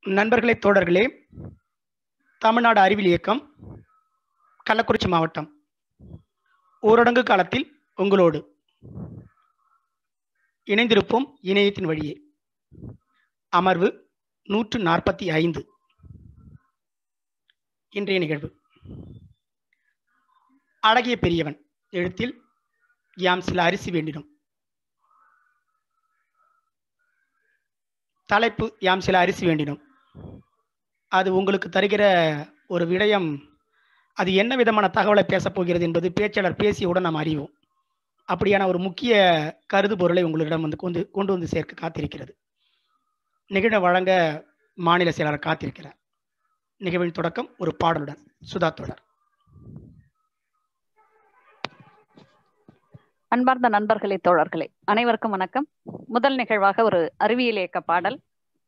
நண்பர்களே தோழர்களே தமிழ்நாடு அறிவியல் இயக்கம் கள்ளக்குறிச்சி மாவட்டம் ஊரடங்கு காலத்தில் உங்களோடு இணைந்திருப்போம் இணையத்தின் வழியே அமர்வு நூற்று நாற்பத்தி ஐந்து இன்றைய நிகழ்வு அழகிய பெரியவன் எழுத்தில் யாம் சில அரிசி வேண்டினோம் தலைப்பு யாம் சில அரிசி வேண்டினோம் அது உங்களுக்கு தருகிற ஒரு விடயம் அது என்ன விதமான தகவலை பேசப் போகிறது என்பது பேச்சாளர் பேசியவுடன் நாம் அறிவோம் அப்படியான ஒரு முக்கிய கருது பொருளை உங்களிடம் வந்து கொண்டு கொண்டு வந்து சேர்க்க காத்திருக்கிறது நிகழ்வை வழங்க மாநில செயலாளர் காத்திருக்கிறார் நிகழ்வின் தொடக்கம் ஒரு பாடலுடன் சுதா தொடர் அன்பார்ந்த நண்பர்களே தோழர்களே அனைவருக்கும் வணக்கம் முதல் நிகழ்வாக ஒரு அறிவியல் இயக்க பாடல்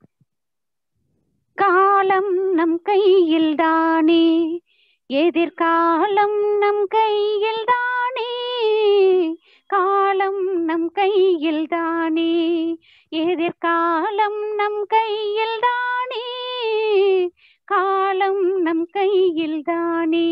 காலம் நம் கையில் தானே எதிர்காலம் நம் கையில் தானே காலம் நம் கையில் தானே எதிர்காலம் நம் கையில் தானே காலம் நம் கையில் தானே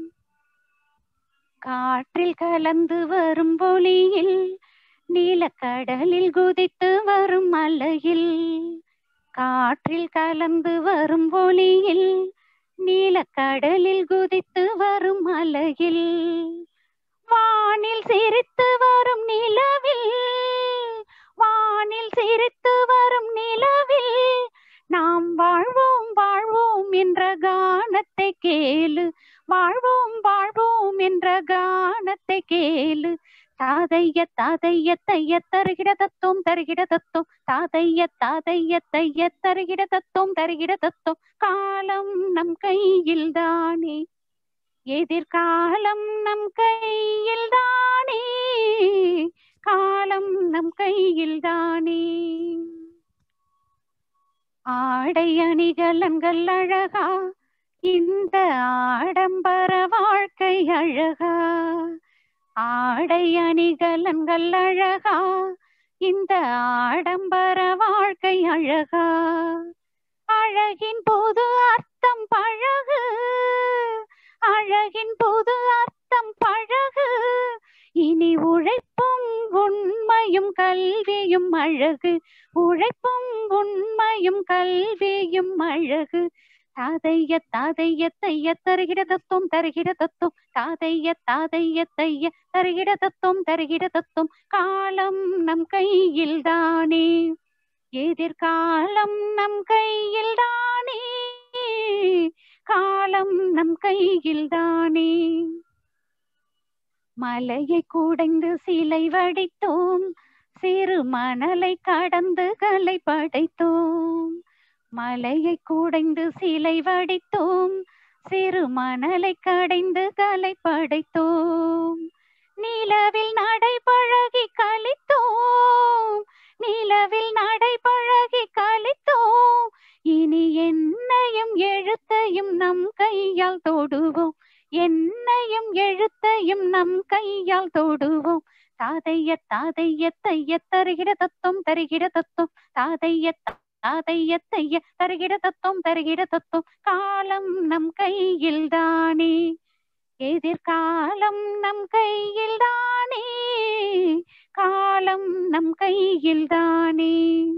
காற்றில் கலந்து வரும் ஒளியில் நீலக்கடலில் குதித்து வரும் அலையில் காற்றில் கலந்து வரும் ஒளியில் நீலக்கடலில் குதித்து வரும் அலையில் வானில் சிரித்து வரும் நிலவில் வானில் சிரித்து வரும் நிலவில் நாம் வாழ்வோம் வாழ்வோம் என்ற கானத்தை கேளு வாழ்வோம் வாழ்வோம் என்ற கானத்தை கேளு தாதைய தாதைய தைய தருகிட தத்துவம் தருகிட தத்துவம் தாதைய தாதைய தைய தருகிட தத்துவம் தருகிட தத்துவம் காலம் நம் கையில் தானே எதிர்காலம் நம் கையில் தானே காலம் நம் கையில் தானே ஆடை அணிகலன்கள் அழகா இந்த ஆடம்பர வாழ்க்கை அழகா ஆடை அணிகலன்கள் அழகா இந்த ஆடம்பர வாழ்க்கை அழகா அழகின் போது அர்த்தம் பழகு அழகின் போது அர்த்தம் பழகு இனி உழைப்பும் உண்மையும் கல்வியும் அழகு உழைப்பும் உண்மையும் கல்வியும் அழகு தாதைய தாதைய தைய தருகிற தத்துவம் தருகிற தத்துவம் தாதைய தாதைய தைய தருகிற தத்துவம் தருகிற தத்துவம் காலம் நம் கையில் தானே எதிர்காலம் நம் கையில் தானே காலம் நம் கையில் தானே மலையை குடைந்து சிலை வடித்தோம் சிறு மணலை கடந்து கலை படைத்தோம் மலையை குடைந்து சிலை வடித்தோம் சிறு மணலை கடைந்து கலை படைத்தோம் நிலவில் நடை பழகி கழித்தோம் நிலவில் நடை பழகி கழித்தோம் இனி என்னையும் எழுத்தையும் நம் கையால் தொடுவோம் என்னையும் எழுத்தையும் நம் கையால் தொடுவோம் தாதைய தாதைய தைய தருகிற தத்துவம் தருகிற தத்துவம் தாதைய தாதைய தைய தருகிற தத்துவம் தருகிற தத்துவம் காலம் நம் கையில் தானே எதிர்காலம் நம் கையில் தானே காலம் நம் கையில் தானே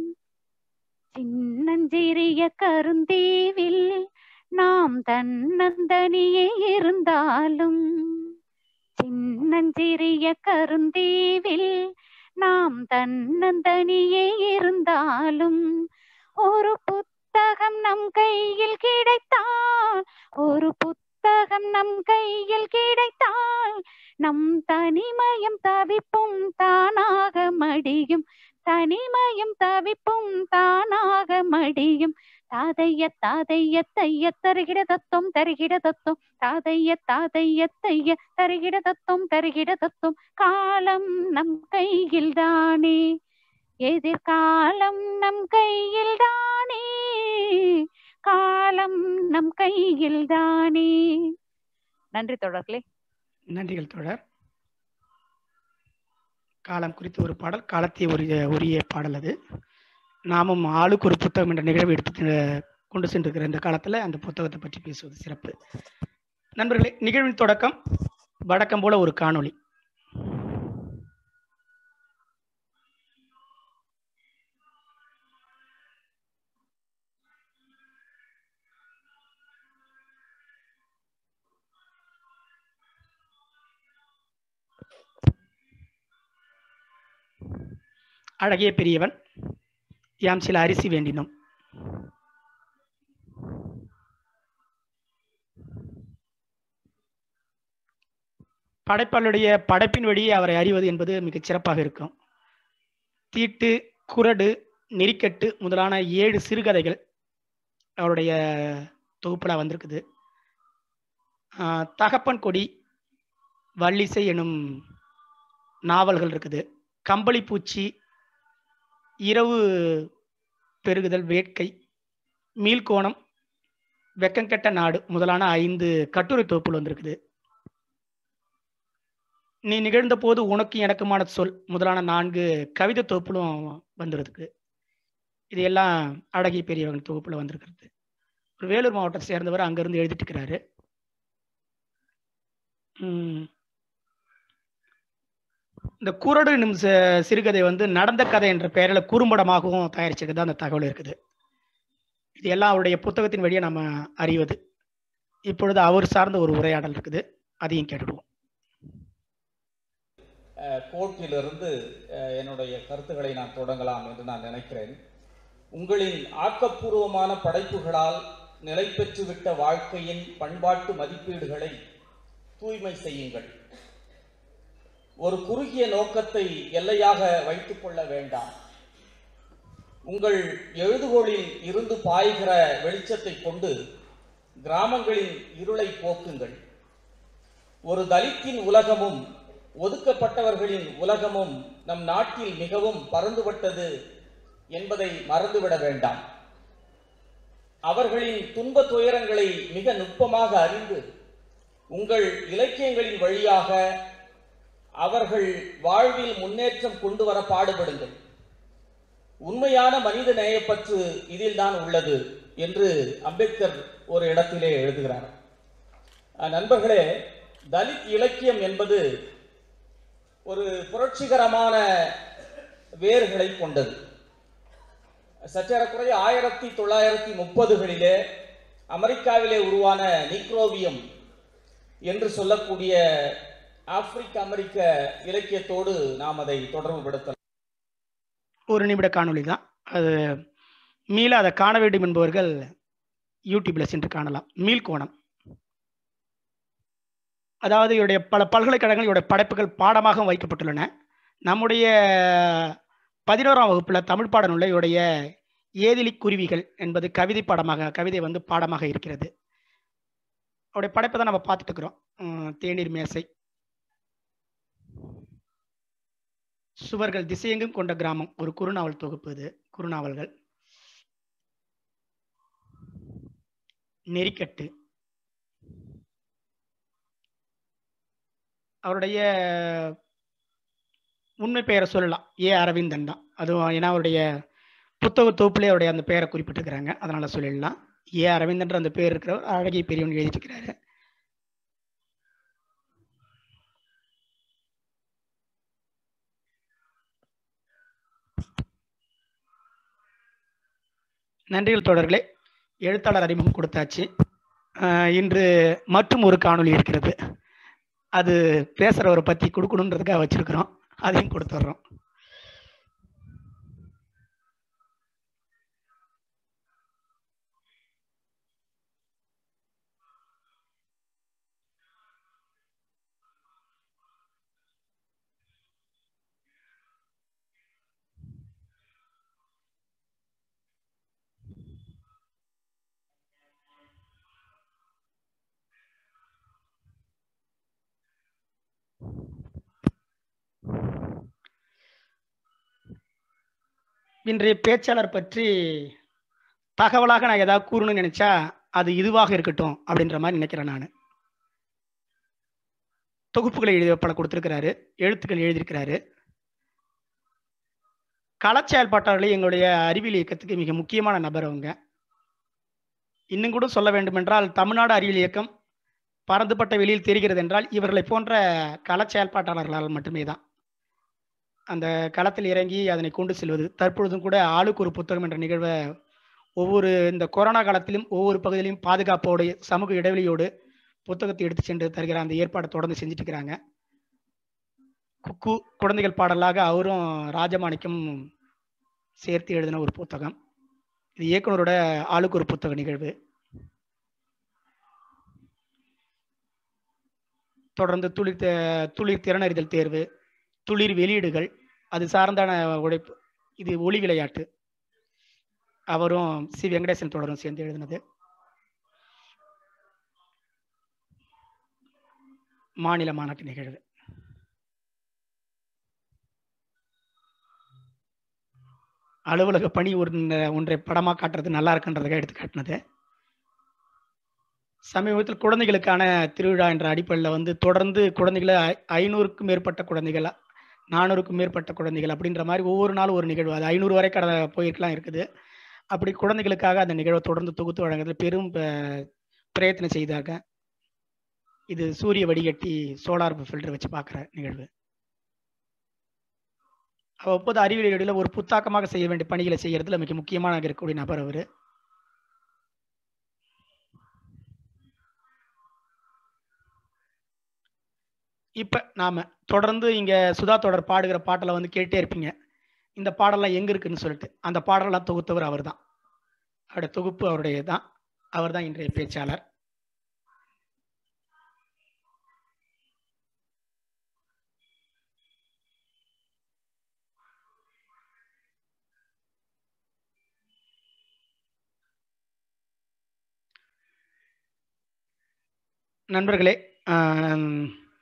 சின்னஞ்சிறிய கருந்தீவில் நாம் தன்னந்தனியே இருந்தாலும் சின்னஞ்சிறிய கருந்தீவில் நாம் தன்னந்தனியே இருந்தாலும் ஒரு புத்தகம் நம் கையில் கிடைத்தால் ஒரு புத்தகம் நம் கையில் கிடைத்தால் நம் தனிமயம் தவிப்பும் தானாக மடியும் தனிமயம் தவிப்பும் தானாக மடியும் தாதைய தாதைய தைய தருகிற தத்துவம் தருகிற தத்துவம் தாதைய தாதைய தைய தருகிற தத்துவம் தருகிற தத்துவம் காலம் நம் கையில் தானே எதிர்காலம் நம் கையில் தானே காலம் நம் கையில் தானே நன்றி தொடர்களே நன்றிகள் தொடர் காலம் குறித்து ஒரு பாடல் காலத்தை உரிய உரிய பாடல் அது நாமும் ஆளுக்கு ஒரு புத்தகம் என்ற நிகழ்வு எடுத்து கொண்டு சென்றிருக்கிற இந்த காலத்தில் அந்த புத்தகத்தை பற்றி பேசுவது சிறப்பு நண்பர்களே நிகழ்வின் தொடக்கம் வழக்கம் போல ஒரு காணொளி அழகிய பெரியவன் யாம் சில அரிசி வேண்டினோம் படைப்பாளருடைய படைப்பின் வழியே அவரை அறிவது என்பது மிகச் சிறப்பாக இருக்கும் தீட்டு குரடு நெறிக்கட்டு முதலான ஏழு சிறுகதைகள் அவருடைய தொகுப்பில் வந்திருக்குது ஆஹ் தகப்பன் கொடி வள்ளிசை எனும் நாவல்கள் இருக்குது கம்பளி பூச்சி இரவு பெருகுதல் வேட்கை மீள்கோணம் வெக்கங்கெட்ட நாடு முதலான ஐந்து கட்டுரை தொகுப்புகள் வந்திருக்குது நீ நிகழ்ந்த போது உனக்கு எனக்குமான சொல் முதலான நான்கு கவிதை தொகுப்புலும் வந்துருக்கு இது எல்லாம் அழகிய பெரியவங்க தொகுப்புல வந்திருக்கிறது ஒரு வேலூர் மாவட்டத்தை சேர்ந்தவர் அங்கிருந்து எழுதிட்டு இருக்கிறாரு உம் இந்த குரடு என்னும் சி- சிறுகதை வந்து நடந்த கதை என்ற பெயரில் குறும்படமாகவும் தயாரிச்சிருக்கிறது அந்த தகவல் இருக்குது இது எல்லாம் அவருடைய புத்தகத்தின் வழியே நம்ம அறிவது இப்பொழுது அவர் சார்ந்த ஒரு உரையாடல் இருக்குது அதையும் கேட்டுடுவோம் அஹ், கோட்டிலிருந்து அஹ், என்னுடைய கருத்துக்களை நான் தொடங்கலாம் என்று நான் நினைக்கிறேன் உங்களின் ஆக்கப்பூர்வமான படைப்புகளால் நிலை பெற்றுவிட்ட வாழ்க்கையின் பண்பாட்டு மதிப்பீடுகளை தூய்மை செய்யுங்கள் ஒரு குறுகிய நோக்கத்தை எல்லையாக வைத்துக் கொள்ள வேண்டாம் உங்கள் எழுதுகோளில் இருந்து பாய்கிற வெளிச்சத்தை கொண்டு கிராமங்களின் இருளை போக்குங்கள் ஒரு தலித்தின் உலகமும் ஒதுக்கப்பட்டவர்களின் உலகமும் நம் நாட்டில் மிகவும் பறந்துபட்டது என்பதை மறந்துவிட வேண்டாம் அவர்களின் துன்ப துயரங்களை மிக நுட்பமாக அறிந்து உங்கள் இலக்கியங்களின் வழியாக அவர்கள் வாழ்வில் முன்னேற்றம் கொண்டு வர பாடுபடுங்கள் உண்மையான மனித நேயப்பற்று இதில் தான் உள்ளது என்று அம்பேத்கர் ஒரு இடத்திலே எழுதுகிறார் அஹ் நண்பர்களே தலித் இலக்கியம் என்பது ஒரு புரட்சிகரமான வேர்களை கொண்டது சற்றேறக்குறைய ஆயிரத்தி தொள்ளாயிரத்தி முப்பதுகளிலே அமெரிக்காவிலே உருவான நிக்ரோவியம் என்று சொல்லக்கூடிய ஆப்பிரிக்க அமெரிக்க இலக்கியத்தோடு நாம் அதை தொடர்புபடுத்தலாம் ஒரு நிமிட காணொளி தான் அது மீள அதை காண வேண்டும் என்பவர்கள் யூடியூப்ல சென்று காணலாம் மீள்கோணம் அதாவது இவருடைய பல பல்கலைக்கழகங்கள் இவருடைய படைப்புகள் பாடமாக வைக்கப்பட்டுள்ளன நம்முடைய பதினோராம் வகுப்புல தமிழ் பாடநூல்ல இவருடைய ஏதிலி குருவிகள் என்பது கவிதை பாடமாக கவிதை வந்து பாடமாக இருக்கிறது அவருடைய படைப்பை தான் நம்ம பார்த்துட்டு இருக்கிறோம் உம், தேநீர் மேசை சுவர்கள் திசையெங்கும் கொண்ட கிராமம் ஒரு குறுநாவல் தொகுப்பு இது குறுநாவல்கள் நெறிக்கட்டு அவருடைய உண்மை பெயரை சொல்லலாம் ஏ அரவிந்தன் தான் அதுவும் ஏன்னா அவருடைய புத்தக தொகுப்புலேயே அவருடைய அந்த பெயரை குறிப்பிட்டிருக்கிறாங்க அதனால சொல்லிடலாம் ஏ அரவிந்தன்ற அந்த பேர் இருக்கிறவர் அழகிய பெரியவன் எழுதியிருக்கிறாரு நன்றிகள் தொடர்களே எழுத்தாளர் அறிமுகம் கொடுத்தாச்சு ஆஹ் இன்று மற்றும் ஒரு காணொளி இருக்கிறது அது பேசுறவரை பத்தி கொடுக்கணுன்றதுக்காக வச்சிருக்கிறோம் அதையும் கொடுத்துட்றோம் இன்றைய பேச்சாளர் பற்றி தகவலாக நான் ஏதாவது கூறணும்னு நினைச்சா அது இதுவாக இருக்கட்டும் அப்படின்ற மாதிரி நினைக்கிறேன் நான் தொகுப்புகளை எழுதி பல கொடுத்திருக்கிறாரு எழுத்துக்கள் எழுதியிருக்கிறாரு களச் செயல்பாட்டாளர்களே எங்களுடைய அறிவியல் இயக்கத்துக்கு மிக முக்கியமான நபர் அவங்க இன்னும் கூட சொல்ல வேண்டுமென்றால் தமிழ்நாடு அறிவியல் இயக்கம் பரந்துபட்ட வெளியில் தெரிகிறது என்றால் இவர்களை போன்ற கள செயல்பாட்டாளர்களால் மட்டுமே தான் அந்த களத்தில் இறங்கி அதனை கொண்டு செல்வது தற்பொழுதும் கூட ஆளுக்கு ஒரு புத்தகம் என்ற நிகழ்வை ஒவ்வொரு இந்த கொரோனா காலத்திலும் ஒவ்வொரு பகுதியிலும் பாதுகாப்போடு சமூக இடைவெளியோடு புத்தகத்தை எடுத்து சென்று தருகிற அந்த ஏற்பாடை தொடர்ந்து செஞ்சுட்டு இருக்கிறாங்க குக்கு குழந்தைகள் பாடலாக அவரும் ராஜமாணிக்கம் சேர்த்து எழுதின ஒரு புத்தகம் இது இயக்குனரோட ஆளுக்கு ஒரு புத்தக நிகழ்வு தொடர்ந்து துளிர் தே- துளிர் திறனறிதல் தேர்வு துளிர் வெளியீடுகள் அது சார்ந்தான உழைப்பு இது ஒளி விளையாட்டு அவரும் சி வெங்கடேசன் தொடரும் சேர்ந்து எழுதினது மாநில மாநாட்டு நிகழ்வு அலுவலக பணி ஒரு ஒன்றை படமா காட்டுறது நல்லா இருக்குன்றதுக்காக எடுத்து காட்டினது சமீபத்தில் குழந்தைகளுக்கான திருவிழா என்ற அடிப்படையில் வந்து தொடர்ந்து குழந்தைகளை ஐ- ஐநூறுக்கும் மேற்பட்ட குழந்தைகள் நானூறுக்கும் மேற்பட்ட குழந்தைகள் அப்படின்ற மாதிரி ஒவ்வொரு நாளும் ஒரு நிகழ்வு அது ஐநூறு வரை கடந்த போயிருக்கலாம் இருக்குது அப்படி குழந்தைகளுக்காக அந்த நிகழ்வை தொடர்ந்து தொகுத்து வழங்குறதுல பெரும் ப- பிரயத்தனம் செய்தாங்க இது சூரிய வடிகட்டி சோலார் ஃபில்டர் வச்சு பார்க்குற நிகழ்வு அவ்வப்போது அறிவியல் இடையில ஒரு புத்தாக்கமாக செய்ய வேண்டிய பணிகளை செய்யறதுல மிக முக்கியமான இருக்கக்கூடிய நபர் அவர் இப்ப நாம தொடர்ந்து இங்க சுதா தொடர் பாடுகிற பாட்டெல்லாம் வந்து கேட்டே இருப்பீங்க இந்த பாடலாம் எங்க இருக்குன்னு சொல்லிட்டு அந்த பாடலாம் தொகுத்தவர் அவர்தான் அவருடைய தொகுப்பு அவருடைய தான் அவர்தான் இன்றைய பேச்சாளர் நண்பர்களே ஆம்,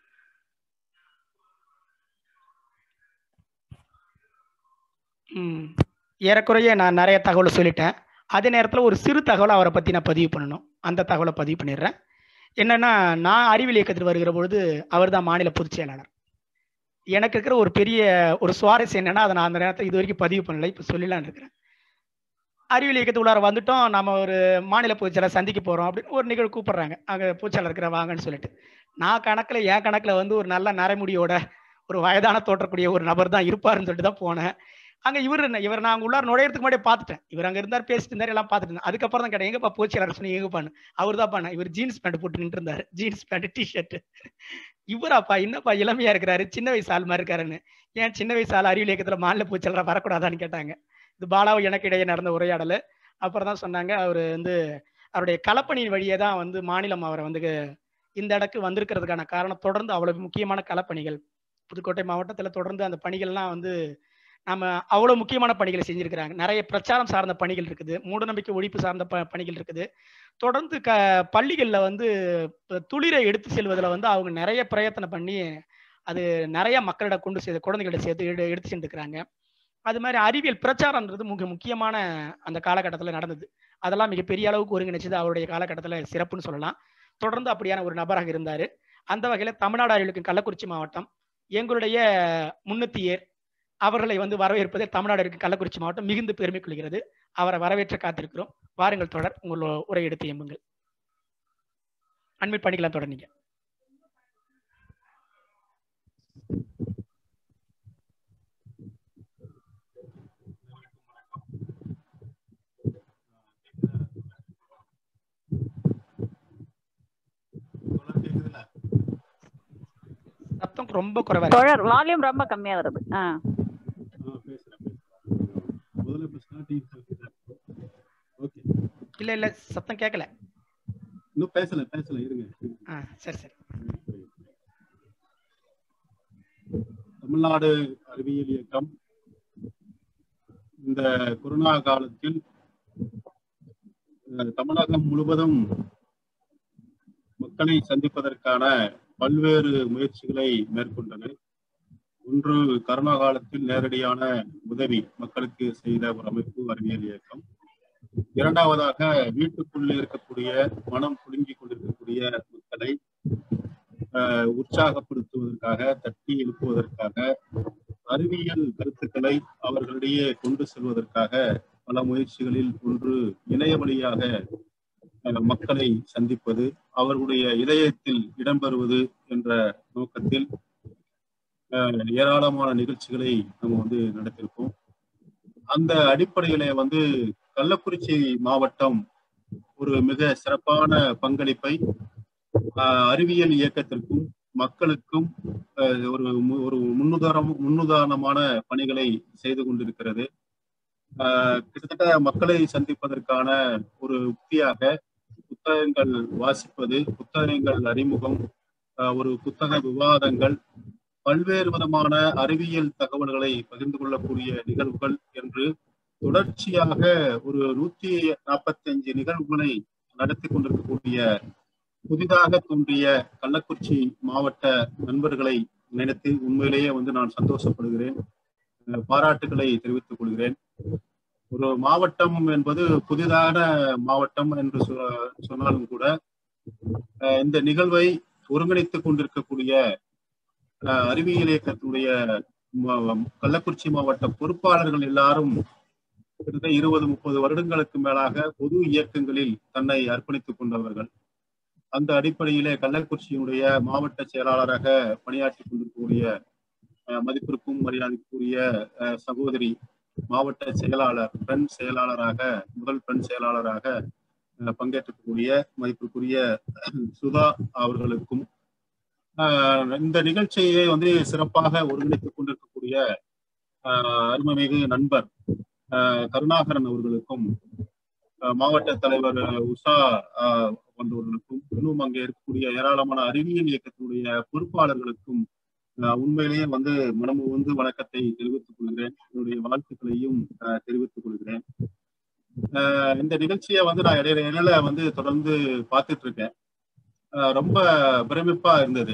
ம், ஏறக்குறைய நான் நிறைய தகவலை சொல்லிட்டேன் அதே நேரத்தில் ஒரு சிறு தகவலை அவரை பற்றி நான் பதிவு பண்ணணும் அந்த தகவலை பதிவு பண்ணிடுறேன் என்னன்னா நான் அறிவியல் இயக்கத்தில் வருகிற பொழுது அவர் தான் மாநில பொதுச் செயலாளர் எனக்கு இருக்கிற ஒரு பெரிய ஒரு சுவாரஸ்யம் என்னன்னா அதை நான் அந்த நேரத்தை இது வரைக்கும் பதிவு பண்ணல இப்போ சொல்லலான்னு இருக்கிறேன் அறிவியல் இயக்கத்து உள்ளார வந்துட்டோம் நம்ம ஒரு மாநில பொதுச்செயலர் சந்திக்க போகிறோம் அப்படின்னு ஒரு நிகழ்வு கூப்பிடுறாங்க அங்கே பொதுச்செயலர் இருக்கிற வாங்கன்னு சொல்லிட்டு நான் கணக்கில் என் கணக்கில் வந்து ஒரு நல்ல நரைமுடியோட ஒரு வயதான தோற்றக்கூடிய ஒரு நபர் தான் இருப்பாருன்னு சொல்லிட்டு தான் போனேன் அங்கே இவர் என்ன இவர் நான் உள்ளார நுழையறதுக்கு முன்னாடியே பார்த்துட்டேன் இவர் அங்கே இருந்தார் பேசிட்டு இருந்தார் எல்லாம் பார்த்துட்டு இருந்தேன் அதுக்கப்புறம் தான் கேட்டேன் எங்கப்பா பொதுச்செயலர் சொன்னி எங்க பண்ணு அவர் தான் பண்ண இவர் ஜீன்ஸ் பேண்ட் போட்டு நின்று இருந்தார் ஜீன்ஸ் பேண்ட் டிஷர்ட் இவராப்பா என்னப்பா இளமையா இருக்கிறாரு சின்ன வயசு ஆள் மாதிரி இருக்காருன்னு ஏன் சின்ன வயசு ஆள் அறிவியல் இயக்கத்தில் மாநில பொதுச்செயலராக வரக்கூடாதான்னு கேட்டாங்க இது பாலாவும் எனக்கு இடையே நடந்த உரையாடல் அப்புறம் தான் சொன்னாங்க அவர் வந்து அவருடைய களப்பணியின் வழியே தான் வந்து மாநிலம் அவரை வந்து இந்த இடத்துக்கு வந்திருக்கிறதுக்கான காரணம் தொடர்ந்து அவ்வளவு முக்கியமான களப்பணிகள் புதுக்கோட்டை மாவட்டத்தில் தொடர்ந்து அந்த பணிகள்லாம் வந்து நம்ம அவ்வளோ முக்கியமான பணிகளை செஞ்சிருக்கிறாங்க நிறைய பிரச்சாரம் சார்ந்த பணிகள் இருக்குது மூடநம்பிக்கை ஒழிப்பு சார்ந்த ப பணிகள் இருக்குது தொடர்ந்து க பள்ளிகளில் வந்து இப்ப துளிரை எடுத்து செல்வதில் வந்து அவங்க நிறைய பிரயத்தனம் பண்ணி அது நிறைய மக்களிடம் கொண்டு சேர்த்து குழந்தைகளிடம் சேர்த்து எடு எடுத்து சென்றுக்கிறாங்க அது மாதிரி அறிவியல் பிரச்சாரம்ன்றது மிக முக்கியமான அந்த காலகட்டத்தில் நடந்தது அதெல்லாம் மிகப்பெரிய அளவுக்கு ஒருங்கிணைச்சது அவருடைய காலகட்டத்தில் சிறப்புன்னு சொல்லலாம் தொடர்ந்து அப்படியான ஒரு நபராக இருந்தார் அந்த வகையில் தமிழ்நாடு அறிவியலுக்கு கள்ளக்குறிச்சி மாவட்டம் எங்களுடைய முன்னத்தியர் அவர்களை வந்து வரவேற்பதில் தமிழ்நாடு இருக்கு கள்ளக்குறிச்சி மாவட்டம் மிகுந்து பெருமை கொள்கிறது அவரை வரவேற்ற காத்திருக்கிறோம் வாருங்கள் தொடர் உங்கள் உரை எடுத்து எம்புங்கள் அண்மை பணிக்கலாம் தொடர்ந்தீங்க கேக்குதுல்ல சத்தம் ரொம்ப குறைவா இருக்கு தொடர் வால்யூம் ரொம்ப கம்மியா வருது ஆ ஆ, பேசுறேன் பேசுறேன் முதல்ல இப்ப ஸ்டார்டிங் ஓகே இல்ல இல்ல சத்தம் கேட்கல இன்னும் பேசல பேசல இருங்க ஆ சரி சரி தமிழ்நாடு அறிவியல் இயக்கம் இந்த கொரோனா காலத்தில் அஹ், தமிழகம் முழுவதும் மக்களை சந்திப்பதற்கான பல்வேறு முயற்சிகளை மேற்கொண்டன ஒன்று கரோனா காலத்தில் நேரடியான உதவி மக்களுக்கு செய்த ஒரு அமைப்பு அறிவியல் இயக்கம் இரண்டாவதாக வீட்டுக்குள்ளே இருக்கக்கூடிய மனம் புழுங்கிக் கொண்டிருக்கக்கூடிய மக்களை அஹ், உற்சாகப்படுத்துவதற்காக தட்டி எழுப்புவதற்காக அறிவியல் கருத்துக்களை அவர்களிடையே கொண்டு செல்வதற்காக பல முயற்சிகளில் ஒன்று இணைய வழியாக அஹ், மக்களை சந்திப்பது அவர்களுடைய இதயத்தில் இடம்பெறுவது என்ற நோக்கத்தில் அஹ், ஏராளமான நிகழ்ச்சிகளை நம்ம வந்து நடத்தியிருக்கோம் அந்த அடிப்படையில வந்து கள்ளக்குறிச்சி மாவட்டம் ஒரு மிக சிறப்பான பங்களிப்பை ஆஹ், அறிவியல் இயக்கத்திற்கும் மக்களுக்கும் ஆஹ், ஒரு மு- ஒரு முன்னுதாரணம் முன்னுதாரணமான பணிகளை செய்து கொண்டிருக்கிறது ஆஹ், கிட்டத்தட்ட மக்களை சந்திப்பதற்கான ஒரு உத்தியாக புத்தகங்கள் வாசிப்பது புத்தகங்கள் அறிமுகம் ஆஹ், ஒரு புத்தக விவாதங்கள் பல்வேறு விதமான அறிவியல் தகவல்களை பகிர்ந்து கொள்ளக்கூடிய நிகழ்வுகள் என்று தொடர்ச்சியாக ஒரு நூத்தி நாற்பத்தி அஞ்சு நிகழ்வுகளை நடத்தி கொண்டிருக்கக்கூடிய புதிதாக தோன்றிய கள்ளக்குறிச்சி மாவட்ட நண்பர்களை நினைத்து உண்மையிலேயே வந்து நான் சந்தோஷப்படுகிறேன் அஹ் பாராட்டுகளை தெரிவித்துக் கொள்கிறேன் ஒரு மாவட்டம் என்பது புதிதான மாவட்டம் என்று சொ- சொன்னாலும் கூட அஹ் இந்த நிகழ்வை ஒருங்கிணைத்துக் கொண்டிருக்கக்கூடிய அஹ் அறிவியல் இயக்கத்தினுடைய ம- கள்ளக்குறிச்சி மாவட்ட பொறுப்பாளர்கள் எல்லாரும் கிட்டத்தட்ட இருபது முப்பது வருடங்களுக்கு மேலாக பொது இயக்கங்களில் தன்னை அர்ப்பணித்துக் கொண்டவர்கள் அந்த அடிப்படையிலே கள்ளக்குறிச்சியினுடைய மாவட்ட செயலாளராக பணியாற்றி கொண்டிருக்கக்கூடிய அஹ், மதிப்பிற்கும் மரியாதைக்குரிய அஹ், சகோதரி மாவட்ட செயலாளர் பெண் செயலாளராக முதல் பெண் செயலாளராக அஹ், பங்கேற்றக்கூடிய மதிப்பிற்குரிய சுதா அவர்களுக்கும் அஹ், இந்த நிகழ்ச்சியை வந்து சிறப்பாக ஒருங்கிணைத்துக் கொண்டிருக்கக்கூடிய அஹ், அருமைமிகு நண்பர் அஹ், கருணாகரன் அவர்களுக்கும் அஹ், மாவட்ட தலைவர் அஹ், உஷா அஹ், போன்றவர்களுக்கும் இன்னும் அங்கே இருக்கக்கூடிய ஏராளமான அறிவியல் இயக்கத்தினுடைய பொறுப்பாளர்களுக்கும் அஹ், உண்மையிலேயே வந்து மனமு வந்து வணக்கத்தை தெரிவித்துக் கொள்கிறேன் என்னுடைய வாழ்த்துக்களையும் அஹ், தெரிவித்துக் கொள்கிறேன் அஹ், இந்த நிகழ்ச்சியை வந்து நான் இடையில இடையில வந்து தொடர்ந்து பார்த்துட்டு இருக்கேன் அஹ், ரொம்ப பிரமிப்பா இருந்தது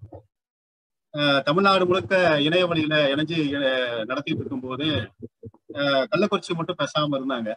அஹ், தமிழ்நாடு முழுக்க இணைய வழியில இணைஞ்சு அஹ், நடத்திட்டு இருக்கும்போது அஹ், கள்ளக்குறிச்சி மட்டும் பேசாம இருந்தாங்க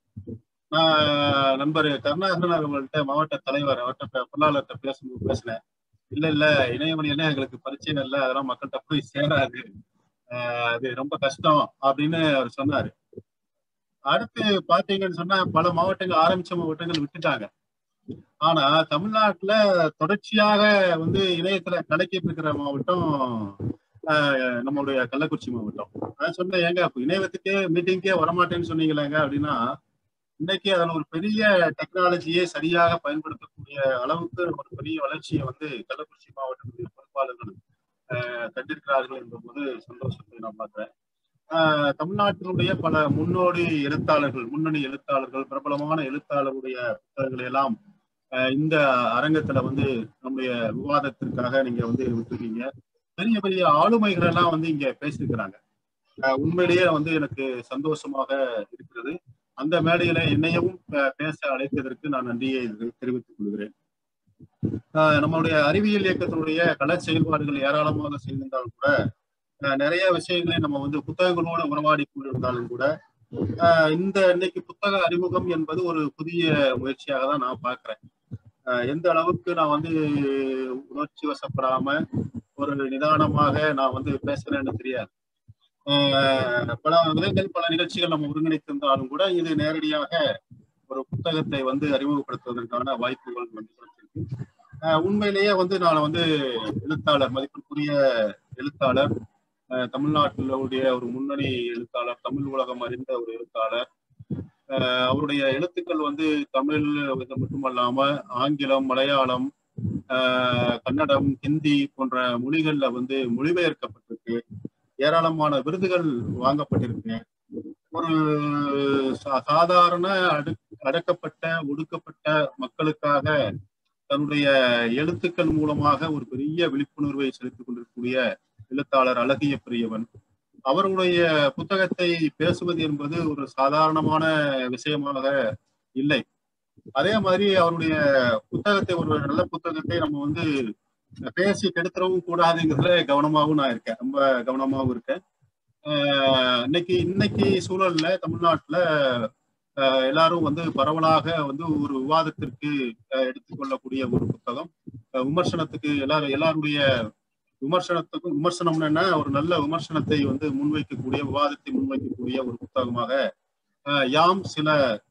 நான் நண்பர் கருணாகரன் அவர்கள்ட்ட மாவட்ட தலைவர் அவர்கிட்ட பே- பொருளாளர்கிட்ட பேசும்போது பேசினேன் இல்ல இல்ல இணையவழியில எங்களுக்கு பரிச்சயம் இல்லை அதெல்லாம் மக்கள்கிட்ட போய் சேராது ஆஹ் அது ரொம்ப கஷ்டம் அப்படின்னு அவர் சொன்னாரு அடுத்து பாத்தீங்கன்னு சொன்னா பல மாவட்டங்கள் ஆரம்பிச்ச மாவட்டங்கள் விட்டுட்டாங்க ஆனா தமிழ்நாட்டுல தொடர்ச்சியாக வந்து இணையத்துல கிடைக்கிட்டு இருக்கிற மாவட்டம் ஆஹ் நம்மளுடைய கள்ளக்குறிச்சி மாவட்டம் நான் சொன்னேன் ஏங்க அப்ப இணையத்துக்கே மீட்டிங்கே வரமாட்டேன்னு சொன்னீங்களேங்க அப்படின்னா இன்னைக்கு அதுல ஒரு பெரிய டெக்னாலஜியை சரியாக பயன்படுத்தக்கூடிய அளவுக்கு ஒரு பெரிய வளர்ச்சியை வந்து கள்ளக்குறிச்சி மாவட்டத்துடைய பொறுப்பாளர்கள் ஆஹ் கண்டிருக்கிறார்கள் என்பது சந்தோஷத்தை நான் பார்க்கிறேன் ஆஹ் தமிழ்நாட்டினுடைய பல முன்னோடி எழுத்தாளர்கள் முன்னணி எழுத்தாளர்கள் பிரபலமான எழுத்தாளருடைய புத்தகங்களை எல்லாம் ஆஹ் இந்த அரங்கத்துல வந்து நம்முடைய விவாதத்திற்காக நீங்க வந்து விட்டுருக்கீங்க பெரிய பெரிய ஆளுமைகள் எல்லாம் வந்து இங்க பேசியிருக்கிறாங்க ஆஹ் உண்மையிலேயே வந்து எனக்கு சந்தோஷமாக இருக்கிறது அந்த மேடையில என்னையும் பே- பேச அழைத்ததற்கு நான் நன்றியை தெரி- தெரிவித்துக் கொள்கிறேன் ஆஹ் நம்மளுடைய அறிவியல் இயக்கத்தினுடைய கல செயல்பாடுகள் ஏராளமாக செய்திருந்தாலும் கூட ஆஹ் நிறைய விஷயங்களை நம்ம வந்து புத்தகங்களோடு உறவாடி கொண்டிருந்தாலும் கூட ஆஹ் இந்த இன்னைக்கு புத்தக அறிமுகம் என்பது ஒரு புதிய முயற்சியாக தான் நான் பார்க்கிறேன் ஆஹ் எந்த அளவுக்கு நான் வந்து உணர்ச்சி வசப்படாம ஒரு நிதானமாக நான் வந்து பேசுறேன்னு தெரியாது ஆஹ் பல விதங்கள் பல நிகழ்ச்சிகள் நம்ம ஒருங்கிணைத்திருந்தாலும் கூட இது நேரடியாக ஒரு புத்தகத்தை வந்து அறிமுகப்படுத்துவதற்கான வாய்ப்புகள் வந்து கிடைச்சிருக்கு ஆஹ் உண்மையிலேயே வந்து நான் வந்து எழுத்தாளர் மதிப்பிற்குரிய எழுத்தாளர் ஆஹ் தமிழ்நாட்டிலுடைய ஒரு முன்னணி எழுத்தாளர் தமிழ் உலகம் அறிந்த ஒரு எழுத்தாளர் ஆஹ் அவருடைய எழுத்துக்கள் வந்து தமிழ் இது மட்டுமல்லாம ஆங்கிலம் மலையாளம் ஆஹ் கன்னடம் ஹிந்தி போன்ற மொழிகள்ல வந்து மொழிபெயர்க்கப்பட்டிருக்கு ஏராளமான விருதுகள் வாங்கப்பட்டிருக்கு ஒரு சா- சாதாரண அடு அடக்கப்பட்ட ஒடுக்கப்பட்ட மக்களுக்காக தன்னுடைய எழுத்துக்கள் மூலமாக ஒரு பெரிய விழிப்புணர்வை செலுத்திக் கொண்டிருக்கக்கூடிய எழுத்தாளர் அழகிய பிரியவன் அவருடைய புத்தகத்தை பேசுவது என்பது ஒரு சாதாரணமான விஷயமாக இல்லை அதே மாதிரி அவருடைய புத்தகத்தை ஒரு நல்ல புத்தகத்தை நம்ம வந்து பேசி கெடுத்துறவும் கூடாதுங்கிறதுல கவனமாகவும் நான் இருக்கேன் ரொம்ப கவனமாகவும் இருக்கேன் ஆஹ் இன்னைக்கு இன்னைக்கு சூழல்ல தமிழ்நாட்டுல ஆஹ் எல்லாரும் வந்து பரவலாக வந்து ஒரு விவாதத்திற்கு ஆஹ் எடுத்துக்கொள்ளக்கூடிய ஒரு புத்தகம் ஆஹ் விமர்சனத்துக்கு எல்லாரும் எல்லாருடைய விமர்சனத்துக்கும் விமர்சனம்னு என்ன ஒரு நல்ல விமர்சனத்தை வந்து முன்வைக்கக்கூடிய விவாதத்தை முன்வைக்கக்கூடிய ஒரு புத்தகமாக ஆஹ் யாம் சில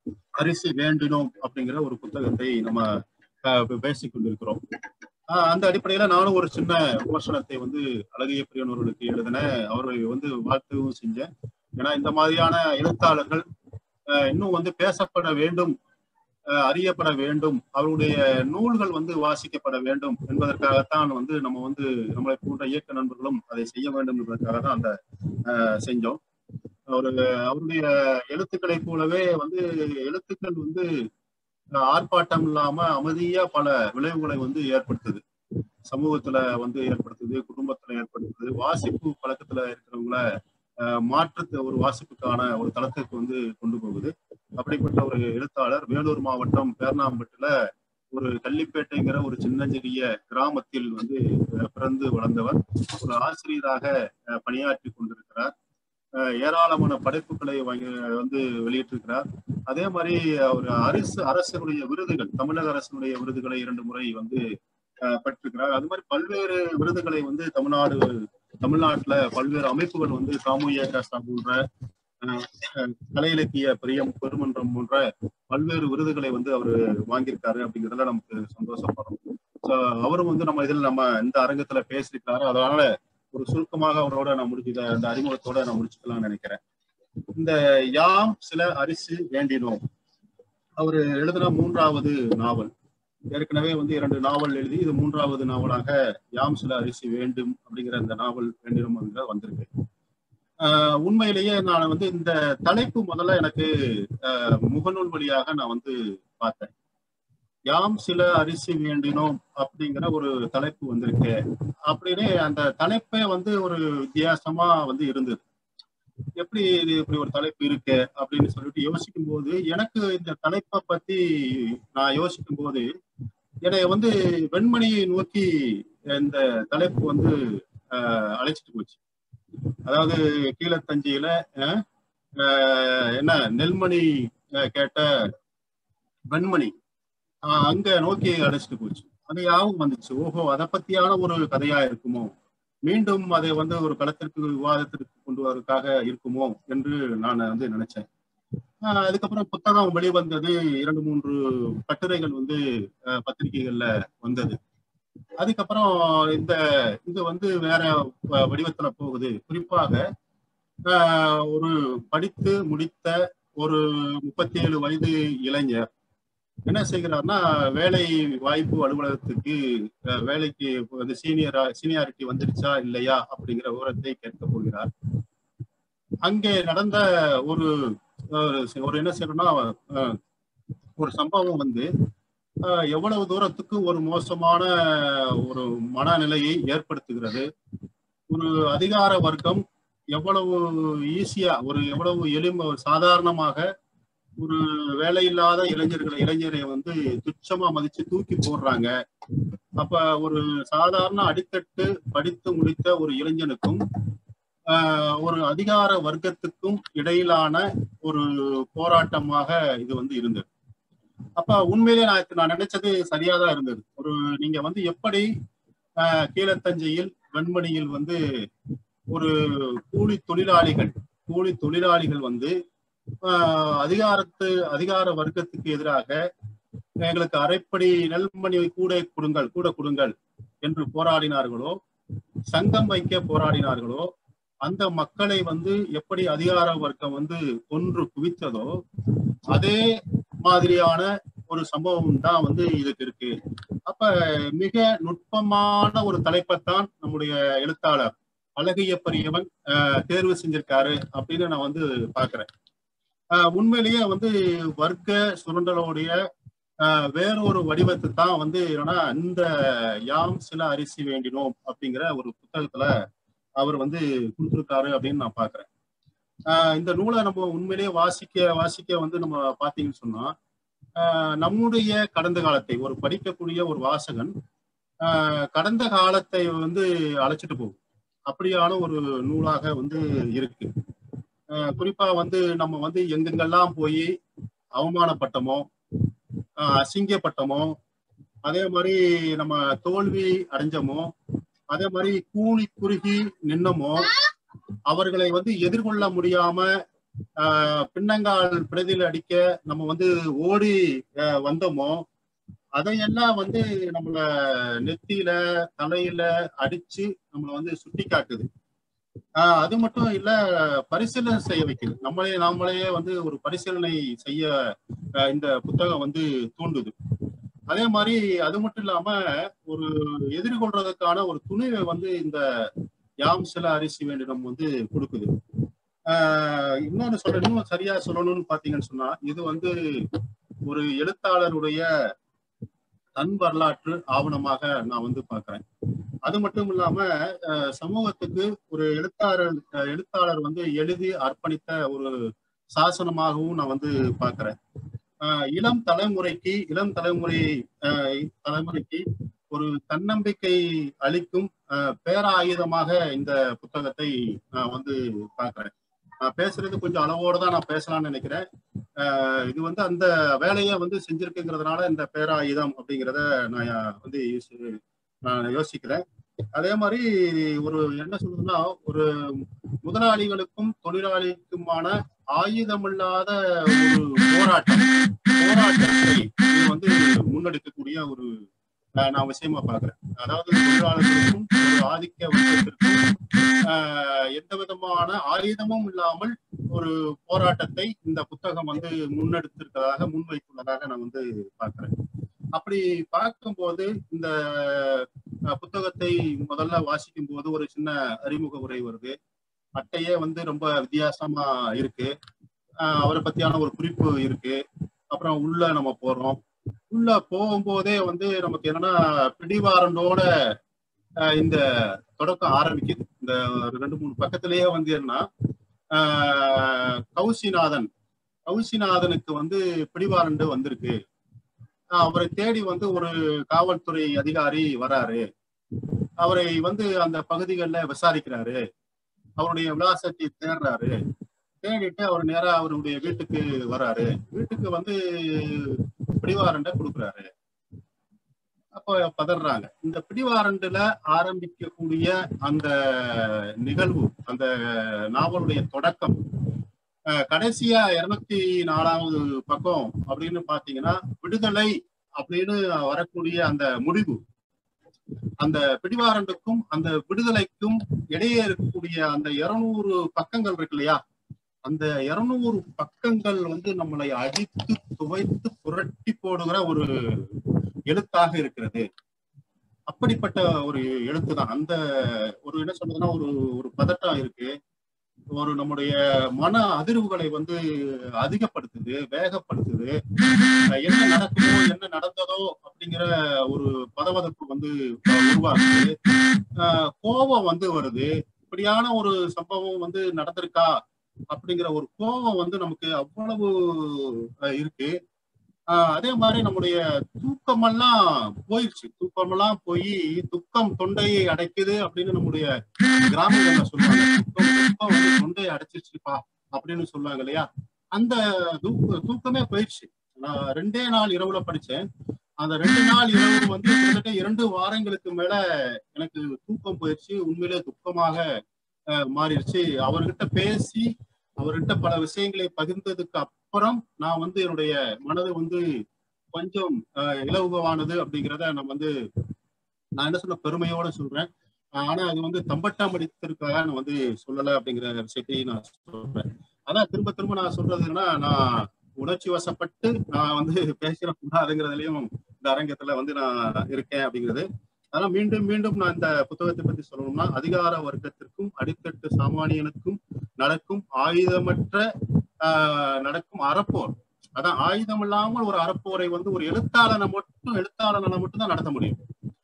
அரிசி வேண்டினோம் அப்படிங்கிற ஒரு புத்தகத்தை நம்ம பேசிக் கொண்டிருக்கிறோம் ஆஹ் அந்த அடிப்படையில நானும் ஒரு சின்ன விமர்சனத்தை வந்து அழகிய பிரியன் அவர்களுக்கு எழுதின அவரை வந்து வாழ்த்துவும் செஞ்சேன் ஏன்னா இந்த மாதிரியான எழுத்தாளர்கள் இன்னும் வந்து பேசப்பட வேண்டும் அறியப்பட வேண்டும் அவருடைய நூல்கள் வந்து வாசிக்கப்பட வேண்டும் என்பதற்காகத்தான் வந்து நம்ம வந்து நம்மளை போன்ற இயக்க நண்பர்களும் அதை செய்ய வேண்டும் என்பதற்காக தான் அந்த செஞ்சோம் ஒரு அவருடைய எழுத்துக்களை போலவே வந்து எழுத்துக்கள் வந்து ஆர்ப்பாட்டம் இல்லாம அமைதியா பல விளைவுகளை வந்து ஏற்படுத்துது சமூகத்துல வந்து ஏற்படுத்துது குடும்பத்துல ஏற்படுத்துது வாசிப்பு பழக்கத்துல இருக்கிறவங்கள மாற்றத்தை ஒரு வாசிப்புக்கான ஒரு தளத்துக்கு வந்து கொண்டு போகுது அப்படிப்பட்ட ஒரு எழுத்தாளர் வேலூர் மாவட்டம் பேர்ணாம்பட்டுல ஒரு கள்ளிப்பேட்டைங்கிற ஒரு சின்னஞ்சிறிய கிராமத்தில் வந்து பிறந்து வளர்ந்தவர் ஒரு ஆசிரியராக பணியாற்றி கொண்டிருக்கிறார் ஏராளமான படைப்புகளை வாங்கி வந்து வெளியிட்டிருக்கிறார் அதே மாதிரி அவர் அரசு அரசனுடைய விருதுகள் தமிழக அரசனுடைய விருதுகளை இரண்டு முறை வந்து பெற்றிருக்கிறார் அது மாதிரி பல்வேறு விருதுகளை வந்து தமிழ்நாடு தமிழ்நாட்டுல பல்வேறு அமைப்புகள் வந்து சாமூஹ்ய காஸ்டா போன்ற கலை இலக்கிய பிரியம் பெருமன்றம் போன்ற பல்வேறு விருதுகளை வந்து அவர் வாங்கியிருக்காரு அப்படிங்கிறதுல நமக்கு சந்தோஷப்படுறோம் ஸோ அவரும் வந்து நம்ம இதில் நம்ம இந்த அரங்கத்துல பேசியிருக்காரு அதனால ஒரு சுருக்கமாக அவரோட நான் முடிச்சு அந்த அறிமுகத்தோட நான் முடிச்சுக்கலாம்னு நினைக்கிறேன் இந்த யாம் சில அரிசி வேண்டினோம் அவர் எழுதின மூன்றாவது நாவல் ஏற்கனவே வந்து இரண்டு நாவல் எழுதி இது மூன்றாவது நாவலாக யாம் சில அரிசி வேண்டும் அப்படிங்கிற இந்த நாவல் வேண்டினோம் அப்படிங்கிற வந்திருக்கு ஆஹ் உண்மையிலேயே நான் வந்து இந்த தலைப்பு முதல்ல எனக்கு முகநூல் வழியாக நான் வந்து பார்த்தேன் யாம் சில அரிசி வேண்டினோம் அப்படிங்கிற ஒரு தலைப்பு வந்திருக்கு அப்படின்னு அந்த தலைப்பே வந்து ஒரு வித்தியாசமா வந்து இருந்தது எப்படி இது இப்படி ஒரு தலைப்பு இருக்கு அப்படின்னு சொல்லிட்டு யோசிக்கும் போது எனக்கு இந்த தலைப்பை பத்தி நான் யோசிக்கும் போது என்னை வந்து வெண்மணியை நோக்கி இந்த தலைப்பு வந்து அழைச்சிட்டு போச்சு அதாவது கீழத்தஞ்சியில என்ன நெல்மணி கேட்ட வெண்மணி அங்க நோக்கி அழைச்சிட்டு போச்சு அது யாவும் வந்துச்சு ஓஹோ அதை பத்தியான ஒரு கதையா இருக்குமோ மீண்டும் அதை வந்து ஒரு களத்திற்கு விவாதத்திற்கு கொண்டு வரதுக்காக இருக்குமோ என்று நான் வந்து நினைச்சேன் அதுக்கப்புறம் புத்தகம் வெளிவந்தது இரண்டு மூன்று கட்டுரைகள் வந்து பத்திரிகைகள்ல வந்தது அதுக்கப்புறம் இந்த இது வந்து வேற வடிவத்துல போகுது குறிப்பாக ஒரு படித்து முடித்த ஒரு முப்பத்தி ஏழு வயது இளைஞர் என்ன செய்கிறார்னா வேலை வாய்ப்பு அலுவலகத்துக்கு வேலைக்கு வந்து சீனியரா சீனியாரிட்டி வந்துருச்சா இல்லையா அப்படிங்கிற விவரத்தை கேட்க போகிறார் அங்கே நடந்த ஒரு ஒரு என்ன செய்யணும்னா ஒரு சம்பவம் வந்து எவ்வளவு தூரத்துக்கு ஒரு மோசமான ஒரு மனநிலையை ஏற்படுத்துகிறது ஒரு அதிகார வர்க்கம் எவ்வளவு ஈஸியா ஒரு எவ்வளவு எளிம சாதாரணமாக ஒரு வேலையில்லாத இளைஞர்களை இளைஞரை வந்து துச்சமா மதிச்சு தூக்கி போடுறாங்க அப்ப ஒரு சாதாரண அடித்தட்டு படித்து முடித்த ஒரு இளைஞனுக்கும் ஒரு அதிகார வர்க்கத்துக்கும் இடையிலான ஒரு போராட்டமாக இது வந்து இருந்தது அப்ப உண்மையிலே நான் நான் நினைச்சது சரியாதான் இருந்தது ஒரு நீங்க வந்து எப்படி கீழத்தஞ்சையில் வெண்மணியில் வந்து ஒரு கூலி தொழிலாளிகள் கூலி தொழிலாளிகள் வந்து அதிகாரத்து அதிகார வர்க்கத்துக்கு எதிராக எங்களுக்கு அரைப்படி நெல்மணி கூட கொடுங்கள் கூட கொடுங்கள் என்று போராடினார்களோ சங்கம் வைக்க போராடினார்களோ அந்த மக்களை வந்து எப்படி அதிகார வர்க்கம் வந்து கொன்று குவித்ததோ அதே மாதிரியான ஒரு சம்பவம் தான் வந்து இதுக்கு இருக்கு அப்ப மிக நுட்பமான ஒரு தலைப்பைத்தான் நம்முடைய எழுத்தாளர் அழகிய பெரியவன் தேர்வு செஞ்சிருக்காரு அப்படின்னு நான் வந்து பாக்குறேன் உண்மையிலேயே வந்து வர்க்க சுரண்டலோடைய வேறொரு வடிவத்தை தான் வந்து என்னன்னா இந்த யாம் சில அரிசி வேண்டினோம் அப்படிங்கிற ஒரு புத்தகத்துல அவர் வந்து கொடுத்துருக்காரு அப்படின்னு நான் பாக்குறேன் இந்த நூலை நம்ம உண்மையிலேயே வாசிக்க வாசிக்க வந்து நம்ம பாத்தீங்கன்னு சொன்னா நம்முடைய கடந்த காலத்தை ஒரு படிக்கக்கூடிய ஒரு வாசகன் கடந்த காலத்தை வந்து அழைச்சிட்டு போகும் அப்படியான ஒரு நூலாக வந்து இருக்கு குறிப்பா வந்து நம்ம வந்து எங்கெங்கெல்லாம் போய் அவமானப்பட்டமோ அசிங்கப்பட்டமோ அதே மாதிரி நம்ம தோல்வி அடைஞ்சோமோ அதே மாதிரி கூணி குறுகி நின்னமோ அவர்களை வந்து எதிர்கொள்ள முடியாம ஆஹ் பின்னங்கால் பிரதியில் அடிக்க நம்ம வந்து ஓடி ஆஹ் வந்தோமோ அதையெல்லாம் வந்து நம்மள நெத்தியில தலையில அடிச்சு நம்மள வந்து சுட்டி காட்டுது ஆஹ் அது மட்டும் இல்ல பரிசீலனை செய்ய வைக்குது நம்மளே நாமளே வந்து ஒரு பரிசீலனை செய்ய ஆஹ் இந்த புத்தகம் வந்து தூண்டுது அதே மாதிரி அது மட்டும் இல்லாம ஒரு எதிர்கொள்றதுக்கான ஒரு துணிவை வந்து இந்த யாம் சில அரிசி வேண்டிடம் வந்து கொடுக்குது ஆஹ் இன்னொன்னு சொல்ல இன்னும் சரியா சொல்லணும்னு பாத்தீங்கன்னு சொன்னா இது வந்து ஒரு எழுத்தாளருடைய தன் வரலாற்று ஆவணமாக நான் வந்து பாக்குறேன் அது மட்டும் இல்லாம அஹ் சமூகத்துக்கு ஒரு எழுத்தாளர் அஹ் எழுத்தாளர் வந்து எழுதி அர்ப்பணித்த ஒரு சாசனமாகவும் நான் வந்து பாக்குறேன் ஆஹ் இளம் தலைமுறைக்கு இளம் தலைமுறை ஆஹ் தலைமுறைக்கு ஒரு தன்னம்பிக்கை அளிக்கும் ஆஹ் பேராயுதமாக இந்த புத்தகத்தை நான் வந்து பாக்குறேன் நான் பேசுறது கொஞ்சம் அளவோட தான் நான் பேசலாம்னு நினைக்கிறேன் ஆஹ் இது வந்து அந்த வேலையை வந்து செஞ்சிருக்குங்கிறதுனால இந்த பேராயுதம் அப்படிங்கிறத நான் வந்து யோசி- நான் யோசிக்கிறேன் அதே மாதிரி ஒரு என்ன சொல்றதுன்னா ஒரு முதலாளிகளுக்கும் தொழிலாளிக்குமான ஆயுதமில்லாத ஒரு போராட்டம் போராட்டத்தை இது வந்து முன்னெடுக்கக்கூடிய ஒரு ஆஹ், நான் விஷயமா பாக்குறேன் அதாவது தொழிலாளர்களுக்கும் ஒரு ஆதிக்க வர்க்கத்திற்கும் ஆஹ், எந்த விதமான ஆயுதமும் இல்லாமல் ஒரு போராட்டத்தை இந்த புத்தகம் வந்து முன்னெடுத்திருக்கிறதாக முன்வைத்துள்ளதாக நான் வந்து பார்க்கிறேன் அப்படி பார்க்கும்போது இந்த அஹ், புத்தகத்தை முதல்ல வாசிக்கும் போது ஒரு சின்ன அறிமுக உரை வருது அட்டையே வந்து ரொம்ப வித்தியாசமா இருக்கு ஆஹ், அவரை பத்தியான ஒரு குறிப்பு இருக்கு அப்புறம் உள்ள நம்ம போறோம் உள்ள போகும்போதே வந்து நமக்கு என்னன்னா பிடிவாரண்டோட ஆஹ், இந்த தொடக்கம் ஆரம்பிக்குது இந்த ஒரு ரெண்டு மூணு பக்கத்திலேயே வந்து என்ன ஆஹ், கௌசிநாதன் கௌசிநாதனுக்கு வந்து பிடிவாரண்டு வந்திருக்கு ஆஹ் அவரை தேடி வந்து ஒரு காவல்துறை அதிகாரி வராரு அவரை வந்து அந்த பகுதிகளில் விசாரிக்கிறாரு அவருடைய விலாசத்தை தேடுறாரு தேடிட்டு அவர் நேரா அவருடைய வீட்டுக்கு வராரு வீட்டுக்கு வந்து பிடிவாரண்டை கொடுக்குறாரு அப்போ பதறாங்க இந்த பிடிவாரண்டுல ஆரம்பிக்கக்கூடிய அந்த நிகழ்வு அந்த நாவலுடைய தொடக்கம் அஹ், கடைசியா இருநூத்தி நாலாவது பக்கம் அப்படின்னு பாத்தீங்கன்னா விடுதலை அப்படின்னு வரக்கூடிய அந்த முடிவு அந்த பிடிவாரண்டுக்கும் அந்த விடுதலைக்கும் இடையே இருக்கக்கூடிய அந்த இருநூறு பக்கங்கள் இருக்கு இல்லையா அந்த இருநூறு பக்கங்கள் வந்து நம்மளை அடித்து துவைத்து புரட்டி போடுகிற ஒரு எழுத்தாக இருக்கிறது அப்படிப்பட்ட ஒரு எழுத்து தான் அந்த ஒரு என்ன சொல்றதுன்னா ஒரு ஒரு பதட்டம் இருக்கு ஒரு நம்முடைய மன அதிர்வுகளை வந்து அதிகப்படுத்துது வேகப்படுத்துது அஹ் என்ன நடக்குமோ என்ன நடந்ததோ அப்படிங்கிற ஒரு பதவதப்பு வந்து அஹ் உருவாகுது அஹ் கோபம் வந்து வருது இப்படியான ஒரு சம்பவம் வந்து நடந்திருக்கா அப்படிங்கிற ஒரு கோபம் வந்து நமக்கு அவ்வளவு அஹ் இருக்கு ஆஹ் அதே மாதிரி நம்முடைய தூக்கமெல்லாம் போயிடுச்சு தூக்கமெல்லாம் போய் துக்கம் தொண்டையை அடைக்குது அப்படின்னு நம்முடைய கிராமங்கள்ல சொல்லுவாங்க துக்கம் துக்கம் வந்து தொண்டையை அடைச்சிருச்சுப்பா அப்படின்னு சொல்லுவாங்க இல்லையா அந்த தூக்க தூக்கமே போயிடுச்சு நான் ரெண்டே நாள் இரவுல படிச்சேன் அந்த ரெண்டு நாள் இரவு வந்து கிட்டத்தட்ட இரண்டு வாரங்களுக்கு மேல எனக்கு தூக்கம் போயிடுச்சு உண்மையிலே துக்கமாக அஹ், மாறிடுச்சு அவர்கிட்ட பேசி அவர்கிட்ட பல விஷயங்களை பகிர்ந்ததுக்கு அப்புறம் நான் வந்து என்னுடைய மனது வந்து கொஞ்சம் அஹ், இலகுவானது அப்படிங்கிறத நான் வந்து நான் என்ன சொல்ல பெருமையோட சொல்றேன் ஆனா அது வந்து தம்பட்டம் அடித்திருக்காக நான் வந்து சொல்லல அப்படிங்கிற விஷயத்தையும் நான் சொல்றேன் அதான் திரும்ப திரும்ப நான் சொல்றதுன்னா நான் உணர்ச்சி வசப்பட்டு நான் வந்து பேசிட கூடாதுங்கிறதுலயும் இந்த அரங்கத்துல வந்து நான் இருக்கேன் அப்படிங்கிறது அதனால மீண்டும் மீண்டும் நான் இந்த புத்தகத்தை பத்தி சொல்லணும்னா அதிகார வர்க்கத்திற்கும் அடித்தட்டு சாமானியனுக்கும் நடக்கும் ஆயுதமற்ற ஆஹ் நடக்கும் அறப்போர் அதான் ஆயுதம் இல்லாமல் ஒரு அறப்போரை வந்து ஒரு எழுத்தாளனை மட்டும் எழுத்தாளனை மட்டும் தான் நடத்த முடியும்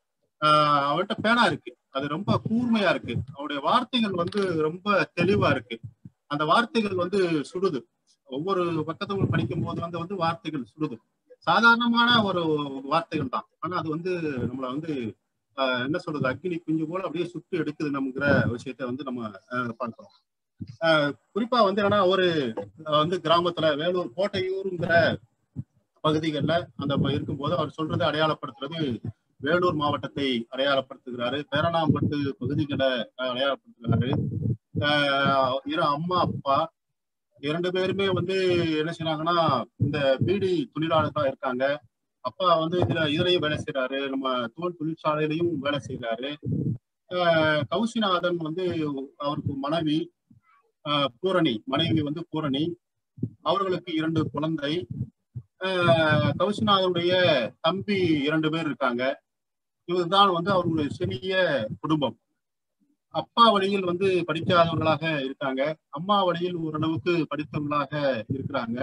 ஆஹ் அவன்கிட்ட பேனா இருக்கு அது ரொம்ப கூர்மையா இருக்கு அவருடைய வார்த்தைகள் வந்து ரொம்ப தெளிவா இருக்கு அந்த வார்த்தைகள் வந்து சுடுது ஒவ்வொரு பக்கத்தும் படிக்கும் போது வந்து வந்து வார்த்தைகள் சுடுது சாதாரணமான ஒரு வார்த்தைகள் தான் ஆனா அது வந்து நம்மள வந்து ஆஹ் என்ன சொல்றது அக்னி குஞ்சு போல அப்படியே சுட்டு எடுக்குது நமக்குற விஷயத்த வந்து நம்ம ஆஹ் பார்க்கிறோம் ஆஹ் குறிப்பா வந்து என்னன்னா ஒரு ஆஹ் வந்து கிராமத்துல வேலூர் கோட்டையூருங்கிற பகுதிகளில் அந்த ப- இருக்கும்போது அவர் சொல்றது அடையாளப்படுத்துறது வேலூர் மாவட்டத்தை அடையாளப்படுத்துகிறாரு பேரணாம்பட்டு பகுதிகளை ஆஹ் அடையாளப்படுத்துகிறாரு ஆஹ் இரு அம்மா அப்பா இரண்டு பேருமே வந்து என்ன செய்றாங்கன்னா இந்த பீடி தொழிலாளர் தான் இருக்காங்க அப்பா வந்து இதுல இதுலயும் வேலை செய்யறாரு நம்ம தோல் தொழிற்சாலையிலையும் வேலை செய்யறாரு ஆஹ் கௌசிநாதன் வந்து அவருக்கு மனைவி ஆஹ் பூரணி மனைவி வந்து பூரணி அவர்களுக்கு இரண்டு குழந்தை ஆஹ் கௌசிநாதனுடைய தம்பி இரண்டு பேர் இருக்காங்க இதுதான் வந்து அவர்களுடைய சிறிய குடும்பம் அப்பா வழியில் வந்து படிக்காதவர்களாக இருக்காங்க அம்மா வழியில் ஓரளவுக்கு படித்தவர்களாக இருக்கிறாங்க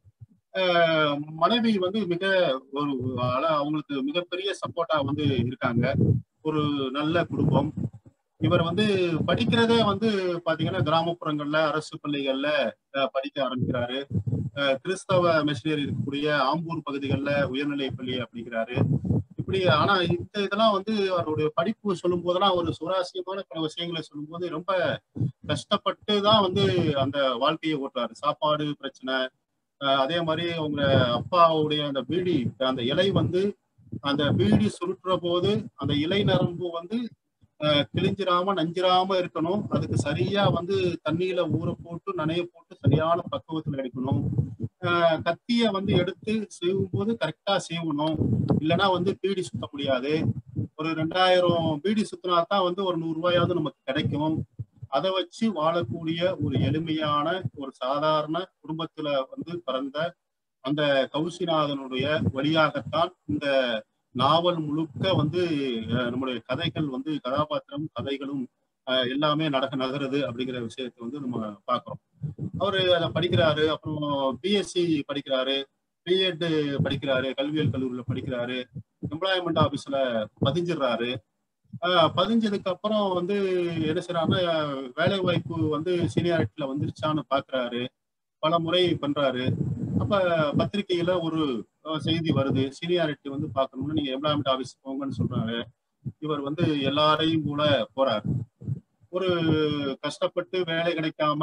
ஆஹ் மனைவி வந்து மிக ஒரு அள- அவங்களுக்கு மிகப்பெரிய சப்போர்ட்டா வந்து இருக்காங்க ஒரு நல்ல குடும்பம் இவர் வந்து படிக்கிறதே வந்து பாத்தீங்கன்னா கிராமப்புறங்கள்ல அரசு பள்ளிகள்ல அஹ், படிக்க ஆரம்பிக்கிறாரு அஹ், கிறிஸ்தவ மிஷினரி இருக்கக்கூடிய ஆம்பூர் பகுதிகளில் உயர்நிலை பள்ளி அப்படிங்கிறாரு இப்படி ஆனா இந்த இதெல்லாம் வந்து அவருடைய படிப்பு சொல்லும் போதெல்லாம் ஒரு சுவாரஸ்யமான பல விஷயங்களை சொல்லும்போது ரொம்ப கஷ்டப்பட்டு தான் வந்து அந்த வாழ்க்கையை ஓட்டுறாரு சாப்பாடு பிரச்சனை அஹ், அதே மாதிரி அவங்க அப்பாவுடைய அந்த பீடி அந்த இலை வந்து அந்த பீடி சுருட்டுற போது அந்த இலை நரம்பு வந்து அஹ், கிழிஞ்சிராம நஞ்சிராம இருக்கணும் அதுக்கு சரியா வந்து தண்ணியில ஊற போட்டு நனைய போட்டு சரியான பக்குவத்துல எடுக்கணும் அஹ், கத்திய வந்து எடுத்து செய்யும் போது கரெக்டா செய்வணும் இல்லைன்னா வந்து பீடி சுத்த முடியாது ஒரு ரெண்டாயிரம் பீடி சுத்தினா தான் வந்து ஒரு நூறு ரூபாயாவது நமக்கு கிடைக்கும் அதை வச்சு வாழக்கூடிய ஒரு எளிமையான ஒரு சாதாரண குடும்பத்துல வந்து பிறந்த அந்த கௌசிநாதனுடைய வழியாகத்தான் இந்த நாவல் முழுக்க வந்து அஹ், நம்முடைய கதைகள் வந்து கதாபாத்திரம் கதைகளும் அஹ், எல்லாமே நடக்க நகருது அப்படிங்கிற விஷயத்தை வந்து நம்ம பார்க்கிறோம் அவரு அதை படிக்கிறாரு அப்புறம் பிஎஸ்சி படிக்கிறாரு பிஎட் படிக்கிறாரு கல்வியியல் கல்லூரியில படிக்கிறாரு எம்ப்ளாய்மெண்ட் ஆபீஸ்ல பதிஞ்சிடுறாரு ஆஹ் பதிஞ்சதுக்கு அப்புறம் வந்து என்ன செய்யறாருன்னா வேலை வாய்ப்பு வந்து சீனியாரிட்டியில வந்துருச்சான்னு பாக்குறாரு பல முறை பண்றாரு அப்ப பத்திரிகையில ஒரு அஹ், செய்தி வருது சீனியாரிட்டி வந்து பார்க்கணும்னு நீங்க எம்ப்ளாய்மெண்ட் ஆபீஸ் போங்கன்னு சொல்றாரு இவர் வந்து எல்லாரையும் கூட போறாரு ஒரு கஷ்டப்பட்டு வேலை கிடைக்காம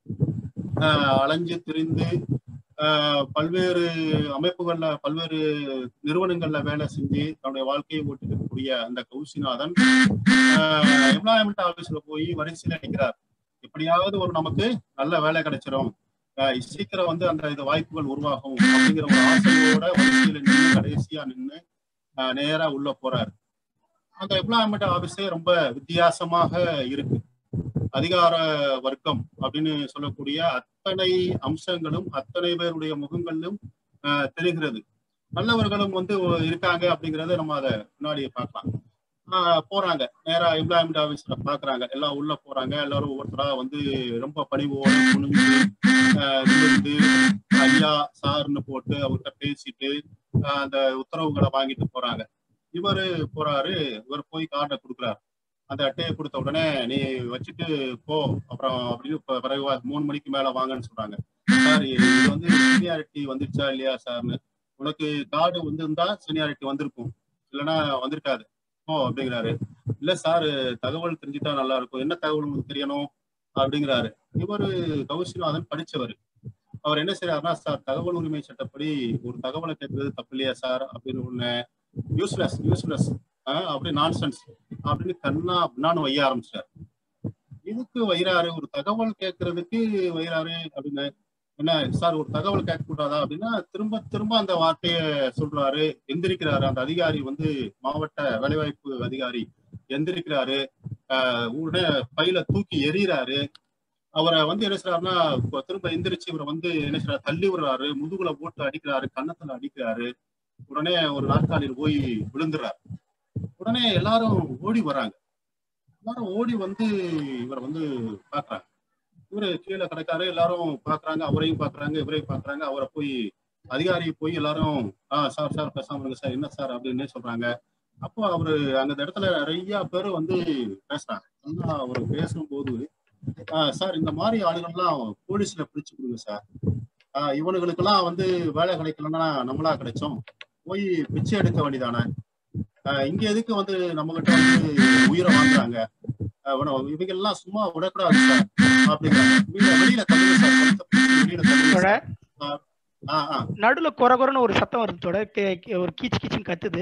ஆஹ், அலைஞ்சு திரிந்து ஆஹ், பல்வேறு அமைப்புகள்ல பல்வேறு நிறுவனங்கள்ல வேலை செஞ்சு தன்னுடைய வாழ்க்கையை ஓட்டிருக்கக்கூடிய அந்த கௌசிநாதன் எம்ப்ளாய்மெண்ட் ஆபீஸ்ல போய் வரிசையில நிற்கிறார் எப்படியாவது ஒரு நமக்கு நல்ல வேலை கிடைச்சிரும் ஆஹ் சீக்கிரம் வந்து அந்த இது வாய்ப்புகள் உருவாகும் அப்படிங்கிற ஒரு ஆசையோட வரிசையில நின்று கடைசியா நின்று நேரா உள்ள போறாரு அந்த எம்ப்ளாய்மெண்ட் ஆபீஸே ரொம்ப வித்தியாசமாக இருக்கு அதிகார வர்க்கம் அப்படின்னு சொல்லக்கூடிய அத்தனை அம்சங்களும் அத்தனை பேருடைய முகங்களிலும் ஆஹ் தெரிகிறது நல்லவர்களும் வந்து இருக்காங்க அப்படிங்கறத நம்ம அதை முன்னாடி பார்க்கலாம் ஆஹ் போறாங்க நேரா எம்ப்ளாய்மெண்ட் ஆபீஸ்ல பாக்குறாங்க எல்லாம் உள்ள போறாங்க எல்லாரும் ஒவ்வொருத்தரா வந்து ரொம்ப பணிவோட குனிஞ்சு ஆஹ் நிமிர்ந்து ஐயா சார்னு போட்டு அவர்கிட்ட பேசிட்டு ஆஹ் அந்த உத்தரவுகளை வாங்கிட்டு போறாங்க இவரு போறாரு இவர் போய் கார்டை கொடுக்குறாரு அந்த அட்டையை கொடுத்த உடனே நீ வச்சுட்டு போ அப்புறம் அப்படின்னு ப- பிறகு வா- மூணு மணிக்கு மேல வாங்கன்னு சொல்றாங்க சார் இது வந்து சீனியாரிட்டி வந்துருச்சா இல்லையா சார்னு உனக்கு கார்டு வந்திருந்தா சீனியாரிட்டி வந்திருக்கும் இல்லைன்னா வந்திருக்காது ஓ அப்படிங்கிறாரு இல்ல சார் தகவல் தெரிஞ்சுட்டா நல்லா இருக்கும் என்ன தகவல் உங்களுக்கு தெரியணும் அப்படிங்கிறாரு இவரு கௌசிநாதன் படிச்சவர் அவர் என்ன செய்யறாருன்னா சார் தகவல் உரிமை சட்டப்படி ஒரு தகவலை கேட்கறது தப்பு இல்லையா சார் அப்படின்னு ஒண்ணு யூஸ்லெஸ் யூஸ்லெஸ் அப்படி நான்சென்ஸ் அப்படின்னு கண்ணா அப்படின்னு வைய ஆரம்பிச்சார் இதுக்கு வைராரு ஒரு தகவல் கேட்கறதுக்கு வைராரு அப்படின்னு என்ன சார் ஒரு தகவல் கேட்க கூடாதா அப்படின்னா திரும்ப திரும்ப அந்த வார்த்தையை சொல்றாரு எந்திரிக்கிறாரு அந்த அதிகாரி வந்து மாவட்ட வேலைவாய்ப்பு அதிகாரி எந்திரிக்கிறாரு ஆஹ் உடனே பையில தூக்கி எறிகிறாரு அவரை வந்து என்ன செய்றாருன்னா இப்ப திரும்ப எந்திரிச்சு இவரை வந்து என்ன செய்றாரு தள்ளி விடுறாரு முதுகுல போட்டு அடிக்கிறாரு கன்னத்துல அடிக்கிறாரு உடனே ஒரு நாற்காலியில் போய் விழுந்துறாரு உடனே எல்லாரும் ஓடி வராங்க எல்லாரும் ஓடி வந்து இவரை வந்து பாக்குறாங்க இவரு கீழே கிடக்காரு எல்லாரும் பாக்குறாங்க அவரையும் பாக்குறாங்க இவரையும் பாக்குறாங்க அவரை போய் அதிகாரி போய் எல்லாரும் ஆஹ் சார் சார் பேசாம இருங்க சார் என்ன சார் அப்படின்னு சொல்றாங்க அப்போ அவரு அந்த இடத்துல நிறைய பேர் வந்து பேசுறாங்க ஆனா அவர் பேசும்போது ஆஹ் சார் இந்த மாதிரி ஆளுகள்லாம் போலீஸ்ல பிடிச்சு கொடுங்க சார் ஆஹ் இவனுங்களுக்கெல்லாம் வந்து வேலை கிடைக்கலன்னா நம்மளா கிடைச்சோம் போய் பிச்சை எடுக்க வேண்டியதானே ஆஹ் இங்க எதுக்கு வந்து நம்ம கிட்ட வந்து உயிரை வாங்குறாங்க ஆஹ் இவன- இவங்க எல்லாம் சும்மா விடக்கூடாது சார் அப்படிங்கிறாங்க வெளியில வெளியில தள்ளுங்க சார் வெளியில தள்ளுங்க தோட சார். ஆஹ் ஆஹ் நடுவுல குறை குறைன்னு ஒரு சத்தம் வருது தோட கே- கே- ஒரு கீச்சு கீச்சுன்னு கத்துது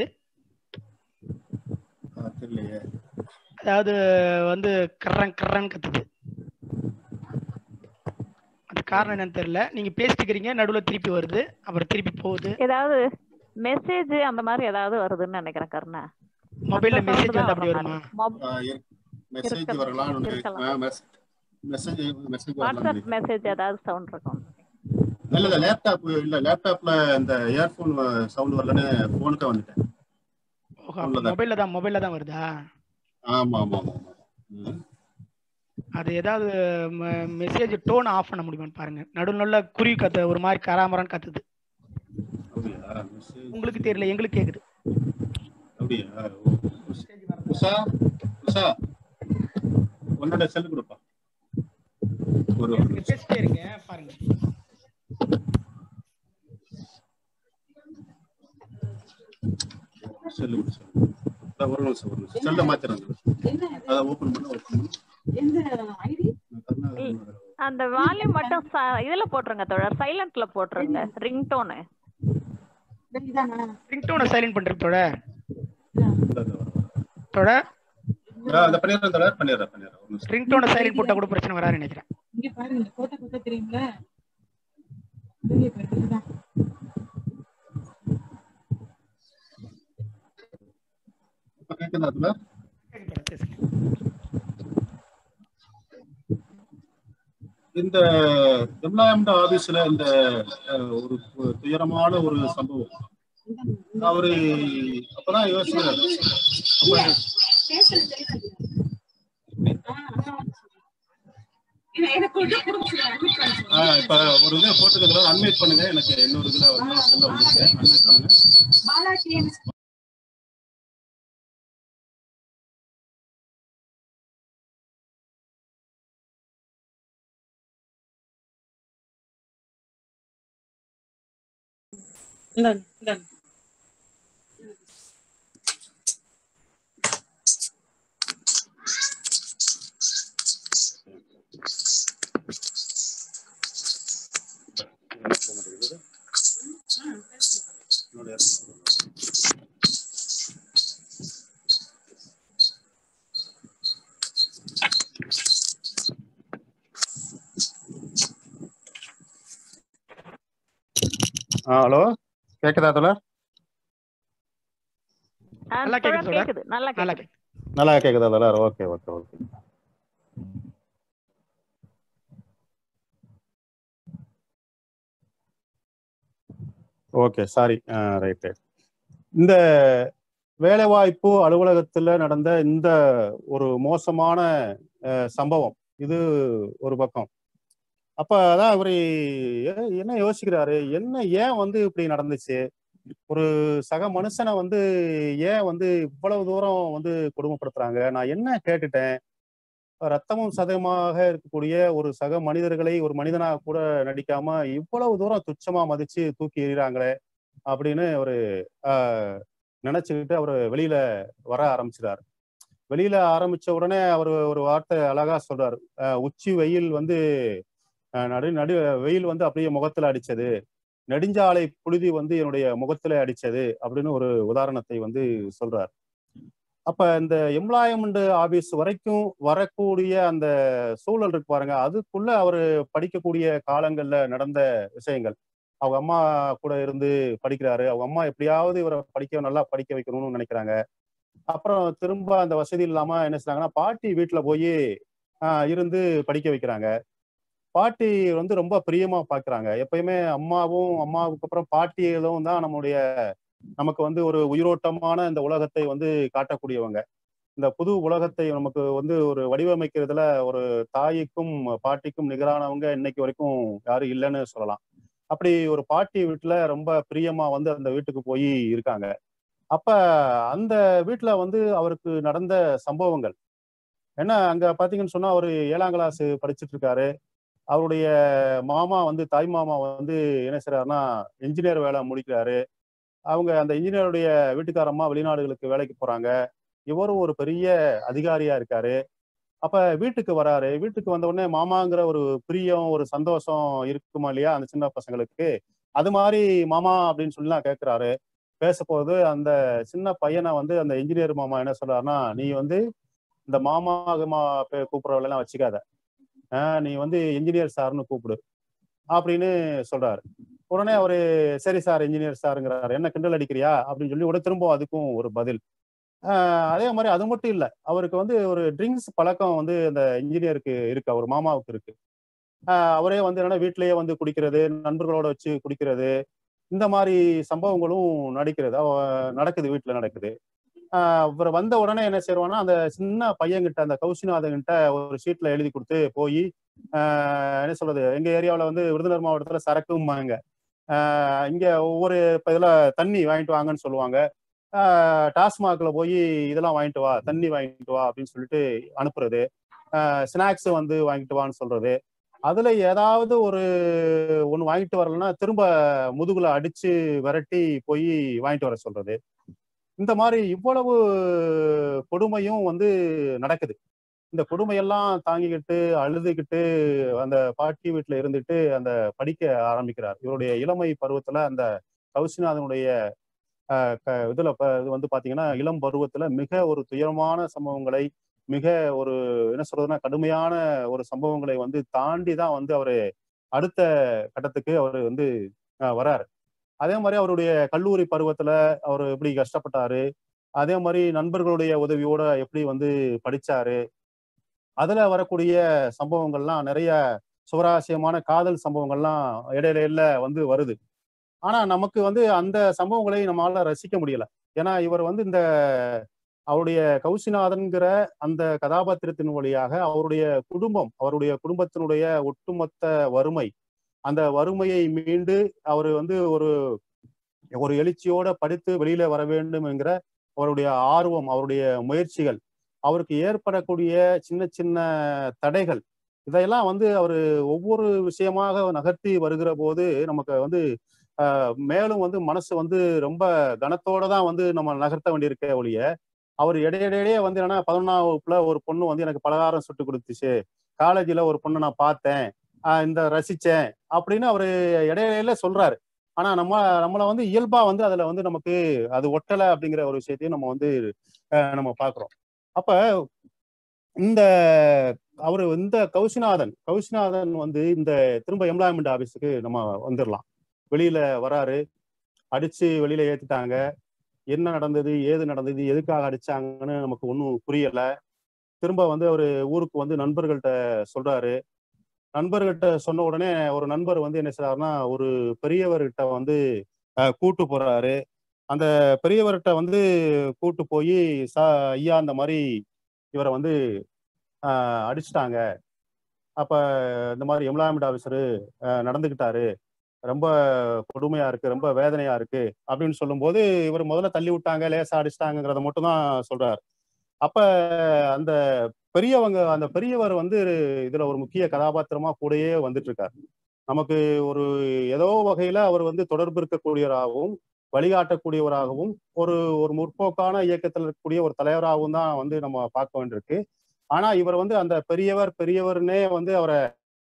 ஆஹ் தெரியலையே அதாவது வந்து கர்றன் கர்றன் கத்துது அந்த காரணம் என்னன்னு தெரியல நீங்க பேசிட்டு இருக்கிறீங்க நடுவுல திருப்பி வருது அப்புறம் திருப்பி போகுது ஏதாவது மெசேஜ் அந்த மாதிரி ஏதாவது வருதுன்னு நினைக்கிறேன் கருணா மொபைல்ல அந்த sound மெசேஜ் தான் வந்து அப்படி வர வருமா மாதிரி. Mob- மெசேஜ் இருக்கலாம். வரலாம் இருக்கலாம். மெசேஜ் மெசேஜ் வாட்ஸ்அப் வரலாம் மெசேஜ் ஏதாவது சவுண்ட் இருக்கும் இல்ல இல்ல லேப்டாப் இல்ல லேப்டாப்ல இந்த இயர்போன் சவுண்ட் வரலன்னு போனுக்கு வந்துட்டேன் அவ்வளவுதான். மொபைல்ல தான் மொபைல்ல தான் வருதா ஆமா ஆமா ஆமா ஆமா ம். அது ஏதாவது மெசேஜ் டோன் ஆஃப் பண்ண முடியுமான்னு பாருங்க நடுவில் நல்ல குருவி கத்து ஒரு மாதிரி கராமரான்னு கத்துது அப்படியா மெசேஜ் உங்களுக்கு தெரியல எங்களுக்கு கேக்குது அப்படியா ஓ. உஷா உஷா உன்னோட செல் கொடுப்பா ஒரு ஒரு நீங்க பேசிட்டே இருங்க பாருங்க செல்லு கொடு செல்லு அதான் ஒரு நிமிஷம் ஒரு நிமிஷம் செல்லை மாத்திரம் அதை ஓபன் பண்ண ஓபன் பண்ண எந்த ஐடி அந்த வால்யூம் மட்டும் ச- இதுல போட்டுருங்க தோழர் சைலண்ட்ல போட்டுருங்க ரிங்டோனு இதானா ரிங்டோனை சைலண்ட் பண்றதோட இதான். தோட அந்த பண்ணிடுறேன் தடவை பண்ணிடுறேன் பண்ணிடுறேன் ஒரு நிமிஷம் ரிங்டோனை சைலண்ட் போட்டா கூட பிரச்சனை வராதுன்னு நினைக்கிறேன் இங்க பாருங்க போட்டோ போட்டோ தெரியுங்களா வெளியே போயிருக்கு இதுதான் இப்ப கேட்குதா அதுல கேக்குது, பேசுங்க. இந்த எம்ப்ளாய்மெண்ட் ஆபீஸ்ல இந்த அஹ், ஒரு துயரமான ஒரு சம்பவம் அவரு அப்பதான் யோசிக்கிறாரு அப்ப பேசுறது தெரியுது ஆ, ஆ. இல்ல, எனக்கு கொஞ்சம் கொடுங்க admit பண்ண சொல்லுங்க. ஆஹ் இப்ப ஒரு இதை போட்டுக்கிறதுல அன்மைட் பண்ணுங்க எனக்கு இன்னொரு இதுல வந்து சொல்ல வந்திருக்கு அன்மைட் பண்ணுங்க பாலா டிஎம்எஸ் இந்தாங்க இந்தாங்க ஹலோ கேக்குதா அதுல ஆ, நல்லா தோழர் கேக்குது தோழர். கேக்குது நல்லா நல்லா கேக்குது கேக்குது. நல்லா கேக்குதா அதுல okay okay okay okay sorry right இந்த வேலைவாய்ப்பு அலுவலகத்துல நடந்த இந்த ஒரு மோசமான அஹ், சம்பவம் இது ஒரு பக்கம் அப்ப அதான் அவரு ஏ- என்ன யோசிக்கிறாரு என்ன ஏன் வந்து இப்படி நடந்துச்சு ஒரு சக மனுஷனை வந்து ஏன் வந்து இவ்வளவு தூரம் வந்து கொடுமைப்படுத்துறாங்க நான் என்ன கேட்டுட்டேன் ரத்தமும் சதயமாக இருக்கக்கூடிய ஒரு சக மனிதர்களை ஒரு மனிதனாக கூட நடிக்காம இவ்வளவு தூரம் துச்சமா மதிச்சு தூக்கி எறிகிறாங்களே அப்படின்னு ஒரு ஆஹ், நினைச்சுக்கிட்டு அவர் வெளியில வர ஆரம்பிச்சிடாரு வெளியில ஆரம்பிச்ச உடனே அவர் ஒரு வார்த்தை அழகா சொல்றாரு ஆஹ், உச்சி வெயில் வந்து ஆஹ், நடு நடு வெயில் வந்து அப்படியே முகத்துல அடிச்சது நெடுஞ்சாலை புழுதி வந்து என்னுடைய முகத்துல அடிச்சது அப்படின்னு ஒரு உதாரணத்தை வந்து சொல்றார் அப்ப இந்த எம்ப்ளாய்மெண்ட் ஆபீஸ் வரைக்கும் வரக்கூடிய அந்த சூழல் இருக்கு பாருங்க அதுக்குள்ள அவரு படிக்கக்கூடிய காலங்கள்ல நடந்த விஷயங்கள் அவங்க அம்மா கூட இருந்து படிக்கிறாரு அவங்க அம்மா எப்படியாவது இவரை படிக்க நல்லா படிக்க வைக்கணும்னு நினைக்கிறாங்க அப்புறம் திரும்ப அந்த வசதி இல்லாம என்ன செய்றாங்கன்னா பாட்டி வீட்டுல போய் இருந்து படிக்க வைக்கிறாங்க பாட்டி வந்து ரொம்ப பிரியமா பாக்குறாங்க எப்பயுமே அம்மாவும் அம்மாவுக்கு அப்புறம் பாட்டிகளும் தான் நம்முடைய நமக்கு வந்து ஒரு உயிரோட்டமான இந்த உலகத்தை வந்து காட்டக்கூடியவங்க இந்த புது உலகத்தை நமக்கு வந்து ஒரு வடிவமைக்கிறதுல ஒரு தாய்க்கும் பாட்டிக்கும் நிகரானவங்க இன்னைக்கு வரைக்கும் யாரும் இல்லைன்னு சொல்லலாம் அப்படி ஒரு பாட்டி வீட்டுல ரொம்ப பிரியமா வந்து அந்த வீட்டுக்கு போய் இருக்காங்க அப்ப அந்த வீட்டுல வந்து அவருக்கு நடந்த சம்பவங்கள் என்ன அங்க பாத்தீங்கன்னு சொன்னா அவரு ஏழாம் கிளாஸ் படிச்சுட்டு இருக்காரு அவருடைய மாமா வந்து தாய் மாமா வந்து என்ன செய்றாருன்னா இன்ஜினியர் வேலை முடிக்கிறாரு அவங்க அந்த இன்ஜினியருடைய வீட்டுக்காரம்மா வெளிநாடுகளுக்கு வேலைக்கு போறாங்க இவரும் ஒரு பெரிய அதிகாரியா இருக்காரு அப்ப வீட்டுக்கு வராரு வீட்டுக்கு வந்த உடனே மாமாங்கிற ஒரு பிரியம் ஒரு சந்தோஷம் இருக்குமா இல்லையா அந்த சின்ன பசங்களுக்கு அது மாதிரி மாமா அப்படின்னு சொல்லி நான் கேட்கிறாரு பேசப்போது அந்த சின்ன பையனை வந்து அந்த இன்ஜினியர் மாமா என்ன சொல்றாருன்னா நீ வந்து இந்த மாமா கூப்பிடுறவெல்லாம் வச்சுக்காத ஆஹ் நீ வந்து இன்ஜினியர் சார்னு கூப்பிடு அப்படின்னு சொல்றாரு உடனே அவரு சரி சார் இன்ஜினியர் சாருங்கிறாரு என்ன கிண்டல் அடிக்கிறியா அப்படின்னு சொல்லி உடனே திரும்ப அதுக்கும் ஒரு பதில் ஆஹ் அதே மாதிரி அது மட்டும் இல்ல அவருக்கு வந்து ஒரு ட்ரிங்க்ஸ் பழக்கம் வந்து அந்த இன்ஜினியருக்கு இருக்கு அவர் மாமாவுக்கு இருக்கு ஆஹ் அவரே வந்து என்னன்னா வீட்டிலேயே வந்து குடிக்கிறது நண்பர்களோட வச்சு குடிக்கிறது இந்த மாதிரி சம்பவங்களும் நடிக்கிறது அவ- நடக்குது வீட்டுல நடக்குது ஆஹ் அப்புறம் வந்த உடனே என்ன செய்வான்னா அந்த சின்ன பையன்கிட்ட அந்த கௌசிநாதன்கிட்ட ஒரு ஷீட்ல எழுதி கொடுத்து போய் என்ன சொல்றது எங்க ஏரியாவுல வந்து விருதுநகர் மாவட்டத்துல சரக்கும்பாங்க ஆஹ் இங்க ஒவ்வொரு இப்ப இதுல தண்ணி வாங்கிட்டு வாங்கன்னு சொல்லுவாங்க ஆஹ் டாஸ்மாக்ல போய் இதெல்லாம் வாங்கிட்டு வா தண்ணி வாங்கிட்டு வா அப்படின்னு சொல்லிட்டு அனுப்புறது ஸ்நாக்ஸ் வந்து வாங்கிட்டு வான்னு சொல்றது அதுல ஏதாவது ஒரு ஒண்ணு வாங்கிட்டு வரலன்னா திரும்ப முதுகுல அடிச்சு விரட்டி போய் வாங்கிட்டு வர சொல்றது இந்த மாதிரி இவ்வளவு கொடுமையும் வந்து நடக்குது இந்த கொடுமையெல்லாம் தாங்கிக்கிட்டு அழுதுகிட்டு அந்த பாட்டி வீட்டுல இருந்துட்டு அந்த படிக்க ஆரம்பிக்கிறார் இவருடைய இளமை பருவத்துல அந்த கௌசிநாதனுடைய ஆஹ் க- இதுல ப- இது வந்து பாத்தீங்கன்னா இளம் பருவத்துல மிக ஒரு துயரமான சம்பவங்களை மிக ஒரு என்ன சொல்றதுன்னா கடுமையான ஒரு சம்பவங்களை வந்து தாண்டி தான் வந்து அவரு அடுத்த கட்டத்துக்கு அவர் வந்து ஆஹ் வராரு அதே மாதிரி அவருடைய கல்லூரி பருவத்துல அவர் எப்படி கஷ்டப்பட்டாரு அதே மாதிரி நண்பர்களுடைய உதவியோட எப்படி வந்து படிச்சாரு அதுல வரக்கூடிய சம்பவங்கள்லாம் நிறைய சுவராசியமான காதல் சம்பவங்கள்லாம் இடையில இடையில வந்து வருது ஆனா நமக்கு வந்து அந்த சம்பவங்களை நம்மளால ரசிக்க முடியல ஏன்னா இவர் வந்து இந்த அவருடைய கௌசிநாதன்கிற அந்த கதாபாத்திரத்தின் வழியாக அவருடைய குடும்பம் அவருடைய குடும்பத்தினுடைய ஒட்டுமொத்த வறுமை அந்த வறுமையை மீண்டு அவர் வந்து ஒரு ஒரு எழுச்சியோட படித்து வெளியில வர வேண்டும் என்கிற அவருடைய ஆர்வம் அவருடைய முயற்சிகள் அவருக்கு ஏற்படக்கூடிய சின்ன சின்ன தடைகள் இதையெல்லாம் வந்து அவர் ஒவ்வொரு விஷயமாக நகர்த்தி வருகிற போது நமக்கு வந்து ஆஹ், மேலும் வந்து மனசு வந்து ரொம்ப கனத்தோட தான் வந்து நம்ம நகர்த்த வேண்டியிருக்க ஒழிய அவர் இடையிடையே வந்து என்னன்னா பதினொன்றாம் வகுப்புல ஒரு பொண்ணு வந்து எனக்கு பலகாரம் சுட்டு கொடுத்துச்சு காலேஜ்ல ஒரு பொண்ணை நான் பார்த்தேன் ஆஹ் இந்த ரசிச்சேன் அப்படின்னு அவரு இடையில சொல்றாரு ஆனா நம்ம நம்மளை வந்து இயல்பா வந்து அதுல வந்து நமக்கு அது ஒட்டலை அப்படிங்கிற ஒரு விஷயத்தையும் நம்ம வந்து ஆஹ் நம்ம பாக்குறோம் அப்ப இந்த அவரு இந்த கௌசிநாதன் கௌசிநாதன் வந்து இந்த திரும்ப எம்ப்ளாய்மெண்ட் ஆபீஸுக்கு நம்ம வந்துடலாம் வெளியில வராரு அடிச்சு வெளியில ஏத்திட்டாங்க என்ன நடந்தது ஏது நடந்தது எதுக்காக அடிச்சாங்கன்னு நமக்கு ஒன்றும் புரியல திரும்ப வந்து அவரு ஊருக்கு வந்து நண்பர்கள்ட்ட சொல்றாரு நண்பர்கிட்ட சொன்ன உடனே ஒரு நண்பர் வந்து என்ன செய்றாருன்னா ஒரு பெரியவர்கிட்ட வந்து அஹ், கூட்டு போறாரு அந்த பெரியவர்கிட்ட வந்து கூட்டு போய் சா ஐயா அந்த மாதிரி இவரை வந்து ஆஹ், அடிச்சிட்டாங்க அப்ப இந்த மாதிரி எம்ப்ளாய்மெண்ட் ஆஃபீஸரு நடந்துக்கிட்டாரு ரொம்ப கொடுமையா இருக்கு ரொம்ப வேதனையா இருக்கு அப்படின்னு சொல்லும்போது இவர் முதல்ல தள்ளி விட்டாங்க லேசா அடிச்சிட்டாங்கிறத மட்டும் தான் சொல்றாரு அப்ப அந்த பெரியவங்க அந்த பெரியவர் வந்து இதுல ஒரு முக்கிய கதாபாத்திரமா கூடயே வந்துட்டு இருக்காரு நமக்கு ஒரு ஏதோ வகையில அவர் வந்து தொடர்பு இருக்கக்கூடியவராகவும் வழிகாட்டக்கூடியவராகவும் ஒரு ஒரு முற்போக்கான இயக்கத்தில் இருக்கக்கூடிய ஒரு தலைவராகவும் தான் வந்து நம்ம பார்க்க வேண்டியிருக்கு ஆனா இவர் வந்து அந்த பெரியவர் பெரியவர்னே வந்து அவரை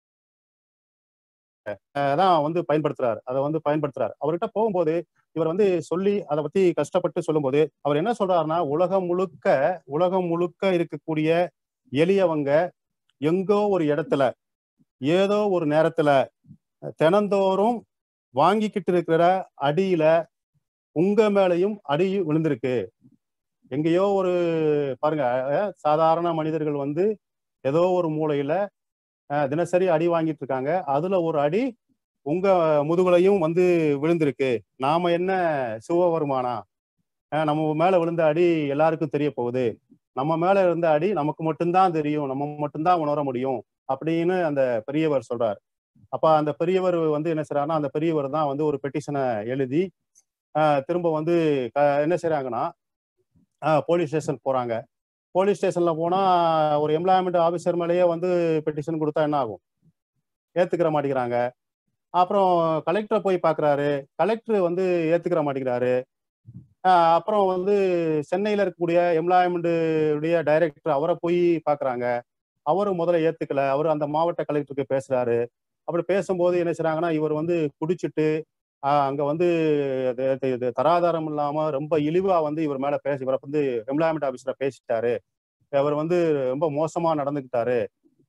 அஹ், தான் வந்து பயன்படுத்துறாரு அதை வந்து பயன்படுத்துறாரு அவர்கிட்ட போகும்போது இவர் வந்து சொல்லி அதை பத்தி கஷ்டப்பட்டு சொல்லும்போது அவர் என்ன சொல்றாருன்னா உலகம் முழுக்க உலகம் முழுக்க இருக்கக்கூடிய எளியவங்க எங்கோ ஒரு இடத்துல ஏதோ ஒரு நேரத்துல தினந்தோறும் வாங்கிக்கிட்டு இருக்கிற அடியில உங்க மேலையும் அடி விழுந்திருக்கு எங்கேயோ ஒரு பாருங்க அஹ், சாதாரண மனிதர்கள் வந்து ஏதோ ஒரு மூலையில அஹ், தினசரி அடி வாங்கிட்டு இருக்காங்க அதுல ஒரு அடி உங்க முதுகுலையும் வந்து விழுந்திருக்கு நாம என்ன சிவபெருமானா அஹ், நம்ம மேல விழுந்த அடி எல்லாருக்கும் தெரிய போகுது நம்ம மேல இருந்த அடி நமக்கு மட்டும்தான் தெரியும் நம்ம மட்டும்தான் உணர முடியும் அப்படின்னு அந்த பெரியவர் சொல்றார் அப்ப அந்த பெரியவர் வந்து என்ன செய்றாருன்னா அந்த பெரியவர் தான் வந்து ஒரு பெட்டிஷனை எழுதி ஆஹ் திரும்ப வந்து க- என்ன செய்றாங்கன்னா போலீஸ் ஸ்டேஷன் போறாங்க போலீஸ் ஸ்டேஷன்ல போனா ஒரு எம்ப்ளாய்மெண்ட் ஆபீசர் மேலேயே வந்து பெட்டிஷன் கொடுத்தா என்ன ஆகும் ஏத்துக்கிற மாட்டேங்கிறாங்க அப்புறம் கலெக்டரை போய் பார்க்கறாரு கலெக்டர் வந்து ஏத்துக்கிற மாட்டேங்கிறாரு ஆஹ் அப்புறம் வந்து சென்னையில இருக்கக்கூடிய எம்ப்ளாய்மெண்ட் உடைய டைரக்டர் அவரை போய் பார்க்கறாங்க அவரும் முதல்ல ஏத்துக்கல அவர் அந்த மாவட்ட கலெக்டருக்கு பேசுறாரு அப்படி பேசும்போது என்ன செய்றாங்கன்னா இவர் வந்து குடிச்சிட்டு ஆஹ் அங்க வந்து இது- இது- இது தராதாரம் இல்லாம ரொம்ப இழிவா வந்து இவர் மேல பேசி இவரை வந்து எம்ப்ளாய்மெண்ட் ஆபீஸ்ல பேசிட்டாரு அவர் வந்து ரொம்ப மோசமா நடந்துக்கிட்டாரு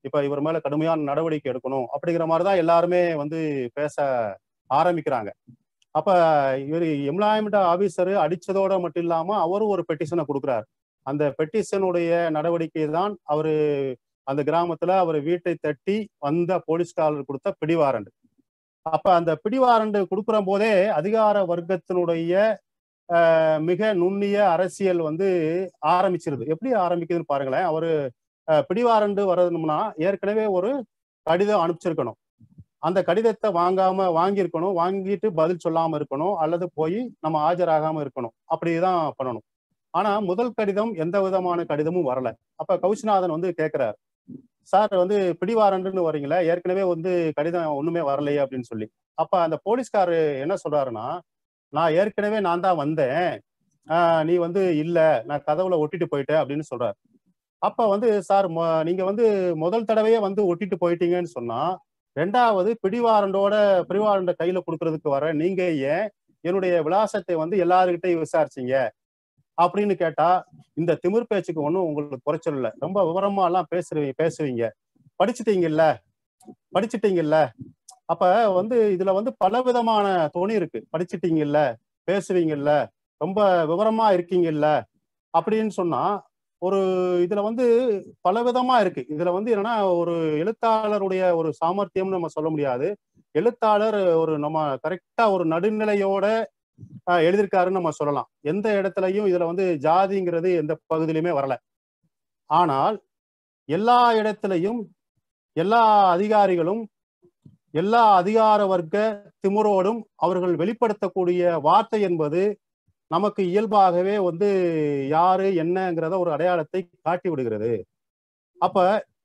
இப்ப இவர் மேல கடுமையான நடவடிக்கை எடுக்கணும் அப்படிங்கிற மாதிரி தான் எல்லாருமே வந்து பேச ஆரம்பிக்கிறாங்க அப்ப இவர் எம்ப்ளாய்மெண்ட் ஆபீசர் அடிச்சதோட மட்டும் இல்லாம அவரும் ஒரு பெட்டிஷனை கொடுக்குறாரு அந்த பெட்டிஷனுடைய நடவடிக்கை தான் அவரு அந்த கிராமத்துல அவர் வீட்டை தட்டி வந்த போலீஸ்காரர் கொடுத்த பிடிவாரண்டு அப்ப அந்த பிடிவாரண்டு கொடுக்குற போதே அதிகார வர்க்கத்தினுடைய ஆஹ், மிக நுண்ணிய அரசியல் வந்து ஆரம்பிச்சிருது எப்படி ஆரம்பிக்குதுன்னு பாருங்களேன் அவரு ஆஹ், பிடிவாரண்டு வரணும்னா ஏற்கனவே ஒரு கடிதம் அனுப்பிச்சிருக்கணும் அந்த கடிதத்தை வாங்காம வாங்கியிருக்கணும் வாங்கிட்டு பதில் சொல்லாம இருக்கணும் அல்லது போய் நம்ம ஆஜராகாம இருக்கணும் அப்படிதான் பண்ணணும் ஆனா முதல் கடிதம் எந்த விதமான கடிதமும் வரல அப்ப கௌசிநாதன் வந்து கேட்கிறார் சார் வந்து பிடிவாரண்டுன்னு வரீங்களா ஏற்கனவே வந்து கடிதம் ஒண்ணுமே வரலையே அப்படின்னு சொல்லி அப்ப அந்த போலீஸ்காரு என்ன சொல்றாருன்னா நான் ஏற்கனவே நான் தான் வந்தேன் ஆஹ் நீ வந்து இல்ல நான் கதவுல ஒட்டிட்டு போயிட்டேன் அப்படின்னு சொல்றாரு அப்ப வந்து சார் மொ- நீங்க வந்து முதல் தடவையே வந்து ஒட்டிட்டு போயிட்டீங்கன்னு சொன்னா ரெண்டாவது பிடிவாரண்டோட பிடிவாரண்ட கையில கொடுக்கறதுக்கு வர நீங்க ஏன் என்னுடைய விலாசத்தை வந்து எல்லாருக்கிட்டையும் விசாரிச்சீங்க அப்படின்னு கேட்டா இந்த திமிர் பேச்சுக்கு ஒன்றும் உங்களுக்கு குறைச்சல் இல்லை ரொம்ப விவரமா எல்லாம் பேசுறீங்க பேசுவீங்க படிச்சுட்டீங்கல்ல படிச்சுட்டீங்கல்ல அப்ப வந்து இதுல வந்து பல விதமான துணி இருக்கு படிச்சுட்டீங்கல்ல பேசுவீங்கல்ல ரொம்ப விவரமா இருக்கீங்கல்ல அப்படின்னு சொன்னா ஒரு இதுல வந்து பல விதமா இருக்கு இதுல வந்து என்னன்னா ஒரு எழுத்தாளருடைய ஒரு சாமர்த்தியம்னு நம்ம சொல்ல முடியாது எழுத்தாளர் ஒரு நம்ம கரெக்டா ஒரு நடுநிலையோட ஆஹ், எழுதியிருக்காருன்னு நம்ம சொல்லலாம் எந்த இடத்துலயும் இதுல வந்து ஜாதிங்கிறது எந்த பகுதியிலுமே வரல ஆனால் எல்லா இடத்துலையும் எல்லா அதிகாரிகளும் எல்லா அதிகார வர்க்க திமுறோடும் அவர்கள் வெளிப்படுத்தக்கூடிய வார்த்தை என்பது நமக்கு இயல்பாகவே வந்து யாரு என்னங்கிறத ஒரு அடையாளத்தை காட்டி விடுகிறது அப்ப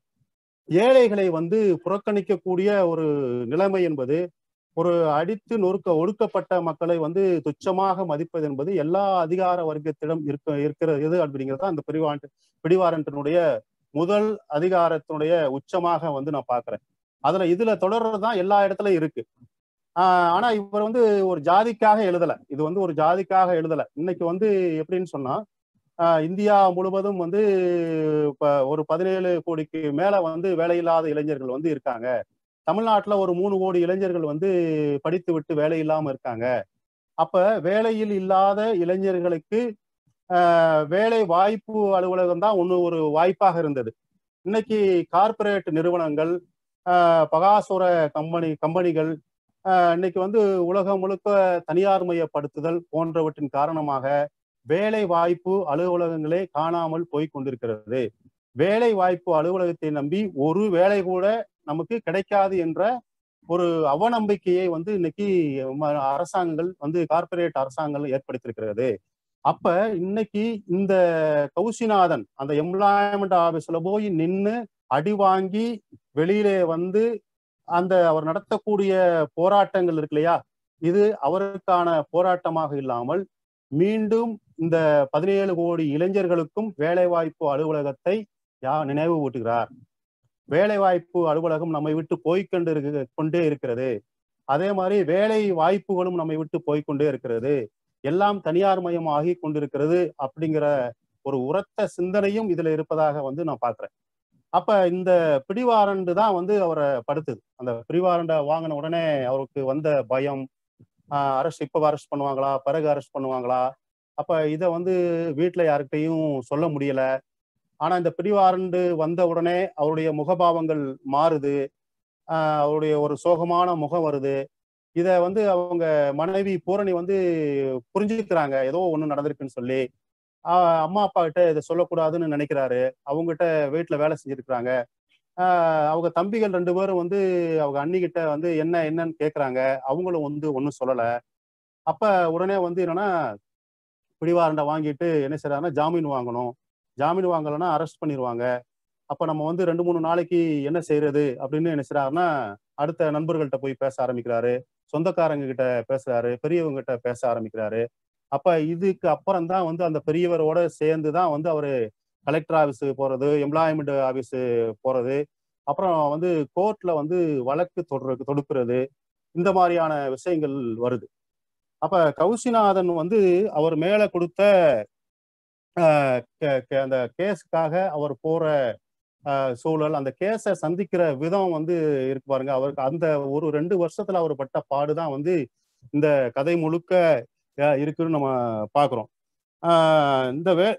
ஏழைகளை வந்து புறக்கணிக்கக்கூடிய ஒரு நிலைமை என்பது ஒரு அடித்து நொறுக்க ஒடுக்கப்பட்ட மக்களை வந்து துச்சமாக மதிப்பது என்பது எல்லா அதிகார வர்க்கத்திடம் இருக்க இருக்கிறது அப்படிங்கிறது தான் அந்த பிடிவாரண்ட் பிடிவாரண்டினுடைய முதல் அதிகாரத்தினுடைய உச்சமாக வந்து நான் பாக்குறேன் அதுல இதுல தொடர்றது தான் எல்லா இடத்துலயும் இருக்கு ஆஹ் ஆனா இவர் வந்து ஒரு ஜாதிக்காக எழுதல இது வந்து ஒரு ஜாதிக்காக எழுதல இன்னைக்கு வந்து எப்படின்னு சொன்னா ஆஹ் இந்தியா முழுவதும் வந்து இப்ப ஒரு பதினேழு கோடிக்கு மேல வந்து வேலையில்லாத இளைஞர்கள் வந்து இருக்காங்க தமிழ்நாட்டுல ஒரு மூணு கோடி இளைஞர்கள் வந்து படித்து விட்டு வேலை இல்லாம இருக்காங்க அப்ப வேலையில் இல்லாத இளைஞர்களுக்கு ஆஹ் வேலை வாய்ப்பு அலுவலகம் தான் ஒன்று ஒரு வாய்ப்பாக இருந்தது இன்னைக்கு கார்ப்பரேட் நிறுவனங்கள் ஆஹ் பகாசுர கம்பெனி கம்பெனிகள் ஆஹ் இன்னைக்கு வந்து உலகம் முழுக்க தனியார் மயப்படுத்துதல் போன்றவற்றின் காரணமாக வேலை வாய்ப்பு அலுவலகங்களே காணாமல் போய் கொண்டிருக்கிறது வேலை வாய்ப்பு அலுவலகத்தை நம்பி ஒரு வேலை கூட நமக்கு கிடைக்காது என்ற ஒரு அவநம்பிக்கையை வந்து இன்னைக்கு ம- அரசாங்கங்கள் வந்து கார்ப்பரேட் அரசாங்கங்கள் ஏற்படுத்தியிருக்கிறது அப்ப இன்னைக்கு இந்த கௌசிநாதன் அந்த எம்ப்ளாய்மெண்ட் ஆபீஸ்ல போய் நின்னு அடி வாங்கி வெளியிலே வந்து அந்த அவர் நடத்தக்கூடிய போராட்டங்கள் இருக்கு இல்லையா இது அவருக்கான போராட்டமாக இல்லாமல் மீண்டும் இந்த பதினேழு கோடி இளைஞர்களுக்கும் வேலைவாய்ப்பு அலுவலகத்தை யா நினைவு ஊட்டுகிறார் வேலைவாய்ப்பு அலுவலகம் நம்மை விட்டு போய்க்கொண்டு இருக்கு கொண்டே இருக்கிறது அதே மாதிரி வேலை வாய்ப்புகளும் நம்மை விட்டு போய்க்கொண்டே இருக்கிறது எல்லாம் தனியார் மயமாகி கொண்டிருக்கிறது அப்படிங்கிற ஒரு உரத்த சிந்தனையும் இதுல இருப்பதாக வந்து நான் பாக்குறேன் அப்ப இந்த பிடிவாரண்டு தான் வந்து அவரை படுத்துது அந்த பிடிவாரண்டை வாங்கின உடனே அவருக்கு வந்த பயம் அரெஸ்ட் இப்போ அரெஸ்ட் பண்ணுவாங்களா பிறகு அரெஸ்ட் பண்ணுவாங்களா அப்ப இதை வந்து வீட்டுல யார்கிட்டையும் சொல்ல முடியல ஆனா இந்த பிடிவாரண்டு வந்த உடனே அவருடைய முகபாவங்கள் மாறுது ஆஹ் அவருடைய ஒரு சோகமான முகம் வருது இத வந்து அவங்க மனைவி பூரணி வந்து புரிஞ்சுக்கிறாங்க ஏதோ ஒண்ணு நடந்திருக்குன்னு சொல்லி ஆஹ் அம்மா அப்பா கிட்ட இதை சொல்லக்கூடாதுன்னு நினைக்கிறாரு அவங்ககிட்ட வீட்டுல வேலை செஞ்சிருக்கிறாங்க ஆஹ் அவங்க தம்பிகள் ரெண்டு பேரும் வந்து அவங்க அண்ணி கிட்ட வந்து என்ன என்னன்னு கேக்குறாங்க அவங்களும் வந்து ஒன்றும் சொல்லல அப்ப உடனே வந்து என்னன்னா பிடிவாரண்டை வாங்கிட்டு என்ன செய்யறாருன்னா ஜாமீன் வாங்கணும் ஜாமீன் வாங்கலைன்னா அரெஸ்ட் பண்ணிடுவாங்க அப்ப நம்ம வந்து ரெண்டு மூணு நாளைக்கு என்ன செய்யறது அப்படின்னு என்ன செய்யறாருன்னா அடுத்த நண்பர்கள்ட்ட போய் பேச ஆரம்பிக்கிறாரு சொந்தக்காரங்க கிட்ட பேசுறாரு பெரியவங்க கிட்ட பேச ஆரம்பிக்கிறாரு அப்ப இதுக்கு அப்புறம் தான் வந்து அந்த பெரியவரோட சேர்ந்து தான் வந்து அவரு கலெக்டர் ஆஃபீஸ் போறது எம்ப்ளாய்மெண்ட் ஆஃபீஸ் போறது அப்புறம் வந்து கோர்ட்ல வந்து வழக்கு தொடர் தொடுக்கிறது இந்த மாதிரியான விஷயங்கள் வருது அப்ப கௌசிநாதன் வந்து அவர் மேல கொடுத்த ஆஹ் கே- கே- அந்த கேஸுக்காக அவர் போற ஆஹ் சூழல் அந்த கேஸை சந்திக்கிற விதம் வந்து இருக்கு பாருங்க அவருக்கு அந்த ஒரு ரெண்டு வருஷத்துல அவர் பட்ட பாடுதான் வந்து இந்த கதை முழுக்க அஹ் இருக்குன்னு நம்ம பாக்குறோம் ஆஹ் இந்த வே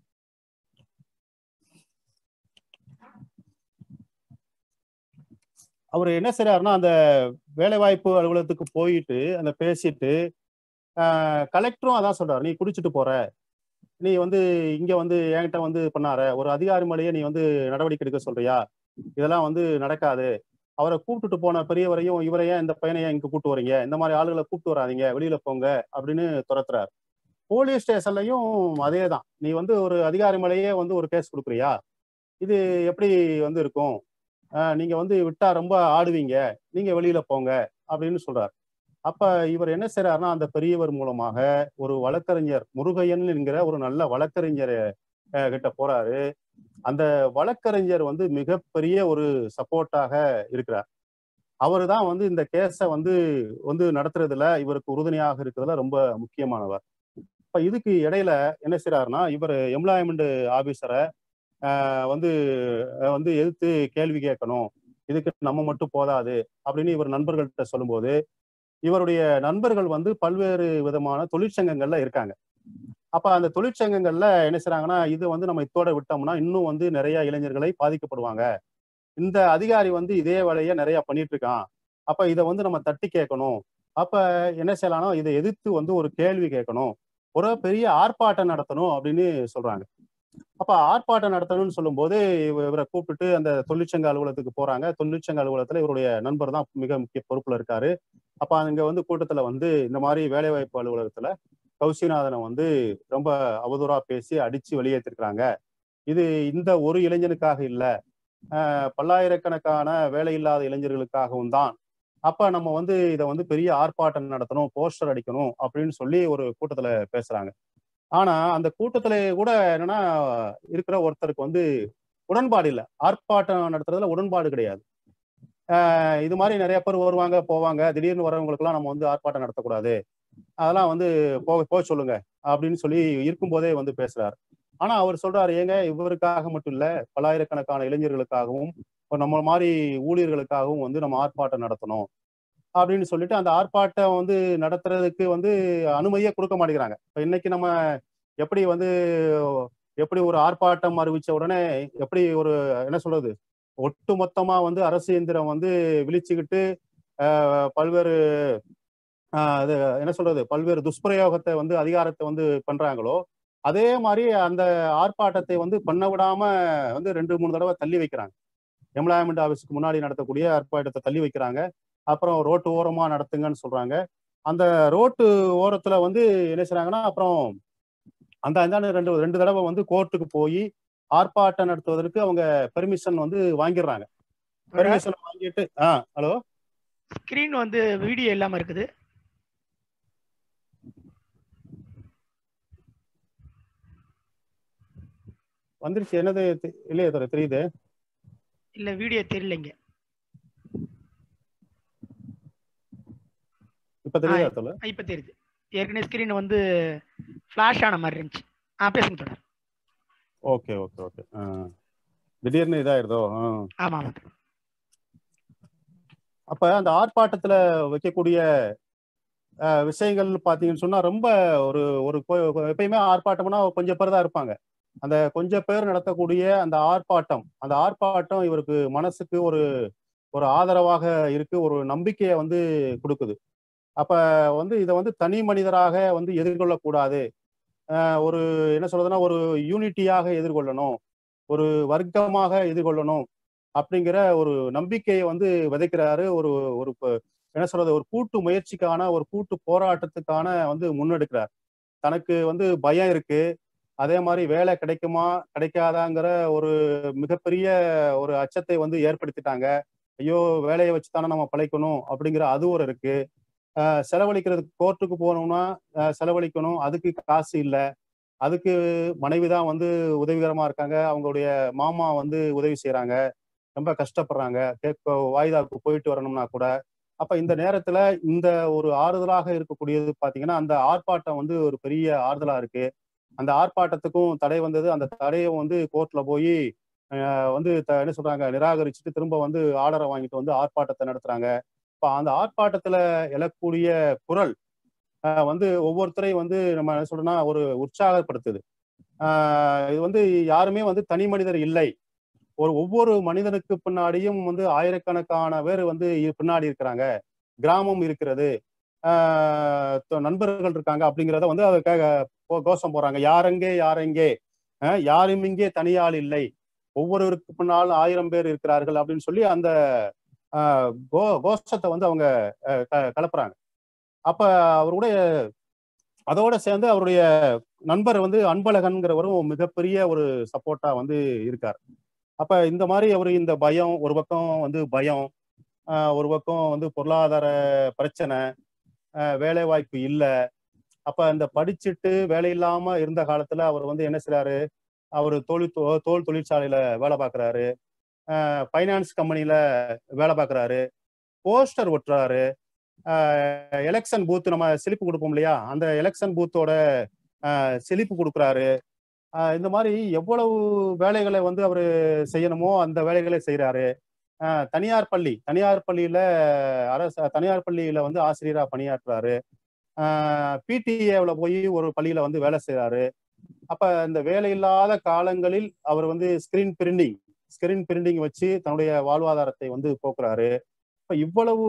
அவர் என்ன செய்றாருன்னா அந்த வேலைவாய்ப்பு அலுவலகத்துக்கு போயிட்டு அந்த பேசிட்டு கலெக்டரும் அதான் சொல்றாரு நீ குடிச்சிட்டு போற நீ வந்து இங்க வந்து என்கிட்ட வந்து பண்ணார ஒரு அதிகாரி மேலேயே நீ வந்து நடவடிக்கை எடுக்க சொல்றியா இதெல்லாம் வந்து நடக்காது அவரை கூப்பிட்டுட்டு போன பெரியவரையும் இவரையும் இந்த பையனையும் இங்க கூப்பிட்டு வரீங்க இந்த மாதிரி ஆளுகளை கூப்பிட்டு வராதீங்க வெளியில போங்க அப்படின்னு துரத்துறாரு போலீஸ் ஸ்டேஷன்லயும் அதே தான் நீ வந்து ஒரு அதிகாரி மேலேயே வந்து ஒரு கேஸ் கொடுக்குறியா இது எப்படி வந்து இருக்கும் ஆஹ் நீங்க வந்து விட்டா ரொம்ப ஆடுவீங்க நீங்க வெளியில போங்க அப்படின்னு சொல்றாரு அப்ப இவர் என்ன செய்றாருன்னா அந்த பெரியவர் மூலமாக ஒரு வழக்கறிஞர் முருகையன் என்கிற ஒரு நல்ல வழக்கறிஞர் அஹ், கிட்ட போறாரு அந்த வழக்கறிஞர் வந்து மிகப்பெரிய ஒரு சப்போர்ட்டாக இருக்கிறார் அவர் தான் வந்து இந்த கேஸை வந்து வந்து நடத்துறதுல இவருக்கு உறுதுணையாக இருக்கிறதுல ரொம்ப முக்கியமானவர் இப்ப இதுக்கு இடையில என்ன செய்றாருன்னா இவர் எம்ப்ளாய்மெண்ட் ஆபீசரை வந்து அஹ், வந்து எதிர்த்து கேள்வி கேட்கணும் இதுக்கு நம்ம மட்டும் போதாது அப்படின்னு இவர் நண்பர்கள்ட்ட சொல்லும்போது இவருடைய நண்பர்கள் வந்து பல்வேறு விதமான தொழிற்சங்கங்கள்ல இருக்காங்க அப்ப அந்த தொழிற்சங்கங்கள்ல என்ன செய்றாங்கன்னா இது வந்து நம்ம இத்தோட விட்டோம்னா இன்னும் வந்து நிறைய இளைஞர்களை பாதிக்கப்படுவாங்க இந்த அதிகாரி வந்து இதே வேலையை நிறைய பண்ணிட்டு இருக்கான் அப்ப இதை வந்து நம்ம தட்டி கேட்கணும் அப்ப என்ன செய்யலாம்னா இதை எதிர்த்து வந்து ஒரு கேள்வி கேட்கணும் ஒரு பெரிய ஆர்ப்பாட்டம் நடத்தணும் அப்படின்னு சொல்றாங்க அப்ப ஆர்ப்பாட்டம் நடத்தணும்னு சொல்லும்போது இவ- இவரை கூப்பிட்டுட்டு அந்த தொழிற்சங்க அலுவலகத்துக்கு போறாங்க தொழிற்சங்க அலுவலகத்துல இவருடைய நண்பர் தான் மிக முக்கிய பொறுப்புல இருக்காரு அப்ப அங்க வந்து கூட்டத்துல வந்து இந்த மாதிரி வேலைவாய்ப்பு அலுவலகத்துல கௌசிநாதனை வந்து ரொம்ப அவதூறா பேசி அடிச்சு வெளியேற்றிருக்கிறாங்க இது இந்த ஒரு இளைஞனுக்காக இல்ல ஆஹ் பல்லாயிரக்கணக்கான வேலை இல்லாத இளைஞர்களுக்காகவும் தான் அப்ப நம்ம வந்து இதை வந்து பெரிய ஆர்ப்பாட்டம் நடத்தணும் போஸ்டர் அடிக்கணும் அப்படின்னு சொல்லி ஒரு கூட்டத்துல பேசுறாங்க ஆனா அந்த கூட்டத்துல கூட என்னன்னா இருக்கிற ஒருத்தருக்கு வந்து உடன்பாடு இல்லை ஆர்ப்பாட்டம் நடத்துறதுல உடன்பாடு கிடையாது ஆஹ் இது மாதிரி நிறைய பேர் வருவாங்க போவாங்க திடீர்னு வரவங்களுக்குலாம் நம்ம வந்து ஆர்ப்பாட்டம் நடத்தக்கூடாது அதெல்லாம் வந்து போக போக சொல்லுங்க அப்படின்னு சொல்லி இருக்கும்போதே வந்து பேசுறாரு ஆனா அவர் சொல்றாரு ஏங்க இவருக்காக மட்டும் இல்ல பல்லாயிரக்கணக்கான இளைஞர்களுக்காகவும் ஒரு நம்ம மாதிரி ஊழியர்களுக்காகவும் வந்து நம்ம ஆர்ப்பாட்டம் நடத்தணும் அப்படின்னு சொல்லிட்டு அந்த ஆர்ப்பாட்டம் வந்து நடத்துறதுக்கு வந்து அனுமதியே கொடுக்க மாட்டேங்கிறாங்க இப்ப இன்னைக்கு நம்ம எப்படி வந்து எப்படி ஒரு ஆர்ப்பாட்டம் அறிவிச்ச உடனே எப்படி ஒரு என்ன சொல்றது ஒட்டு மொத்தமா வந்து அரசு இயந்திரம் வந்து விழிச்சுக்கிட்டு ஆஹ், பல்வேறு ஆஹ், அது என்ன சொல்றது பல்வேறு துஷ்பிரயோகத்தை வந்து அதிகாரத்தை வந்து பண்றாங்களோ அதே மாதிரி அந்த ஆர்ப்பாட்டத்தை வந்து பண்ண விடாம வந்து ரெண்டு மூணு தடவை தள்ளி வைக்கிறாங்க எம்ப்ளாய்மெண்ட் ஆஃபீஸுக்கு முன்னாடி நடத்தக்கூடிய ஆர்ப்பாட்டத்தை தள்ளி வைக்கிறாங்க அப்புறம் ரோட்டு ஓரமா நடத்துங்கன்னு சொல்றாங்க அந்த ரோட்டு ஓரத்துல வந்து என்ன செய்றாங்கன்னா அப்புறம் அந்த அஞ்சாண்டு ரெண்டு ரெண்டு தடவை வந்து கோர்ட்டுக்கு போய் ஆர்ப்பாட்டம் நடத்துவதற்கு அவங்க பெர்மிஷன் வந்து வாங்கிடுறாங்க பெர்மிஷன் வாங்கிட்டு ஆ ஹலோ ஸ்கிரீன் வந்து வீடியோ இல்லாம இருக்குது வந்துருச்சு என்னது தெ- இல்லையே தோற தெரியுது இல்ல வீடியோ தெரியலைங்க இப்ப தெரியுதா தோல ஆ, இப்ப தெரியுது ஏற்கனவே ஸ்கிரீன் வந்து ஃபிளாஷ் ஆன மாதிரி இருந்துச்சு ஆ பேசுங்க தொடர் ஓகே ஓகே ஓகே திடீர்னு இதாயிருதோ ஆ. ஆமா ஆமா அப்ப அந்த ஆர்ப்பாட்டத்துல வைக்கக்கூடிய அஹ், விஷயங்கள் பாத்தீங்கன்னு சொன்னா ரொம்ப ஒரு ஒரு கொ- எப்பயுமே ஆர்ப்பாட்டம்னா கொஞ்சம் பேர் தான் இருப்பாங்க அந்த கொஞ்சம் பேர் நடத்தக்கூடிய அந்த ஆர்ப்பாட்டம் அந்த ஆர்ப்பாட்டம் இவருக்கு மனசுக்கு ஒரு ஒரு ஆதரவாக இருக்கு ஒரு நம்பிக்கையை வந்து கொடுக்குது அப்ப வந்து இதை வந்து தனி மனிதராக வந்து எதிர்கொள்ளக்கூடாது அஹ், ஒரு என்ன சொல்றதுன்னா ஒரு யூனிட்டியாக எதிர்கொள்ளணும் ஒரு வர்க்கமாக எதிர்கொள்ளணும் அப்படிங்கிற ஒரு நம்பிக்கையை வந்து விதைக்கிறாரு ஒரு ஒரு ப- என்ன சொல்றது ஒரு கூட்டு முயற்சிக்கான ஒரு கூட்டு போராட்டத்துக்கான வந்து முன்னெடுக்கிறார் தனக்கு வந்து பயம் இருக்கு அதே மாதிரி வேலை கிடைக்குமா கிடைக்காதாங்கிற ஒரு மிகப்பெரிய ஒரு அச்சத்தை வந்து ஏற்படுத்திட்டாங்க ஐயோ வேலையை வச்சு தானே நம்ம பழைக்கணும் அப்படிங்கிற அது ஒரு இருக்கு ஆஹ் செலவழிக்கிறதுக்கு கோர்ட்டுக்கு போகணும்னா ஆஹ் செலவழிக்கணும் அதுக்கு காசு இல்லை அதுக்கு மனைவி தான் வந்து உதவிகரமா இருக்காங்க அவங்களுடைய மாமா வந்து உதவி செய்யறாங்க ரொம்ப கஷ்டப்படுறாங்க கேட்க வாய்தாவுக்கு போயிட்டு வரணும்னா கூட அப்ப இந்த நேரத்துல இந்த ஒரு ஆறுதலாக இருக்கக்கூடியது பாத்தீங்கன்னா அந்த ஆர்ப்பாட்டம் வந்து ஒரு பெரிய ஆறுதலா இருக்கு அந்த ஆர்ப்பாட்டத்துக்கும் தடை வந்தது அந்த தடையை வந்து கோர்ட்ல போய் அஹ் வந்து த- என்ன சொல்றாங்க நிராகரிச்சுட்டு திரும்ப வந்து ஆர்டரை வாங்கிட்டு வந்து ஆர்ப்பாட்டத்தை நடத்துறாங்க இப்போ அந்த ஆர்ப்பாட்டத்துல எழக்கூடிய குரல் அஹ் வந்து ஒவ்வொருத்தரையும் வந்து நம்ம என்ன சொல்றோம்னா ஒரு உற்சாகப்படுத்துது ஆஹ் இது வந்து யாருமே வந்து தனி மனிதர் இல்லை ஒரு ஒவ்வொரு மனிதனுக்கு பின்னாடியும் வந்து ஆயிரக்கணக்கான பேர் வந்து இ- பின்னாடி இருக்கிறாங்க கிராமம் இருக்கிறது ஆஹ் தொ- நண்பர்கள் இருக்காங்க அப்படிங்கிறத வந்து அதுக்காக கோ- கோஷம் போறாங்க யாரெங்கே யாரெங்கே அஹ் யாரும் இங்கே தனியாள் இல்லை ஒவ்வொருவருக்கு பின்னால் ஆயிரம் பேர் இருக்கிறார்கள் அப்படின்னு சொல்லி அந்த ஆஹ் கோ கோஷத்தை வந்து அவங்க அஹ் க- கலப்புறாங்க அப்ப அவருடைய அதோட சேர்ந்து அவருடைய நண்பர் வந்து அன்பழகன்கிறவரும் மிகப்பெரிய ஒரு சப்போர்ட்டா வந்து இருக்கார் அப்ப இந்த மாதிரி அவர் இந்த பயம் ஒரு பக்கம் வந்து பயம் ஆஹ் ஒரு பக்கம் வந்து பொருளாதார பிரச்சனை ஆஹ் வேலை வாய்ப்பு இல்லை அப்ப இந்த படிச்சுட்டு வேலை இல்லாம இருந்த காலத்துல அவர் வந்து என்ன செய்றாரு அவர் தொழில் தொ- தோல் தொழிற்சாலையில வேலை பார்க்கறாரு ஃபைனான்ஸ் கம்பெனில வேலை பார்க்கறாரு போஸ்டர் ஒட்டுறாரு எலெக்ஷன் பூத் நம்ம சிலிப்பு கொடுப்போம் இல்லையா அந்த எலெக்ஷன் பூத்தோட சிலிப்பு கொடுக்குறாரு ஆஹ் இந்த மாதிரி எவ்வளவு வேலைகளை வந்து அவர் செய்யணுமோ அந்த வேலைகளை செய்கிறாரு தனியார் பள்ளி தனியார் பள்ளியில அரசு தனியார் பள்ளியில வந்து ஆசிரியரா பணியாற்றுறாரு பிடிஏவில் போய் ஒரு பள்ளியில வந்து வேலை செய்கிறாரு அப்ப இந்த வேலை இல்லாத காலங்களில் அவர் வந்து ஸ்கிரீன் பிரிண்டிங் ஸ்கிரீன் பிரிண்டிங் வச்சு தன்னுடைய வாழ்வாதாரத்தை வந்து போக்குறாரு இப்ப இவ்வளவு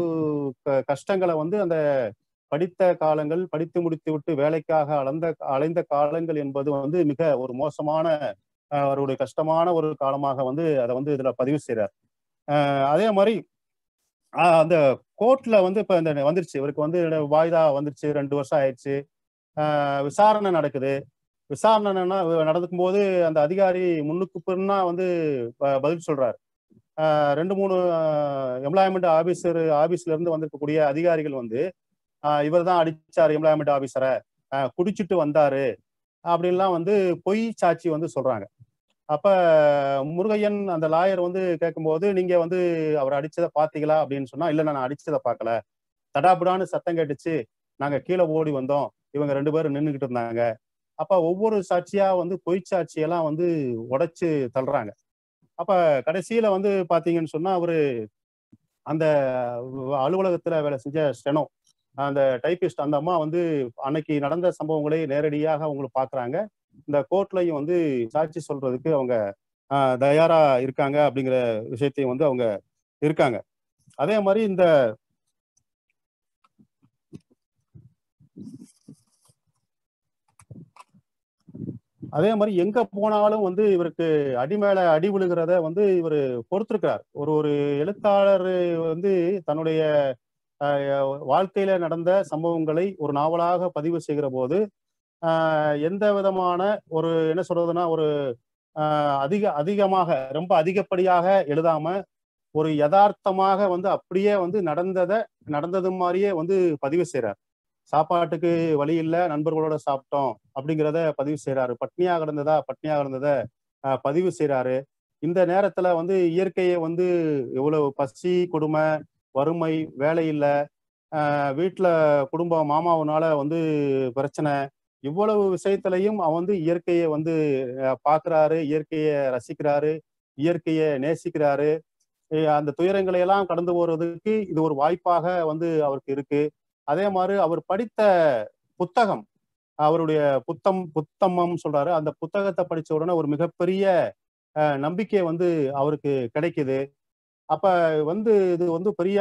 க- கஷ்டங்களை வந்து அந்த படித்த காலங்கள் படித்து முடித்து விட்டு வேலைக்காக அலைந்த அலைந்த காலங்கள் என்பது வந்து மிக ஒரு மோசமான அஹ், அவருடைய கஷ்டமான ஒரு காலமாக வந்து அதை வந்து இதுல பதிவு செய்றார் அஹ், அதே மாதிரி அஹ், அந்த கோர்ட்ல வந்து இப்ப இந்த வந்துருச்சு இவருக்கு வந்து வாய்தா வந்துருச்சு ரெண்டு வருஷம் ஆயிடுச்சு அஹ், விசாரணை நடக்குது விசாரணை நடக்கும் போது அந்த அதிகாரி முன்னுக்கு பின்னா வந்து ப- பதில் சொல்றாரு அஹ், ரெண்டு மூணு எம்ப்ளாய்மெண்ட் ஆபீசர் ஆபீஸ்ல இருந்து வந்திருக்கக்கூடிய அதிகாரிகள் வந்து இவர் தான் அடிச்சாரு எம்ப்ளாய்மெண்ட் ஆபீசரை குடிச்சிட்டு வந்தாரு அப்படின்லாம் வந்து பொய் சாட்சி வந்து சொல்றாங்க அப்ப முருகையன் அந்த லாயர் வந்து கேட்கும்போது நீங்க வந்து அவர் அடிச்சதை பாத்தீங்களா அப்படின்னு சொன்னா இல்ல நான் அடிச்சதை பார்க்கல தடாபுடான்னு சத்தம் கேட்டுச்சு நாங்க கீழே ஓடி வந்தோம் இவங்க ரெண்டு பேரும் நின்றுகிட்டு இருந்தாங்க அப்ப ஒவ்வொரு சாட்சியா வந்து பொய் சாட்சியெல்லாம் வந்து உடைச்சு தள்ளுறாங்க அப்ப கடைசியில வந்து பாத்தீங்கன்னு சொன்னா அவரு அந்த அலுவலகத்துல வேலை செஞ்ச ஸ்டெனோ அந்த டைபிஸ்ட் அந்த அம்மா வந்து அன்னைக்கு நடந்த சம்பவங்களை நேரடியாக அவங்களுக்கு பாக்குறாங்க இந்த கோர்ட்லயும் வந்து சாட்சி சொல்றதுக்கு அவங்க ஆஹ், தயாரா இருக்காங்க அப்படிங்கிற விஷயத்தையும் வந்து அவங்க இருக்காங்க அதே மாதிரி இந்த அதே மாதிரி எங்க போனாலும் வந்து இவருக்கு அடி மேல அடி விழுகிறத வந்து இவர் பொறுத்திருக்கிறார் ஒரு ஒரு எழுத்தாளர் வந்து தன்னுடைய ஆஹ், வாழ்க்கையில நடந்த சம்பவங்களை ஒரு நாவலாக பதிவு செய்கிற போது ஆஹ், எந்த விதமான ஒரு என்ன சொல்றதுன்னா ஒரு ஆஹ், அதிக அதிகமாக ரொம்ப அதிகப்படியாக எழுதாம ஒரு யதார்த்தமாக வந்து அப்படியே வந்து நடந்ததை நடந்தது மாதிரியே வந்து பதிவு செய்றார் சாப்பாட்டுக்கு வழி இல்ல நண்பர்களோட சாப்பிட்டோம் அப்படிங்கிறத பதிவு செய்றாரு பட்னியா கிடந்ததா பட்னியா கிடந்ததை ஆஹ், பதிவு செய்றாரு இந்த நேரத்துல வந்து இயற்கையை வந்து எவ்வளவு பசி கொடுமை வறுமை வேலை இல்ல ஆஹ், வீட்டுல குடும்ப மாமாவுனால வந்து பிரச்சனை இவ்வளவு விஷயத்திலையும் அவன் வந்து இயற்கையை வந்து அஹ், பார்க்கறாரு இயற்கையை ரசிக்கிறாரு இயற்கையை நேசிக்கிறாரு அஹ் அந்த துயரங்களை எல்லாம் கடந்து போறதுக்கு இது ஒரு வாய்ப்பாக வந்து அவருக்கு இருக்கு அதே மாதிரி அவர் படித்த புத்தகம் அவருடைய புத்தம் புத்தம்மம் சொல்றாரு அந்த புத்தகத்தை படிச்ச உடனே ஒரு மிகப்பெரிய அஹ், நம்பிக்கை வந்து அவருக்கு கிடைக்குது அப்ப வந்து இது வந்து பெரிய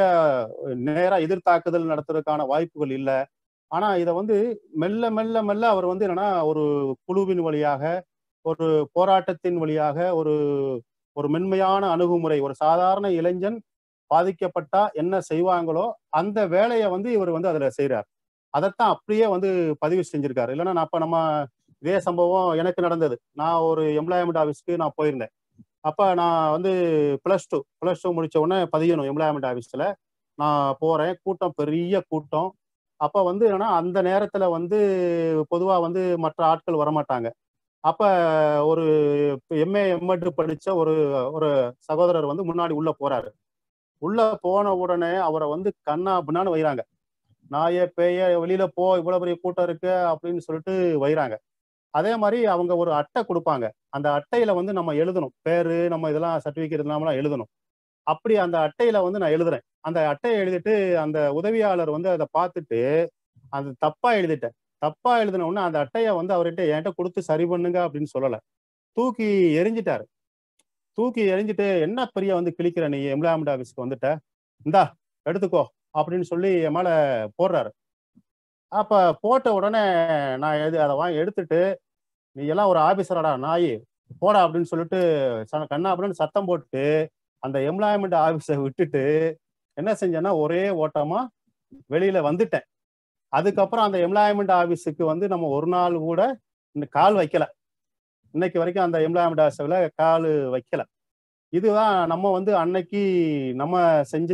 நேரா எதிர்த்தாக்குதல் நடத்துறதுக்கான வாய்ப்புகள் இல்லை ஆனா இதை வந்து மெல்ல மெல்ல மெல்ல அவர் வந்து என்னன்னா ஒரு குழுவின் வழியாக ஒரு போராட்டத்தின் வழியாக ஒரு ஒரு மென்மையான அணுகுமுறை ஒரு சாதாரண இளைஞன் பாதிக்கப்பட்டா என்ன செய்வாங்களோ அந்த வேலையை வந்து இவர் வந்து அதுல செய்றார் அதைத்தான் அப்படியே வந்து பதிவு செஞ்சிருக்காரு இல்லைன்னா நான் அப்ப நம்ம இதே சம்பவம் எனக்கு நடந்தது நான் ஒரு எம்ப்ளாய்மெண்ட் ஆஃபீஸ்க்கு நான் போயிருந்தேன் அப்ப நான் வந்து பிளஸ் டூ பிளஸ் டூ முடிச்ச உடனே பதியணும் எம்ப்ளாய்மெண்ட் ஆஃபீஸ்ல நான் போறேன் கூட்டம் பெரிய கூட்டம் அப்ப வந்து என்னன்னா அந்த நேரத்துல வந்து பொதுவா வந்து மற்ற ஆட்கள் வரமாட்டாங்க அப்ப ஒரு எம்ஏ எம்எட் படிச்ச ஒரு ஒரு சகோதரர் வந்து முன்னாடி உள்ள போறாரு உள்ள போன உடனே அவரை வந்து கண்ணா அப்படின்னான்னு வைறாங்க நாயே பேய வெளியில போ இவ்வளவு பெரிய கூட்டம் இருக்கு அப்படின்னு சொல்லிட்டு வைறாங்க அதே மாதிரி அவங்க ஒரு அட்டை கொடுப்பாங்க அந்த அட்டையில வந்து நம்ம எழுதணும் பேரு நம்ம இதெல்லாம் சர்டிபிகேட் இதெல்லாம் எழுதணும் அப்படி அந்த அட்டையில வந்து நான் எழுதுறேன் அந்த அட்டையை எழுதிட்டு அந்த உதவியாளர் வந்து அதை பார்த்துட்டு அது தப்பா எழுதிட்டேன் தப்பா எழுதின உடனே அந்த அட்டையை வந்து அவர்கிட்ட என்கிட்ட கொடுத்து சரி பண்ணுங்க அப்படின்னு சொல்லல தூக்கி எரிஞ்சிட்டாரு தூக்கி எரிஞ்சிட்டு என்ன பெரிய வந்து கிழிக்கிற நீ எம்ப்ளாய்மெண்ட் ஆஃபீஸ்க்கு வந்துட்ட இந்தா எடுத்துக்கோ அப்படின்னு சொல்லி என் மேல போடுறாரு அப்ப போட்ட உடனே நான் எது அதை வாங்கி எடுத்துட்டு நீ எல்லாம் ஒரு ஆபீசராடா நாய் போடா அப்படின்னு சொல்லிட்டு ச- கண்ணா அப்படின்னு சத்தம் போட்டுட்டு அந்த எம்ப்ளாய்மெண்ட் ஆபீஸை விட்டுட்டு என்ன செஞ்சேன்னா ஒரே ஓட்டமா வெளியில வந்துட்டேன் அதுக்கப்புறம் அந்த எம்ப்ளாய்மெண்ட் ஆபீஸுக்கு வந்து நம்ம ஒரு நாள் கூட இந்த கால் வைக்கல இன்னைக்கு வரைக்கும் அந்த எம்ப்ளாய்மெண்ட் ஆஃபீஸில் கால் வைக்கல இதுதான் நம்ம வந்து அன்னைக்கு நம்ம செஞ்ச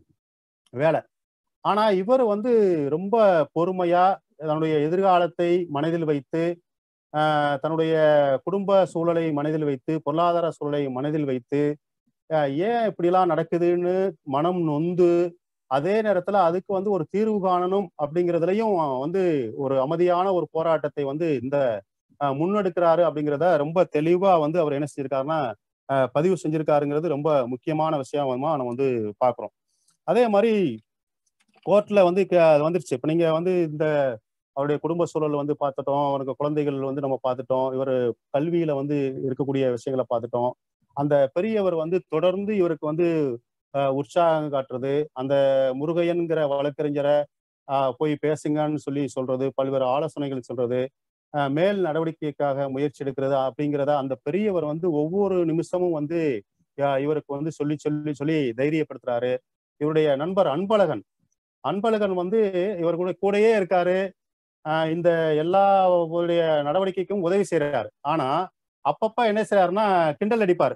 வேலை ஆனா இவர் வந்து ரொம்ப பொறுமையா தன்னுடைய எதிர்காலத்தை மனதில் வைத்து ஆஹ் தன்னுடைய குடும்ப சூழலை மனதில் வைத்து பொருளாதார சூழலை மனதில் வைத்து ஆஹ் ஏன் இப்படிலாம் நடக்குதுன்னு மனம் நொந்து அதே நேரத்துல அதுக்கு வந்து ஒரு தீர்வு காணணும் அப்படிங்கிறதுலயும் வந்து ஒரு அமைதியான ஒரு போராட்டத்தை வந்து இந்த ஆஹ் முன்னெடுக்கிறாரு அப்படிங்கிறத ரொம்ப தெளிவா வந்து அவர் என்ன செஞ்சிருக்காருன்னா ஆஹ் பதிவு செஞ்சிருக்காருங்கிறது ரொம்ப முக்கியமான விஷயமா நம்ம வந்து பாக்குறோம் அதே மாதிரி கோர்ட்ல வந்து க- அது வந்துருச்சு இப்ப நீங்க வந்து இந்த அவருடைய குடும்ப சூழல் வந்து பார்த்துட்டோம் அவருக்கு குழந்தைகள் வந்து நம்ம பார்த்துட்டோம் இவர் கல்வியில வந்து இருக்கக்கூடிய விஷயங்களை பார்த்துட்டோம் அந்த பெரியவர் வந்து தொடர்ந்து இவருக்கு வந்து ஆஹ், உற்சாகம் காட்டுறது அந்த முருகையன்கிற வழக்கறிஞரை ஆஹ், போய் பேசுங்கன்னு சொல்லி சொல்றது பல்வேறு ஆலோசனைகள் சொல்றது ஆஹ், மேல் நடவடிக்கைக்காக முயற்சி எடுக்கிறது அப்படிங்கிறத அந்த பெரியவர் வந்து ஒவ்வொரு நிமிஷமும் வந்து ஆஹ், இவருக்கு வந்து சொல்லி சொல்லி சொல்லி தைரியப்படுத்துறாரு இவருடைய நண்பர் அன்பழகன் அன்பழகன் வந்து இவர் கூட கூடயே இருக்காரு ஆஹ் இந்த எல்லா உடைய நடவடிக்கைக்கும் உதவி செய்யறாரு ஆனா அப்பப்ப என்ன செய்யறாருன்னா கிண்டல் அடிப்பாரு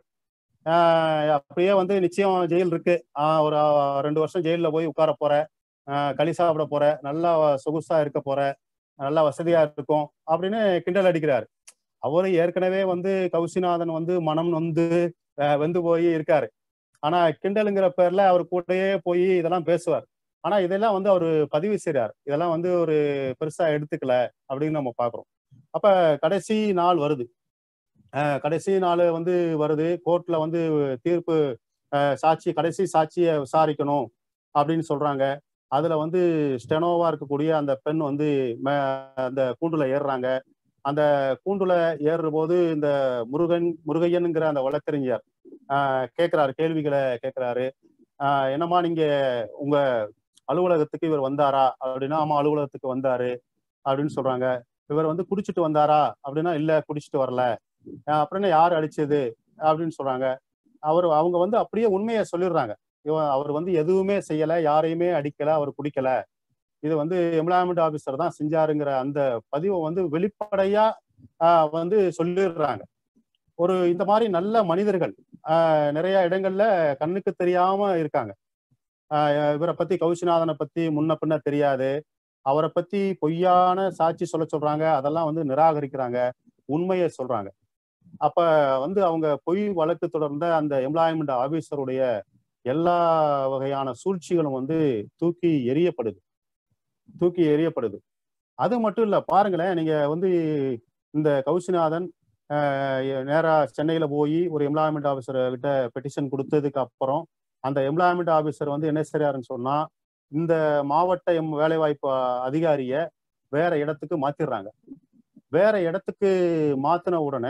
ஆஹ் அப்படியே வந்து நிச்சயம் ஜெயில் இருக்கு ஆஹ் ஒரு ஆஹ் ரெண்டு வருஷம் ஜெயில்ல போய் உட்கார போற ஆஹ் களி சாப்பிட போற நல்லா சொகுசா இருக்க போற நல்லா வசதியா இருக்கும் அப்படின்னு கிண்டல் அடிக்கிறாரு அவரு ஏற்கனவே வந்து கௌசிநாதன் வந்து மனம் நொந்து ஆஹ் வெந்து போய் இருக்காரு ஆனா கிண்டலுங்கிற பேர்ல அவர் கூடயே போய் இதெல்லாம் பேசுவார் ஆனா இதெல்லாம் வந்து அவர் பதிவு செய்றார் இதெல்லாம் வந்து ஒரு பெருசா எடுத்துக்கல அப்படின்னு நம்ம பாக்குறோம் அப்ப கடைசி நாள் வருது அஹ் கடைசி நாள் வந்து வருது கோர்ட்ல வந்து தீர்ப்பு அஹ் சாட்சி கடைசி சாட்சியை விசாரிக்கணும் அப்படின்னு சொல்றாங்க அதுல வந்து ஸ்டெனோவா இருக்கக்கூடிய அந்த பெண் வந்து மே- அந்த கூண்டுல ஏறுறாங்க அந்த கூண்டுல ஏறுற போது இந்த முருகன் முருகையனுங்கிற அந்த வழக்கறிஞர் ஆஹ் கேட்கிறாரு கேள்விகளை கேட்கிறாரு ஆஹ் என்னம்மா நீங்க உங்க அலுவலகத்துக்கு இவர் வந்தாரா அப்படின்னா ஆமா அலுவலகத்துக்கு வந்தாரு அப்படின்னு சொல்றாங்க இவர் வந்து குடிச்சிட்டு வந்தாரா அப்படின்னா இல்ல குடிச்சிட்டு வரல அஹ் அப்புறம் என்ன யார் அடிச்சது அப்படின்னு சொல்றாங்க அவர் அவங்க வந்து அப்படியே உண்மையை சொல்லிடுறாங்க இவன் அவர் வந்து எதுவுமே செய்யல யாரையுமே அடிக்கல அவர் குடிக்கல இது வந்து எம்ப்ளாய்மெண்ட் ஆபீசர் தான் செஞ்சாருங்கிற அந்த பதிவை வந்து வெளிப்படையா ஆஹ் வந்து சொல்லிடுறாங்க ஒரு இந்த மாதிரி நல்ல மனிதர்கள் ஆஹ் நிறைய இடங்கள்ல கண்ணுக்கு தெரியாம இருக்காங்க ஆஹ் இவரை பத்தி கௌசிநாதனை பத்தி முன்ன பின்ன தெரியாது அவரை பத்தி பொய்யான சாட்சி சொல்ல சொல்றாங்க அதெல்லாம் வந்து நிராகரிக்கிறாங்க உண்மையை சொல்றாங்க அப்ப வந்து அவங்க பொய் வழக்கு தொடர்ந்த அந்த எம்ப்ளாய்மெண்ட் ஆபீசருடைய எல்லா வகையான சூழ்ச்சிகளும் வந்து தூக்கி எறியப்படுது தூக்கி எறியப்படுது அது மட்டும் இல்ல பாருங்களேன் நீங்க வந்து இந்த கௌசிநாதன் ஆஹ் நேரா சென்னையில போய் ஒரு எம்ப்ளாய்மெண்ட் ஆபீசர் கிட்ட பெட்டிஷன் கொடுத்ததுக்கு அப்புறம் அந்த எம்ப்ளாய்மெண்ட் ஆபீசர் வந்து என்ன செய்றாருன்னு சொன்னா இந்த மாவட்ட எம் வேலைவாய்ப்பு அதிகாரிய வேற இடத்துக்கு மாத்திடுறாங்க வேற இடத்துக்கு மாத்தின உடனே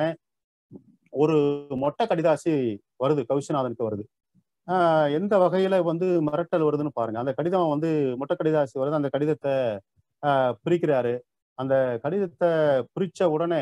ஒரு மொட்டை கடிதாசி வருது கௌசிநாதனுக்கு வருது ஆஹ் எந்த வகையில வந்து மிரட்டல் வருதுன்னு பாருங்க அந்த கடிதம் வந்து மொட்டை கடிதாசி வருது அந்த கடிதத்தை ஆஹ் பிரிக்கிறாரு அந்த கடிதத்தை பிரிச்ச உடனே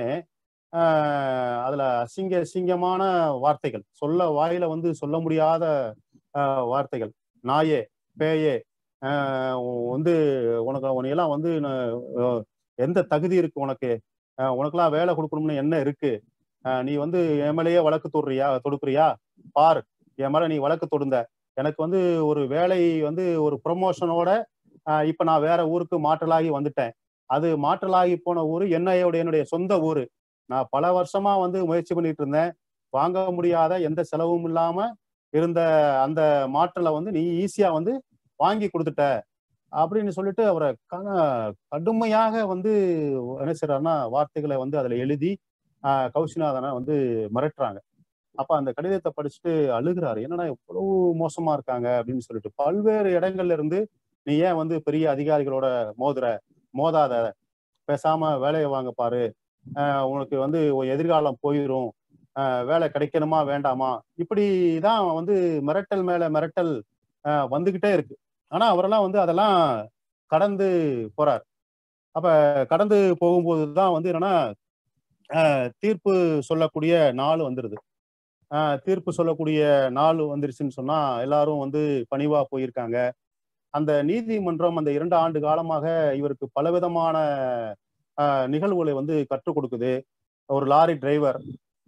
ஆஹ் அதுல அசிங்க அசிங்கமான வார்த்தைகள் சொல்ல வாயில வந்து சொல்ல முடியாத ஆஹ் வார்த்தைகள் நாயே பேயே ஆஹ் உ- வந்து உனக்கு உனையெல்லாம் வந்து நான், அஹ், எந்த தகுதி இருக்கு உனக்கு ஆஹ் உனக்கெல்லாம் வேலை கொடுக்கணும்னு என்ன இருக்கு ஆஹ் நீ வந்து என் மேலேயே வழக்கு தொடுறியா தொடுக்குறியா பார் என் மேல நீ வழக்கு தொடுந்த எனக்கு வந்து ஒரு வேலை வந்து ஒரு ப்ரொமோஷனோட இப்ப நான் வேற ஊருக்கு மாற்றலாகி வந்துட்டேன் அது மாற்றலாகி போன ஊரு என்னையோட என்னுடைய சொந்த ஊரு நான் பல வருஷமா வந்து முயற்சி பண்ணிட்டு இருந்தேன் வாங்க முடியாத எந்த செலவும் இல்லாம இருந்த அந்த மாற்றலை வந்து நீ ஈஸியா வந்து வாங்கி கொடுத்துட்ட அப்படின்னு சொல்லிட்டு அவரை க- கடுமையாக வந்து என்ன செய்றாருன்னா வார்த்தைகளை வந்து அதுல எழுதி ஆஹ் கௌசிநாதனை வந்து மிரட்டுறாங்க அப்ப அந்த கடிதத்தை படிச்சுட்டு அழுகிறாரு என்னடா எவ்வளவு மோசமா இருக்காங்க அப்படின்னு சொல்லிட்டு பல்வேறு இடங்கள்ல இருந்து நீ ஏன் வந்து பெரிய அதிகாரிகளோட மோதுற மோதாத பேசாம வேலையை வாங்க பாரு ஆஹ் உனக்கு வந்து உன் எதிர்காலம் போயிடும் ஆஹ் வேலை கிடைக்கணுமா வேண்டாமா இப்படிதான் வந்து மிரட்டல் மேல மிரட்டல் ஆஹ் வந்துகிட்டே இருக்கு ஆனா அவரெல்லாம் வந்து அதெல்லாம் கடந்து போறார் அப்ப கடந்து போகும்போது தான் வந்து என்னன்னா ஆஹ் தீர்ப்பு சொல்லக்கூடிய நாள் வந்துருது ஆஹ் தீர்ப்பு சொல்லக்கூடிய நாள் வந்துருச்சுன்னு சொன்னா எல்லாரும் வந்து பணிவா போயிருக்காங்க அந்த நீதிமன்றம் அந்த இரண்டு ஆண்டு காலமாக இவருக்கு பலவிதமான ஆஹ் நிகழ்வுகளை வந்து கற்றுக் கொடுக்குது ஒரு லாரி டிரைவர்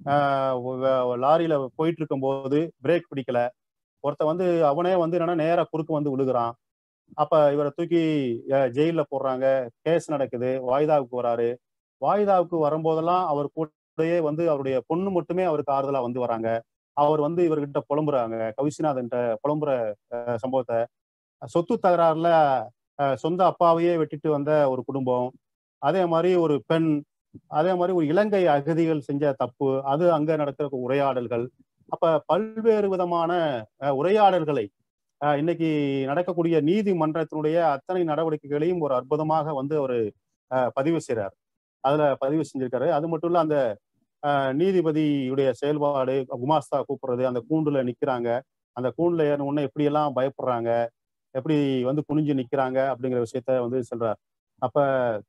லாரியில போயிட்டு இருக்கும்போது பிரேக் பிடிக்கல ஒருத்த வந்து அவனே வந்து என்னன்னா நேரா குறுக்கு வந்து விழுகிறான் அப்ப இவரை தூக்கி அஹ், ஜெயில்ல போடுறாங்க கேஸ் நடக்குது வாய்தாவுக்கு வராரு வாய்தாவுக்கு வரும்போதெல்லாம் அவர் கூடயே வந்து அவருடைய பொண்ணு மட்டுமே அவருக்கு ஆறுதலா வந்து வராங்க அவர் வந்து இவர்கிட்ட புலம்புறாங்க கவிசிநாதன் புலம்புற அஹ், சம்பவத்தை சொத்து தகராறுல அஹ், சொந்த அப்பாவையே வெட்டிட்டு வந்த ஒரு குடும்பம் அதே மாதிரி ஒரு பெண் அதே மாதிரி ஒரு இலங்கை அகதிகள் செஞ்ச தப்பு அது அங்க நடக்கிற உரையாடல்கள் அப்ப பல்வேறு விதமான அஹ், உரையாடல்களை அஹ், இன்னைக்கு நடக்கக்கூடிய நீதிமன்றத்தினுடைய அத்தனை நடவடிக்கைகளையும் ஒரு அற்புதமாக வந்து ஒரு பதிவு செய்றார் அதுல பதிவு செஞ்சிருக்காரு அது மட்டும் இல்ல அந்த அஹ், நீதிபதியுடைய செயல்பாடு குமாஸ்தா கூப்பிடுறது அந்த கூண்டுல நிக்கிறாங்க அந்த கூண்டுல ஏறின உடனே எப்படி எல்லாம் பயப்படுறாங்க எப்படி வந்து குனிஞ்சு நிக்கிறாங்க அப்படிங்கிற விஷயத்த வந்து சொல்றார் அப்ப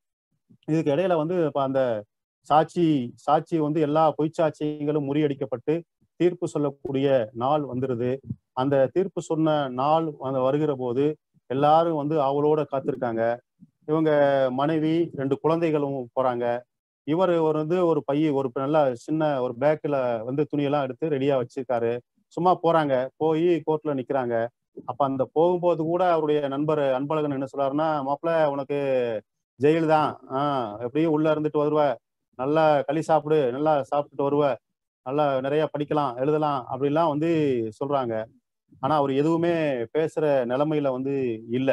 இதுக்கு இடையில வந்து இப்ப அந்த சாட்சி சாட்சி வந்து எல்லா பொய்ச்சாட்சியங்களும் முறியடிக்கப்பட்டு தீர்ப்பு சொல்லக்கூடிய நாள் வந்துருது அந்த தீர்ப்பு சொன்ன நாள் அந்த வருகிற போது எல்லாரும் வந்து அவளோட காத்திருக்காங்க இவங்க மனைவி ரெண்டு குழந்தைகளும் போறாங்க இவர் ஒரு வந்து ஒரு பைய ஒரு நல்ல சின்ன ஒரு பேக்கில் வந்து துணியெல்லாம் எடுத்து ரெடியா வச்சிருக்காரு சும்மா போறாங்க போய் கோர்ட்ல நிக்கிறாங்க அப்ப அந்த போகும்போது கூட அவருடைய நண்பர் அன்பழகன் என்ன சொல்றாருன்னா மாப்பிள்ள உனக்கு ஜெயில் தான் ஆஹ் எப்படியும் உள்ள இருந்துட்டு வருவ நல்லா களி சாப்பிடு நல்லா சாப்பிட்டுட்டு வருவ நல்லா நிறைய படிக்கலாம் எழுதலாம் அப்படிலாம் வந்து சொல்றாங்க ஆனா அவர் எதுவுமே பேசுற நிலைமையில வந்து இல்லை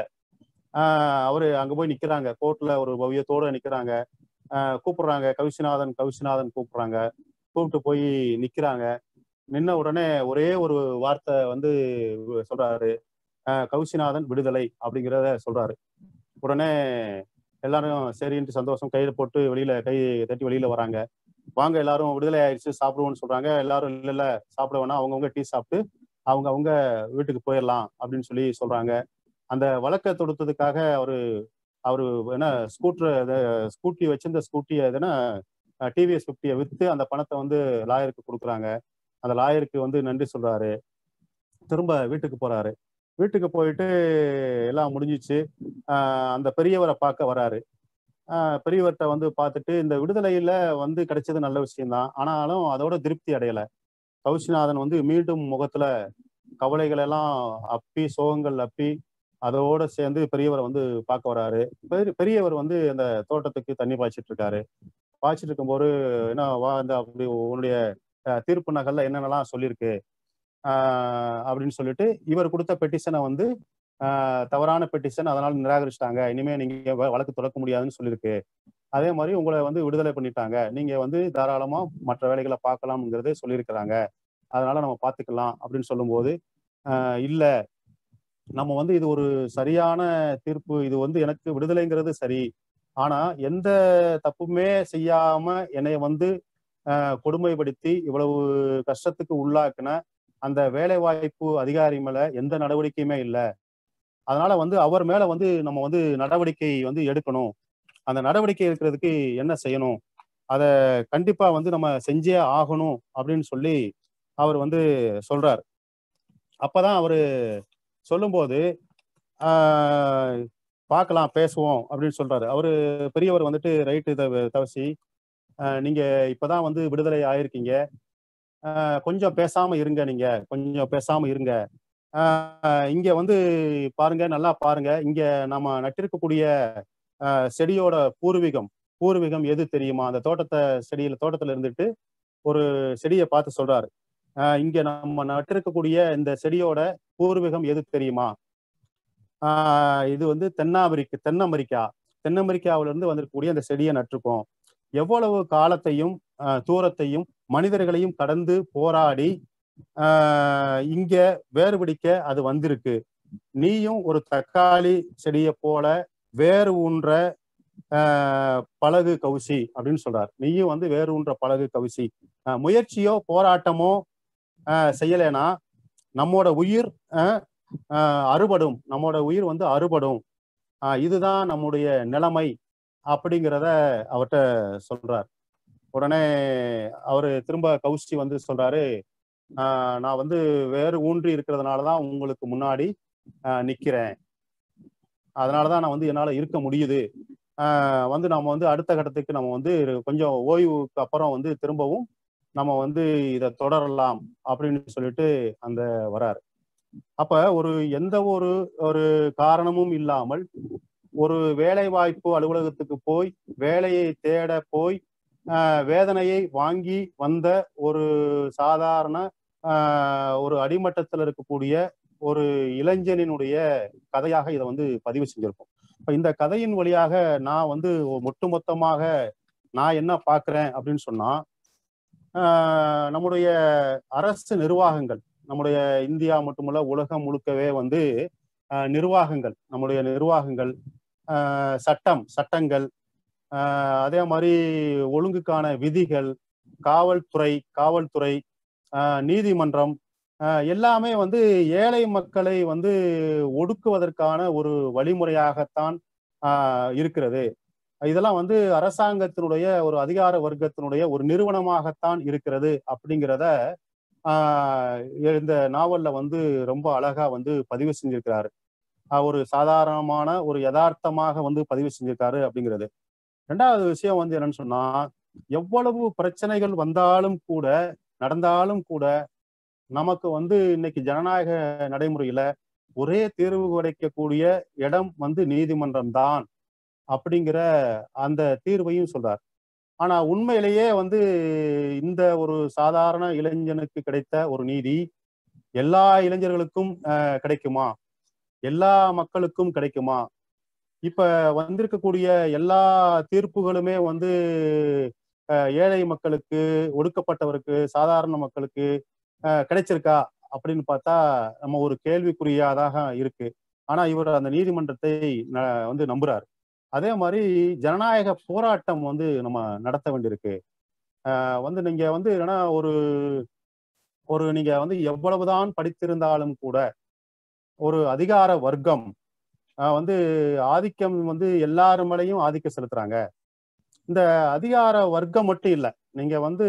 ஆஹ் அவரு அங்க போய் நிக்கிறாங்க கோர்ட்ல ஒரு பவ்யத்தோட நிக்கிறாங்க ஆஹ் கூப்பிடுறாங்க கவிசிநாதன் கவிசிநாதன் கூப்பிடுறாங்க கூப்பிட்டு போய் நிக்கிறாங்க நின்ன உடனே ஒரே ஒரு வார்த்தை வந்து சொல்றாரு ஆஹ் கவிசிநாதன் விடுதலை அப்படிங்கிறத சொல்றாரு உடனே எல்லாரும் சரின்ட்டு சந்தோஷம் கையில போட்டு வெளியில கை தட்டி வெளியில வராங்க வாங்க எல்லாரும் விடுதலை ஆயிடுச்சு சாப்பிடுவோம்னு சொல்றாங்க எல்லாரும் இல்ல இல்ல சாப்பிட வேணா அவங்கவுங்க டீ சாப்பிட்டு அவங்க அவங்க வீட்டுக்கு போயிடலாம் அப்படின்னு சொல்லி சொல்றாங்க அந்த வழக்கை தொடுத்ததுக்காக அவரு அவரு என்ன ஸ்கூட்டர் ஸ்கூட்டி வச்சிருந்த ஸ்கூட்டியை எதுனா டிவிஎஸ் ஃபிஃப்டியை வித்து அந்த பணத்தை வந்து லாயருக்கு கொடுக்குறாங்க அந்த லாயருக்கு வந்து நன்றி சொல்றாரு திரும்ப வீட்டுக்கு போறாரு வீட்டுக்கு போயிட்டு எல்லாம் முடிஞ்சிச்சு அந்த பெரியவரை பார்க்க வராரு பெரியவர்கிட்ட வந்து பார்த்துட்டு இந்த விடுதலையில வந்து கிடைச்சது நல்ல விஷயம்தான் ஆனாலும் அதோட திருப்தி அடையல கௌசிநாதன் வந்து மீண்டும் முகத்துல கவலைகள் எல்லாம் அப்பி சோகங்கள் அப்பி அதோட சேர்ந்து பெரியவரை வந்து பார்க்க வராரு பெரியவர் வந்து அந்த தோட்டத்துக்கு தண்ணி பாய்ச்சிட்டு இருக்காரு பாய்ச்சிட்டு இருக்கும்போது என்ன வா இந்த அப்படி உன்னுடைய தீர்ப்பு நகல்ல என்னென்னலாம் சொல்லியிருக்கு அப்படின்னு சொல்லிட்டு இவர் கொடுத்த பெட்டிஷனை வந்து தவறான பெட்டிஷன் அதனால நிராகரிச்சிட்டாங்க இனிமே நீங்க வழக்கு தொடக்க முடியாதுன்னு சொல்லியிருக்கு அதே மாதிரி உங்களை வந்து விடுதலை பண்ணிட்டாங்க நீங்க வந்து தாராளமா மற்ற வேலைகளை பார்க்கலாம்ங்கிறதே சொல்லியிருக்கிறாங்க அதனால நம்ம பார்த்துக்கலாம் அப்படின்னு சொல்லும்போது இல்ல நம்ம வந்து இது ஒரு சரியான தீர்ப்பு இது வந்து எனக்கு விடுதலைங்கிறது சரி ஆனா எந்த தப்புமே செய்யாம என்னை வந்து கொடுமைப்படுத்தி இவ்வளவு கஷ்டத்துக்கு உள்ளாக்குன அந்த வேலை வாய்ப்பு அதிகாரி மேல எந்த நடவடிக்கையுமே இல்லை அதனால வந்து அவர் மேல வந்து நம்ம வந்து நடவடிக்கை வந்து எடுக்கணும் அந்த நடவடிக்கை எடுக்கிறதுக்கு என்ன செய்யணும் அதை கண்டிப்பா வந்து நம்ம செஞ்சே ஆகணும் அப்படின்னு சொல்லி அவர் வந்து சொல்றார் அப்பதான் அவரு சொல்லும்போது ஆஹ் பார்க்கலாம் பேசுவோம் அப்படின்னு சொல்றாரு அவரு பெரியவர் வந்துட்டு ரைட்டு தவசி நீங்க இப்பதான் வந்து விடுதலை ஆயிருக்கீங்க கொஞ்சம் பேசாம இருங்க நீங்க கொஞ்சம் பேசாம இருங்க இங்க வந்து பாருங்க நல்லா பாருங்க இங்க நம்ம நட்டிருக்கக்கூடிய செடியோட பூர்வீகம் பூர்வீகம் எது தெரியுமா அந்த தோட்டத்தை செடியில தோட்டத்துல இருந்துட்டு ஒரு செடியை பார்த்து சொல்றாரு இங்க நம்ம நட்டிருக்கக்கூடிய இந்த செடியோட பூர்வீகம் எது தெரியுமா ஆஹ் இது வந்து தென்னாமெரிக்க தென் அமெரிக்கா தென் அமெரிக்காவில இருந்து வந்திருக்கக்கூடிய அந்த செடியை நட்டிருக்கோம் எவ்வளவு காலத்தையும் அஹ், தூரத்தையும் மனிதர்களையும் கடந்து போராடி ஆஹ், இங்க வேறுபிடிக்க அது வந்திருக்கு நீயும் ஒரு தக்காளி செடியை போல வேறு ஊன்ற ஆஹ், பழகு கௌசி அப்படின்னு சொல்றார் நீயும் வந்து வேறு ஊன்ற பழகு கௌசி ஆஹ், முயற்சியோ போராட்டமோ ஆஹ், செய்யலைன்னா நம்மோட உயிர் ஆஹ், ஆஹ், அறுபடும் நம்மோட உயிர் வந்து அறுபடும் ஆஹ், இதுதான் நம்முடைய நிலைமை அப்படிங்கிறத அவர்கிட்ட சொல்றார் உடனே அவரு திரும்ப கௌசி வந்து சொல்றாரு ஆஹ், நான் வந்து வேறு ஊன்றி இருக்கிறதுனால தான் உங்களுக்கு முன்னாடி ஆஹ், நிக்கிறேன் அதனால தான் நான் வந்து என்னால இருக்க முடியுது ஆஹ், வந்து நம்ம வந்து அடுத்த கட்டத்துக்கு நம்ம வந்து கொஞ்சம் ஓய்வுக்கு அப்புறம் வந்து திரும்பவும் நம்ம வந்து இதை தொடரலாம் அப்படின்னு சொல்லிட்டு அந்த வராரு அப்ப ஒரு எந்த ஒரு ஒரு காரணமும் இல்லாமல் ஒரு வேலை வாய்ப்பு அலுவலகத்துக்கு போய் வேலையை தேட போய் ஆஹ், வேதனையை வாங்கி வந்த ஒரு சாதாரண ஆஹ், ஒரு அடிமட்டத்தில் இருக்கக்கூடிய ஒரு இளைஞனினுடைய கதையாக இதை வந்து பதிவு செஞ்சிருக்கோம் இப்ப இந்த கதையின் வழியாக நான் வந்து ஒட்டுமொத்தமாக நான் என்ன பார்க்கிறேன் அப்படின்னு சொன்னா ஆஹ், நம்முடைய அரசு நிர்வாகங்கள் நம்முடைய இந்தியா மட்டுமல்ல உலகம் முழுக்கவே வந்து ஆஹ், நிர்வாகங்கள் நம்முடைய நிர்வாகங்கள் ஆஹ், சட்டம் சட்டங்கள் ஆஹ், அதே மாதிரி ஒழுங்குக்கான விதிகள் காவல்துறை காவல்துறை ஆஹ், நீதிமன்றம் ஆஹ், எல்லாமே வந்து ஏழை மக்களை வந்து ஒடுக்குவதற்கான ஒரு வழிமுறையாகத்தான் ஆஹ், இருக்கிறது இதெல்லாம் வந்து அரசாங்கத்தினுடைய ஒரு அதிகார வர்க்கத்தினுடைய ஒரு நிறுவனமாகத்தான் இருக்கிறது அப்படிங்கிறத ஆஹ், இந்த நாவல்ல வந்து ரொம்ப அழகா வந்து பதிவு செஞ்சிருக்கிறாரு ஆஹ், ஒரு சாதாரணமான ஒரு யதார்த்தமாக வந்து பதிவு செஞ்சிருக்காரு அப்படிங்கிறது ரெண்டாவது விஷயம் வந்து என்னன்னு சொன்னா எவ்வளவு பிரச்சனைகள் வந்தாலும் கூட நடந்தாலும் கூட நமக்கு வந்து இன்னைக்கு ஜனநாயக நடைமுறையில ஒரே தீர்வு கிடைக்கக்கூடிய இடம் வந்து நீதிமன்றம் தான் அப்படிங்கிற அந்த தீர்வையும் சொல்றார் ஆனா உண்மையிலேயே வந்து இந்த ஒரு சாதாரண இளைஞனுக்கு கிடைத்த ஒரு நீதி எல்லா இளைஞர்களுக்கும் அஹ், கிடைக்குமா எல்லா மக்களுக்கும் கிடைக்குமா இப்ப வந்திருக்கக்கூடிய எல்லா தீர்ப்புகளுமே வந்து அஹ், ஏழை மக்களுக்கு ஒடுக்கப்பட்டவருக்கு சாதாரண மக்களுக்கு அஹ், கிடைச்சிருக்கா அப்படின்னு பார்த்தா நம்ம ஒரு கேள்விக்குறியாதாக இருக்கு ஆனா இவர் அந்த நீதிமன்றத்தை ந- வந்து நம்புறாரு அதே மாதிரி ஜனநாயக போராட்டம் வந்து நம்ம நடத்த வேண்டியிருக்கு ஆஹ் வந்து நீங்க வந்து என்னன்னா ஒரு ஒரு நீங்க வந்து எவ்வளவுதான் படித்திருந்தாலும் கூட ஒரு அதிகார வர்க்கம் ஆஹ் வந்து ஆதிக்கம் வந்து எல்லாரு மேலையும் ஆதிக்கம் செலுத்துறாங்க இந்த அதிகார வர்க்கம் மட்டும் இல்ல நீங்க வந்து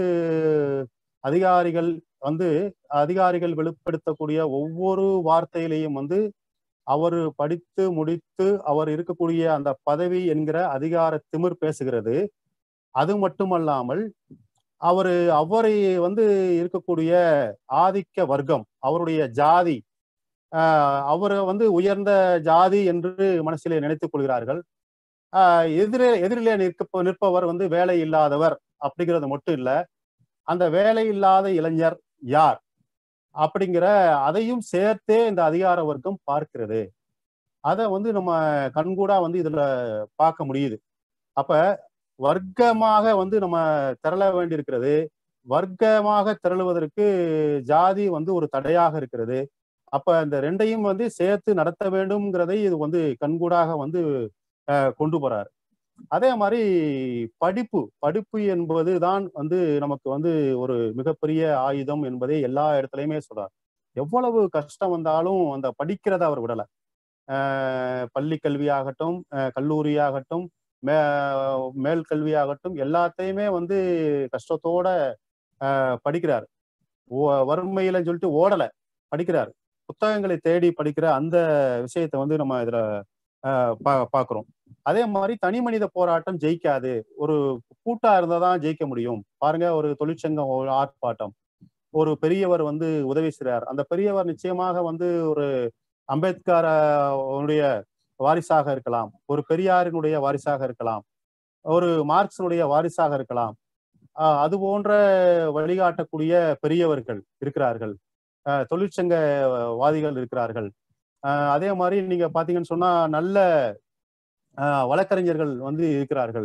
அதிகாரிகள் வந்து அதிகாரிகள் வெளிப்படுத்தக்கூடிய ஒவ்வொரு வார்த்தையிலையும் வந்து அவர் படித்து முடித்து அவர் இருக்கக்கூடிய அந்த பதவி என்கிற அதிகார திமிர் பேசுகிறது அது மட்டுமல்லாமல் அவரு அவரை வந்து இருக்கக்கூடிய ஆதிக்க வர்க்கம் அவருடைய ஜாதி ஆஹ் அவரை வந்து உயர்ந்த ஜாதி என்று மனசிலே நினைத்துக் கொள்கிறார்கள் ஆஹ் எதிரே எதிரிலே நிற்க நிற்பவர் வந்து வேலை இல்லாதவர் அப்படிங்கிறது மட்டும் இல்ல அந்த வேலை இல்லாத இளைஞர் யார் அப்படிங்கிற அதையும் சேர்த்தே இந்த அதிகார வர்க்கம் பார்க்கிறது அதை வந்து நம்ம கண்கூடா வந்து இதுல பார்க்க முடியுது அப்ப வர்க்கமாக வந்து நம்ம திரள வேண்டியிருக்கிறது வர்க்கமாக திரளுவதற்கு ஜாதி வந்து ஒரு தடையாக இருக்கிறது அப்ப இந்த ரெண்டையும் வந்து சேர்த்து நடத்த வேண்டும்ங்கிறதை இது வந்து கண்கூடாக வந்து அஹ், கொண்டு போறாரு அதே மாதிரி படிப்பு படிப்பு என்பது தான் வந்து நமக்கு வந்து ஒரு மிகப்பெரிய ஆயுதம் என்பதை எல்லா இடத்துலயுமே சொல்றார் எவ்வளவு கஷ்டம் வந்தாலும் அந்த படிக்கிறத அவர் விடல ஆஹ் பள்ளி கல்வியாகட்டும் ஆஹ் கல்லூரியாகட்டும் மே மேல் கல்வியாகட்டும் எல்லாத்தையுமே வந்து கஷ்டத்தோட ஆஹ் படிக்கிறார் ஓ- வறுமையிலன்னு சொல்லிட்டு ஓடல படிக்கிறார் புத்தகங்களை தேடி படிக்கிற அந்த விஷயத்தை வந்து நம்ம இதுல ஆஹ் பா- பாக்குறோம் அதே மாதிரி தனி மனித போராட்டம் ஜெயிக்காது ஒரு கூட்டா இருந்தா தான் ஜெயிக்க முடியும் பாருங்க ஒரு தொழிற்சங்கம் ஒரு ஆர்ப்பாட்டம் ஒரு பெரியவர் வந்து உதவி செய்றார் அந்த பெரியவர் நிச்சயமாக வந்து ஒரு அம்பேத்கர் உடைய வாரிசாக இருக்கலாம் ஒரு பெரியாரினுடைய வாரிசாக இருக்கலாம் ஒரு மார்க்ஸினுடைய வாரிசாக இருக்கலாம் ஆஹ் அது போன்ற வழிகாட்டக்கூடிய பெரியவர்கள் இருக்கிறார்கள் ஆஹ் தொழிற்சங்க வாதிகள் இருக்கிறார்கள் ஆஹ் அதே மாதிரி நீங்க பாத்தீங்கன்னு சொன்னா நல்ல ஆஹ் வழக்கறிஞர்கள் வந்து இருக்கிறார்கள்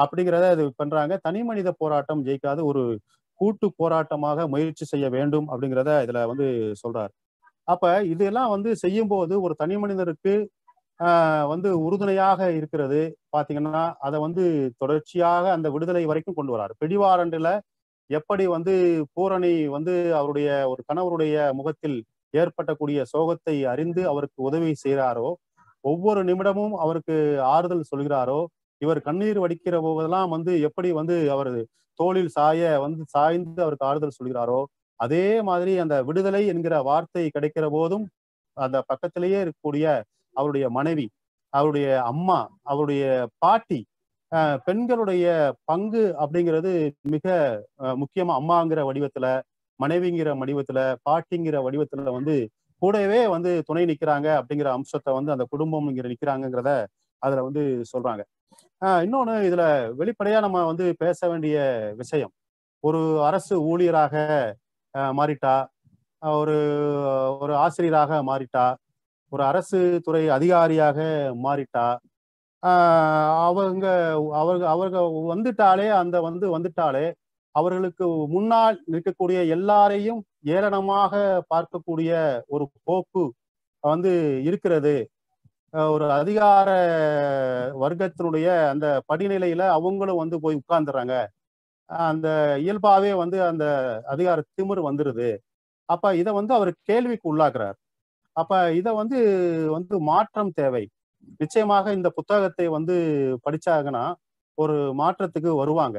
அப்படிங்கிறத இது பண்றாங்க தனி மனித போராட்டம் ஜெயிக்காது ஒரு கூட்டு போராட்டமாக முயற்சி செய்ய வேண்டும் அப்படிங்கிறத இதுல வந்து சொல்றாரு அப்ப இதெல்லாம் வந்து செய்யும்போது ஒரு தனி மனிதருக்கு ஆஹ் வந்து உறுதுணையாக இருக்கிறது பாத்தீங்கன்னா அதை வந்து தொடர்ச்சியாக அந்த விடுதலை வரைக்கும் கொண்டு வராரு பிடிவாரண்டுல எப்படி வந்து பூரணி வந்து அவருடைய ஒரு கணவருடைய முகத்தில் ஏற்பட்டக்கூடிய சோகத்தை அறிந்து அவருக்கு உதவி செய்கிறாரோ ஒவ்வொரு நிமிடமும் அவருக்கு ஆறுதல் சொல்கிறாரோ இவர் கண்ணீர் வடிக்கிற போதெல்லாம் வந்து எப்படி வந்து அவர் தோளில் சாய வந்து சாய்ந்து அவருக்கு ஆறுதல் சொல்கிறாரோ அதே மாதிரி அந்த விடுதலை என்கிற வார்த்தை கிடைக்கிற போதும் அந்த பக்கத்திலேயே இருக்கக்கூடிய அவருடைய மனைவி அவருடைய அம்மா அவருடைய பாட்டி அஹ் பெண்களுடைய பங்கு அப்படிங்கிறது மிக அஹ் முக்கியமா அம்மாங்கிற வடிவத்துல மனைவிங்கிற வடிவத்துல பாட்டிங்கிற வடிவத்துல வந்து கூடவே வந்து துணை நிக்கிறாங்க அப்படிங்கிற அம்சத்தை வந்து அந்த குடும்பம் இங்க நிக்கிறாங்கிறத அதுல வந்து சொல்றாங்க ஆஹ் இன்னொன்னு இதுல வெளிப்படையா நம்ம வந்து பேச வேண்டிய விஷயம் ஒரு அரசு ஊழியராக ஆஹ் மாறிட்டா ஆஹ் ஒரு ஒரு ஆசிரியராக மாறிட்டா ஒரு அரசு துறை அதிகாரியாக மாறிட்டா ஆஹ் அவங்க அவங்க அவங்க வந்துட்டாலே அந்த வந்து வந்துட்டாலே அவர்களுக்கு முன்னால் நிற்கக்கூடிய எல்லாரையும் ஏளனமாக பார்க்கக்கூடிய ஒரு போக்கு வந்து இருக்கிறது அஹ் ஒரு அதிகார வர்க்கத்தினுடைய அந்த படிநிலையில அவங்களும் வந்து போய் உட்கார்ந்துறாங்க அந்த இயல்பாவே வந்து அந்த அதிகார திமிர் வந்துருது அப்ப இதை வந்து அவர் கேள்விக்கு உள்ளாக்குறார் அப்ப இதை வந்து வந்து மாற்றம் தேவை நிச்சயமாக இந்த புத்தகத்தை வந்து படிச்சாங்கன்னா ஒரு மாற்றத்துக்கு வருவாங்க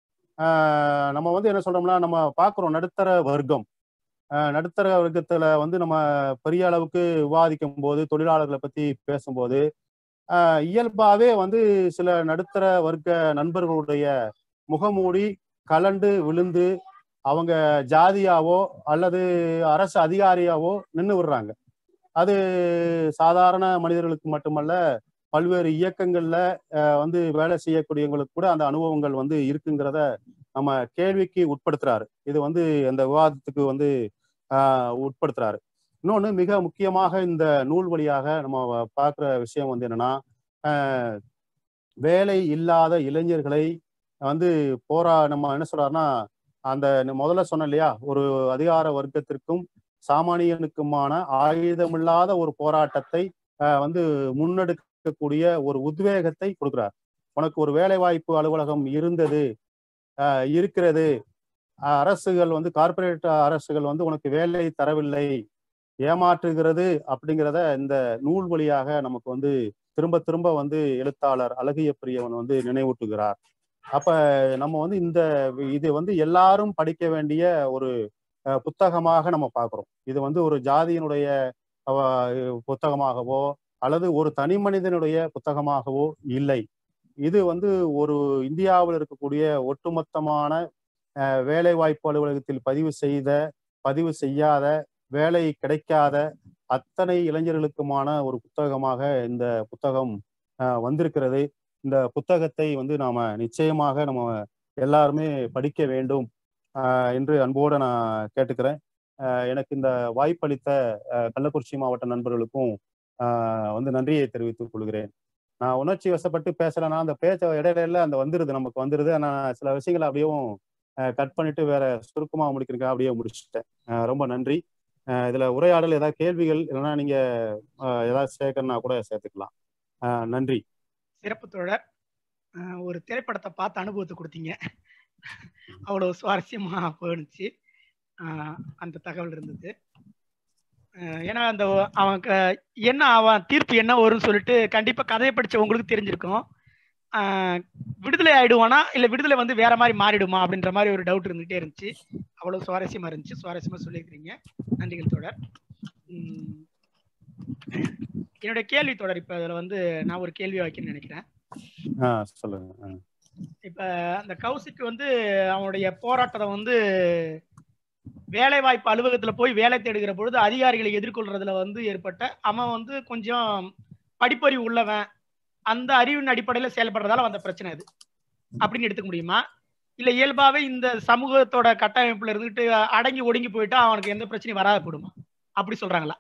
ஆஹ் நம்ம வந்து என்ன சொல்றோம்னா நம்ம பார்க்குறோம் நடுத்தர வர்க்கம் ஆஹ் நடுத்தர வர்க்கத்துல வந்து நம்ம பெரிய அளவுக்கு விவாதிக்கும் போது தொழிலாளர்களை பத்தி பேசும்போது ஆஹ் இயல்பாவே வந்து சில நடுத்தர வர்க்க நண்பர்களுடைய முகமூடி கலண்டு விழுந்து அவங்க ஜாதியாவோ அல்லது அரசு அதிகாரியாவோ நின்று விடுறாங்க அது சாதாரண மனிதர்களுக்கு மட்டுமல்ல பல்வேறு இயக்கங்கள்ல வந்து வேலை செய்யக்கூடியவங்களுக்கு கூட அந்த அனுபவங்கள் வந்து இருக்குங்கிறத நம்ம கேள்விக்கு உட்படுத்துறாரு இது வந்து அந்த விவாதத்துக்கு வந்து ஆஹ் உட்படுத்துறாரு இன்னொன்று மிக முக்கியமாக இந்த நூல் வழியாக நம்ம பார்க்குற விஷயம் வந்து என்னன்னா வேலை இல்லாத இளைஞர்களை வந்து போரா நம்ம என்ன சொல்றாருன்னா அந்த முதல்ல சொன்ன இல்லையா ஒரு அதிகார வர்க்கத்திற்கும் சாமானியனுக்குமான ஆயுதமில்லாத ஒரு போராட்டத்தை வந்து முன்னெடுக்கக்கூடிய ஒரு உத்வேகத்தை கொடுக்குறார் உனக்கு ஒரு வேலை வாய்ப்பு அலுவலகம் இருந்தது இருக்கிறது அரசுகள் வந்து கார்பரேட் அரசுகள் வந்து உனக்கு வேலை தரவில்லை ஏமாற்றுகிறது அப்படிங்கிறத இந்த நூல் வழியாக நமக்கு வந்து திரும்ப திரும்ப வந்து எழுத்தாளர் அழகிய பிரியவன் வந்து நினைவூட்டுகிறார் அப்ப நம்ம வந்து இந்த இது வந்து எல்லாரும் படிக்க வேண்டிய ஒரு புத்தகமாக நம்ம பார்க்குறோம் இது வந்து ஒரு ஜாதியினுடைய புத்தகமாகவோ அல்லது ஒரு தனி மனிதனுடைய புத்தகமாகவோ இல்லை இது வந்து ஒரு இந்தியாவில் இருக்கக்கூடிய ஒட்டுமொத்தமான வேலை வாய்ப்பு அலுவலகத்தில் பதிவு செய்த பதிவு செய்யாத வேலை கிடைக்காத அத்தனை இளைஞர்களுக்குமான ஒரு புத்தகமாக இந்த புத்தகம் வந்திருக்கிறது இந்த புத்தகத்தை வந்து நாம நிச்சயமாக நம்ம எல்லாருமே படிக்க வேண்டும் என்று அன்போடு நான் கேட்டுக்கிறேன் எனக்கு இந்த வாய்ப்பளித்த கள்ளக்குறிச்சி மாவட்ட நண்பர்களுக்கும் வந்து நன்றியை தெரிவித்துக் கொள்கிறேன் நான் உணர்ச்சி வசப்பட்டு பேசலைன்னா அந்த பேச்ச இடையில அந்த வந்துருது நமக்கு வந்துருது நான் சில விஷயங்களை அப்படியும் கட் பண்ணிட்டு வேற சுருக்கமா முடிக்கிறேன் அப்படியே முடிச்சுட்டேன் ரொம்ப நன்றி இதுல உரையாடல் ஏதாவது கேள்விகள் இல்லைன்னா நீங்க ஏதாவது சேர்க்கணும்னா கூட சேர்த்துக்கலாம் நன்றி சிறப்பு தோழர் ஒரு திரைப்படத்தை பார்த்து அனுபவத்தை கொடுத்தீங்க அவ்வளோ சுவாரஸ்யமா போணுச்சு அந்த தகவல் இருந்தது ஏன்னா அந்த அவன் என்ன அவன் தீர்ப்பு என்ன வரும்னு சொல்லிட்டு கண்டிப்பா கதையை படிச்ச உங்களுக்கு தெரிஞ்சிருக்கும் விடுதலை ஆயிடுவானா இல்ல விடுதலை வந்து வேற மாதிரி மாறிடுமா அப்படின்ற மாதிரி ஒரு டவுட் இருந்துகிட்டே இருந்துச்சு அவ்வளவு சுவாரஸ்யமா இருந்துச்சு சுவாரஸ்யமா சொல்லியிருக்கிறீங்க நன்றிகள் தொடர் என்னுடைய கேள்வி தொடர் இப்ப அதுல வந்து நான் ஒரு கேள்வி வைக்கணும்னு நினைக்கிறேன் சொல்லுங்க இப்ப அந்த கௌசிக்கு வந்து அவனுடைய போராட்டத்தை வந்து வேலை வாய்ப்பு அலுவலகத்துல போய் வேலை தேடுகிற பொழுது அதிகாரிகளை எதிர்கொள்றதுல வந்து ஏற்பட்ட அவன் வந்து கொஞ்சம் படிப்பறிவு உள்ளவன் அந்த அறிவின் அடிப்படையில செயல்படுறதால வந்த பிரச்சனை அது அப்படின்னு எடுத்துக்க முடியுமா இல்ல இயல்பாவே இந்த சமூகத்தோட கட்டமைப்புல இருந்துட்டு அடங்கி ஒடுங்கி போயிட்டா அவனுக்கு எந்த பிரச்சனையும் வராத போடுமா அப்படி சொல்றாங்களா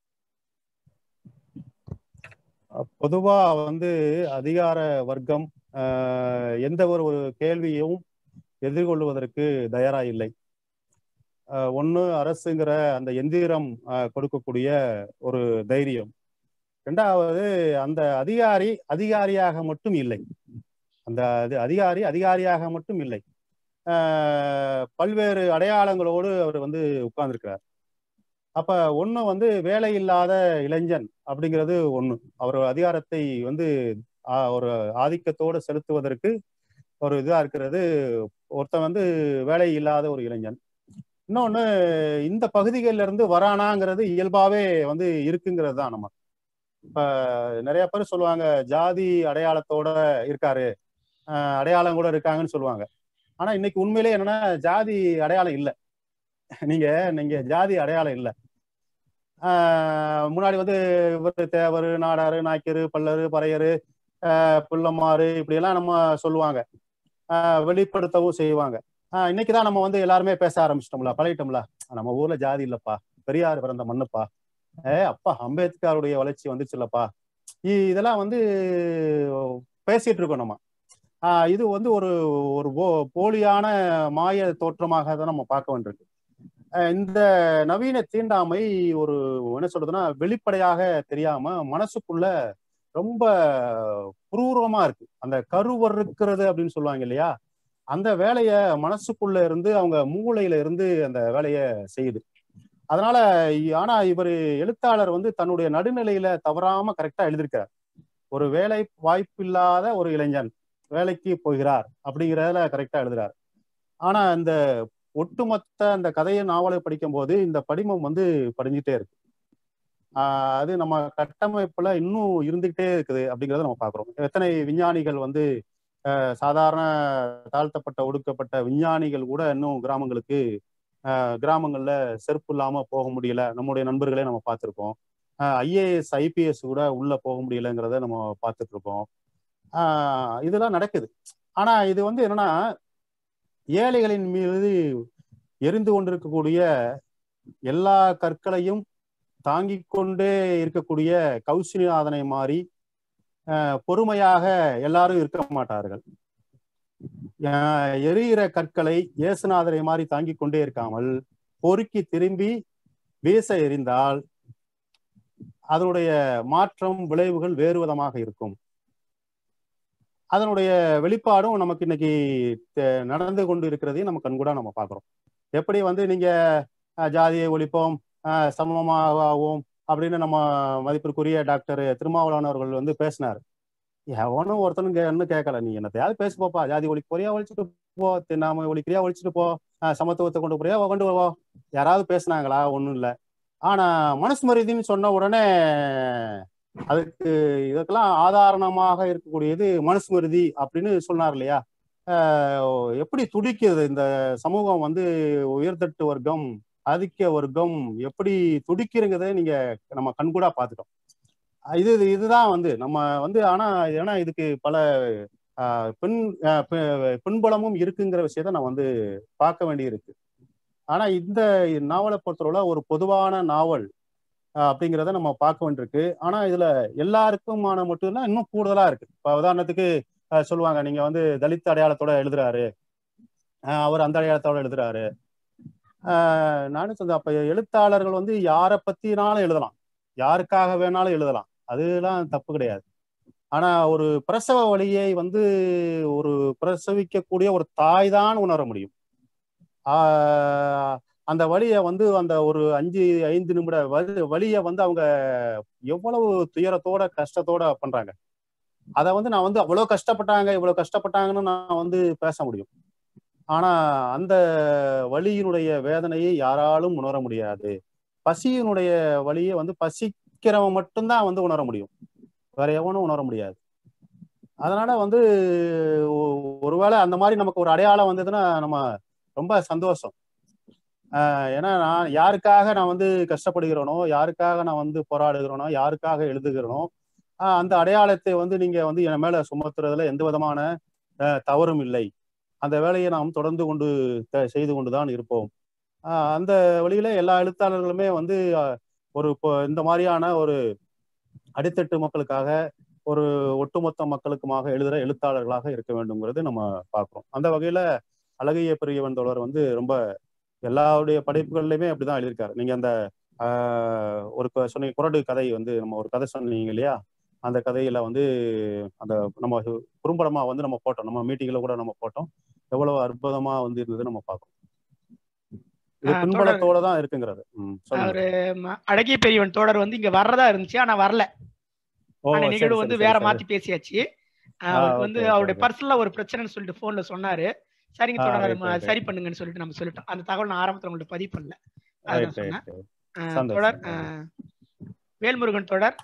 பொதுவா வந்து அதிகார வர்க்கம் ஆஹ் எந்த ஒரு ஒரு கேள்வியும் எதிர்கொள்வதற்கு தயாரா இல்லை ஒன்று அரசுங்கிற அந்த எந்திரம் ஆஹ் கொடுக்கக்கூடிய ஒரு தைரியம் ரெண்டாவது அந்த அதிகாரி அதிகாரியாக மட்டும் இல்லை அந்த அது அதிகாரி அதிகாரியாக மட்டும் இல்லை ஆஹ் பல்வேறு அடையாளங்களோடு அவர் வந்து உட்கார்ந்துருக்கிறார் அப்ப ஒண்ணு வந்து வேலை இல்லாத இளைஞன் அப்படிங்கிறது ஒண்ணு அவர் அதிகாரத்தை வந்து ஆஹ் ஒரு ஆதிக்கத்தோடு செலுத்துவதற்கு ஒரு இதா இருக்கிறது ஒருத்தன் வந்து வேலை இல்லாத ஒரு இளைஞன் இன்னொன்னு இந்த பகுதிகளில இருந்து வரானாங்கிறது இயல்பாவே வந்து இருக்குங்கிறது தான் நம்ம இப்ப நிறைய பேர் சொல்லுவாங்க ஜாதி அடையாளத்தோட இருக்காரு ஆஹ் அடையாளம் கூட இருக்காங்கன்னு சொல்லுவாங்க ஆனா இன்னைக்கு உண்மையிலே என்னன்னா ஜாதி அடையாளம் இல்லை நீங்க நீங்க ஜாதி அடையாளம் இல்லை ஆஹ் முன்னாடி வந்து இவர் தேவர் நாடாரு நாய்க்கரு பல்லரு பறையரு ஆஹ் பிள்ளமாறு இப்படி எல்லாம் நம்ம சொல்லுவாங்க ஆஹ் வெளிப்படுத்தவும் செய்வாங்க ஆஹ் இன்னைக்குதான் நம்ம வந்து எல்லாருமே பேச ஆரம்பிச்சிட்டோம்ல பழகிட்டோம்ல நம்ம ஊர்ல ஜாதி இல்லப்பா பெரியார் பிறந்த மண்ணுப்பா ஏ அப்பா அம்பேத்கருடைய வளர்ச்சி வந்துச்சுல்லப்பா இ- இதெல்லாம் வந்து பேசிட்டு இருக்கோம் நம்ம ஆஹ் இது வந்து ஒரு ஒரு போ- போலியான மாய தோற்றமாக தான் நம்ம பார்க்க வேண்டியிருக்கு ஆஹ் இந்த நவீன தீண்டாமை ஒரு என்ன சொல்றதுன்னா வெளிப்படையாக தெரியாம மனசுக்குள்ள ரொம்ப குரூரமா இருக்கு அந்த கருவறுக்கிறது அப்படின்னு சொல்லுவாங்க இல்லையா அந்த வேலைய மனசுக்குள்ள இருந்து அவங்க மூளையில இருந்து அந்த வேலைய செய்யுது அதனால இ- ஆனா இவர் எழுத்தாளர் வந்து தன்னுடைய நடுநிலையில தவறாம கரெக்டா எழுதியிருக்கிறார் ஒரு வேலை வாய்ப்பில்லாத ஒரு இளைஞன் வேலைக்கு போகிறார் அப்படிங்கிறதுல கரெக்டா எழுதுறார் ஆனா இந்த ஒட்டுமொத்த அந்த கதையை நாவலை படிக்கும் போது இந்த படிமம் வந்து படிஞ்சுட்டே இருக்கு ஆஹ் அது நம்ம கட்டமைப்புல இன்னும் இருந்துகிட்டே இருக்குது அப்படிங்கிறத நம்ம பாக்குறோம் எத்தனை விஞ்ஞானிகள் வந்து ஆஹ் சாதாரண தாழ்த்தப்பட்ட ஒடுக்கப்பட்ட விஞ்ஞானிகள் கூட இன்னும் கிராமங்களுக்கு ஆஹ் கிராமங்கள்ல செருப்பு இல்லாம போக முடியல நம்முடைய நண்பர்களே நம்ம பார்த்திருக்கோம் ஐஏஎஸ் ஐபிஎஸ் கூட உள்ள போக முடியலங்கிறத நம்ம பார்த்துட்டு இருக்கோம் ஆஹ் இதெல்லாம் நடக்குது ஆனா இது வந்து என்னன்னா ஏழைகளின் மீது எரிந்து கொண்டிருக்கக்கூடிய எல்லா கற்களையும் தாங்கிக் கொண்டே இருக்கக்கூடிய கௌசினிநாதனை மாறி ஆஹ் பொறுமையாக எல்லாரும் இருக்க மாட்டார்கள் ஆஹ் எரிகிற கற்களை இயேசுநாதரை மாதிரி தாங்கிக் கொண்டே இருக்காமல் பொறுக்கி திரும்பி வீச எறிந்தால் அதனுடைய மாற்றம் விளைவுகள் வேறு விதமாக இருக்கும் அதனுடைய வெளிப்பாடும் நமக்கு இன்னைக்கு தெ- நடந்து கொண்டு இருக்கிறதையும் நம்ம கண்கூடா நம்ம பார்க்கிறோம் எப்படி வந்து நீங்க அஹ், ஜாதியை ஒழிப்போம் அஹ், சமமாகவும் அப்படின்னு நம்ம மதிப்பிற்குரிய டாக்டர் திருமாவளவன் அவர்கள் வந்து பேசினார் எவனும் ஒருத்தனும் கே- இன்னும் கேட்கல நீ என்னத்தையாவது பேசு போப்பா ஜாதி ஒழிக்க போறியா ஒழிச்சிட்டு போ தின்னாம ஒழிக்கிறியா ஒழிச்சிட்டு போ அஹ், சமத்துவத்தை கொண்டு போறியா கொண்டு போ யாராவது பேசுனாங்களா ஒண்ணும் இல்ல ஆனா மனுஸ்மிருதின்னு சொன்ன உடனே அதுக்கு இதுக்கெல்லாம் ஆதாரணமாக இருக்கக்கூடியது மனுஸ்மிருதி அப்படின்னு சொன்னார் இல்லையா ஆஹ் எப்படி துடிக்குது இந்த சமூகம் வந்து உயர்தட்டு வர்க்கம் ஆதிக்க வர்க்கம் எப்படி துடிக்கிறங்கிறத நீங்க நம்ம கண்கூடா பார்த்துட்டோம் அஹ் இது இது- இதுதான் வந்து நம்ம வந்து ஆனா ஏன்னா இதுக்கு பல ஆஹ் பின் ஆஹ் பி- பின்புலமும் இருக்குங்கிற விஷயத்த நான் வந்து பார்க்க வேண்டியிருக்கு ஆனா இந்த நாவலை பொறுத்தவரை ஒரு பொதுவான நாவல் ஆஹ் அப்படிங்கிறத நம்ம பார்க்க வேண்டியிருக்கு ஆனா இதுல எல்லாருக்குமான மட்டும் இல்ல இன்னும் கூடுதலா இருக்கு இப்ப உதாரணத்துக்கு ஆஹ் சொல்லுவாங்க நீங்க வந்து தலித் அடையாளத்தோட எழுதுறாரு ஆஹ் அவர் அந்த அடையாளத்தோட எழுதுறாரு ஆஹ் நானும் சொல்றேன் அப்ப எழுத்தாளர்கள் வந்து யாரை பத்தினாலும் எழுதலாம் யாருக்காக வேணாலும் எழுதலாம் அதெல்லாம் தப்பு கிடையாது ஆனா ஒரு பிரசவ வழியை வந்து ஒரு பிரசவிக்கக்கூடிய ஒரு தாய் தான் உணர முடியும் ஆஹ் அந்த வழியை வந்து அந்த ஒரு அஞ்சு ஐந்து நிமிட வலி வழியை வந்து அவங்க எவ்வளவு துயரத்தோட கஷ்டத்தோட பண்றாங்க அதை வந்து நான் வந்து அவ்வளவு கஷ்டப்பட்டாங்க இவ்வளவு கஷ்டப்பட்டாங்கன்னு நான் வந்து பேச முடியும் ஆனா அந்த வலியினுடைய வேதனையை யாராலும் உணர முடியாது பசியினுடைய வழியை வந்து பசிக்கிறவன் மட்டும்தான் வந்து உணர முடியும் வேற எவனும் உணர முடியாது அதனால வந்து ஒ- ஒருவேளை அந்த மாதிரி நமக்கு ஒரு அடையாளம் வந்ததுன்னா நம்ம ரொம்ப சந்தோஷம் ஆஹ் ஏன்னா நான் யாருக்காக நான் வந்து கஷ்டப்படுகிறேனோ யாருக்காக நான் வந்து போராடுகிறேனோ யாருக்காக எழுதுகிறேனோ ஆஹ் அந்த அடையாளத்தை வந்து நீங்க வந்து என் மேல சுமத்துறதுல எந்த விதமான ஆஹ் தவறும் இல்லை அந்த வேலையை நாம் தொடர்ந்து கொண்டு த- செய்து கொண்டுதான் இருப்போம் ஆஹ் அந்த வழியில எல்லா எழுத்தாளர்களுமே வந்து ஆஹ் ஒரு இப்போ இந்த மாதிரியான ஒரு அடித்தட்டு மக்களுக்காக ஒரு ஒட்டுமொத்த மக்களுக்குமாக எழுதுகிற எழுத்தாளர்களாக இருக்க வேண்டும்ங்கிறது நம்ம பார்க்குறோம் அந்த வகையில அழகிய பெரியவன் தோழர் வந்து ரொம்ப எல்லாருடைய படைப்புகள்லையுமே அப்படிதான் எழுதியிருக்காரு நீங்க அந்த ஆஹ், ஒரு க- சொன்னீங்க குரடு கதை வந்து நம்ம ஒரு கதை சொன்னீங்க இல்லையா அந்த கதையில வந்து அந்த நம்ம குறும்படமா வந்து நம்ம போட்டோம் நம்ம மீட்டிங்ல கூட நம்ம போட்டோம் எவ்வளவு அற்புதமா வந்து இருந்தது நம்ம பார்க்கறோம் இது ஆஹ் பின்பலத்தோட தான் இருக்குங்கிறது ம், சொல்லுங்க அவரு ம- அழகிய பெரியவன் தோழர் வந்து இங்க வர்றதா இருந்துச்சு ஆனா வரல ஓ ஆனா சரி நிகழ்வு சரி வந்து சரி வேற சரி மாத்தி பேசியாச்சு ஆஹ் ஆ அவருக்கு வந்து ஓகே ஓகே அவருடைய ஓகே பர்சனலா ஒரு பிரச்சனைன்னு சொல்லிட்டு போன்ல சொன்னாரு சரிங்க ஆ தொடர் ரைட் ரைட் சரி பண்ணுங்கன்னு சொல்லிட்டு நம்ம சொல்லிட்டோம் அந்த தகவல் நான் ஆரம்பத்துல உங்கள்ட்ட பதிவு பண்ணல அதுதான் ரைட் சொன்னேன் ரைட் ரைட் ஆஹ் சந்தோஷம் தொடர் சந்தோஷம் ஆஹ் வேல்முருகன் தொடர்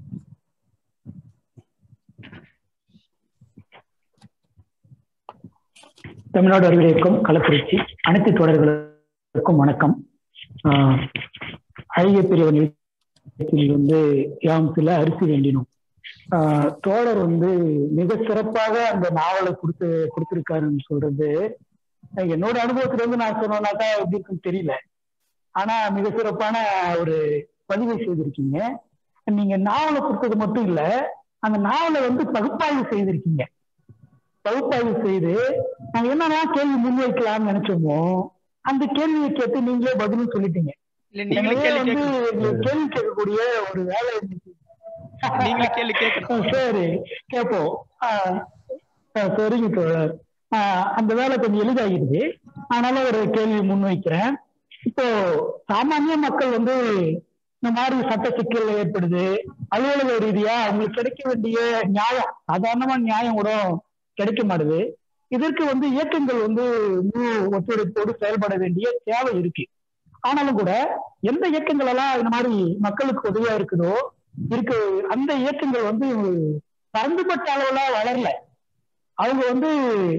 தமிழ்நாடு அறிவியல் இயக்கம் கள்ளக்குறிச்சி அனைத்து தொடர்களுக்கும் வணக்கம் ஆஹ் அழகிய பிரிவு நிலையத்தில் வந்து யாம் சில அரிசி வேண்டினோம் ஆஹ் தோழர் வந்து மிக சிறப்பாக அந்த நாவலை கொடுத்து கொடுத்திருக்காருன்னு சொல்றது அஹ் என்னோட அனுபவத்துல இருந்து நான் சொன்னோம்னாக்கா எப்படி இருக்குன்னு தெரியல ஆனா மிக சிறப்பான ஒரு பதிவை செய்திருக்கீங்க நீங்க நாவலை கொடுத்தது மட்டும் இல்ல அந்த நாவலை வந்து பகுப்பாய்வு செய்திருக்கீங்க பகுப்பாய்வு செய்து நாங்க என்னெல்லாம் கேள்வி முன்வைக்கலாம்னு நினைச்சோமோ அந்த கேள்வியை கேட்டு நீங்களே பதிலும் சொல்லிட்டீங்க இல்ல நீங்களே எனவே கேள்வி வந்து கேட்கணும் எங்களுக்கு கேள்வி கேட்கக்கூடிய ஒரு வேலை இருந்துச்சு நீங்களே கேள்வி கேட்கணும் ஆ, சரி கேட்போம் ஆ, ஆ, சரிங்க தோழர் ஆ, அந்த வேலை கொஞ்சம் எளிதாகிடுது ஆனாலும் ஒரு கேள்வி முன்வைக்கிறேன் இப்போ சாமானிய மக்கள் வந்து இந்த மாதிரி சட்ட சிக்கல் ஏற்படுது அலுவலக ரீதியா அவங்களுக்கு கிடைக்க வேண்டிய நியாயம் சாதாரணமா நியாயம் கூட கிடைக்க மாட்டுது இதற்கு வந்து இயக்கங்கள் வந்து முழு ஒத்துழைப்போடு செயல்பட வேண்டிய தேவை இருக்கு ஆனாலும் கூட எந்த இயக்கங்கள் எல்லாம் இந்த மாதிரி மக்களுக்கு உதவியா இருக்குதோ இருக்கு அந்த இயக்கங்கள் வந்து பரந்துபட்ட அளவுல வளரல அவங்க வந்து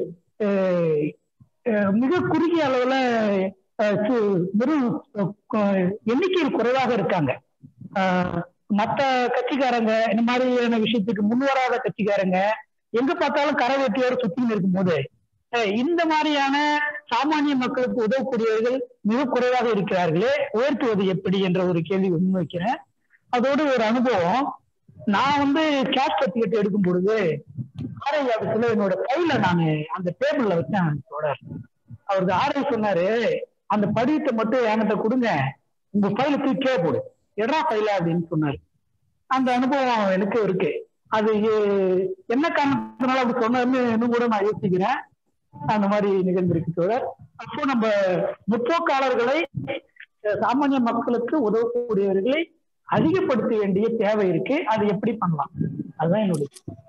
அஹ், அஹ், மிக குறுகிய அளவுல அஹ், சு- வெறும் அஹ், எண்ணிக்கையில் குறைவாக இருக்காங்க ஆஹ், மத்த கட்சிக்காரங்க இந்த மாதிரியான விஷயத்துக்கு முன்வராத கட்சிக்காரங்க எங்க பார்த்தாலும் கரை வெட்டியோட சுத்தின்னு இருக்கும்போது அஹ், இந்த மாதிரியான சாமானிய மக்களுக்கு உதவக்கூடியவர்கள் மிக குறைவாக இருக்கிறார்களே உயர்த்துவது எப்படி என்ற ஒரு கேள்வி முன்வைக்கிறேன் அதோடு ஒரு அனுபவம் நான் வந்து கேஷ் சர்டிபிகேட் எடுக்கும் பொழுது ஆர்ஐ ஆபீஸ்ல என்னோட கையில நான் அந்த டேபிள்ல வச்சேன் தொடர் அவருக்கு ஆர்ஐ சொன்னாரு அந்த படிவத்தை மட்டும் என்கிட்ட கொடுங்க உங்க ஃபைல தூக்கி கீழே போடு எடா ஃபைல அப்படின்னு சொன்னாரு அந்த அனுபவம் எனக்கு இருக்கு அது எ- என்ன காரணத்தினால அப்படி சொன்னாருன்னு இன்னும் கூட நான் யோசிக்கிறேன் அந்த மாதிரி நிகழ்ந்திருக்கு தோழர் அப்போ நம்ம முற்போக்காளர்களை அஹ், சாமானிய மக்களுக்கு உதவக்கூடியவர்களை அதிகப்படுத்த வேண்டிய தேவை இருக்கு அது எப்படி பண்ணலாம் அதுதான் என்னுடைய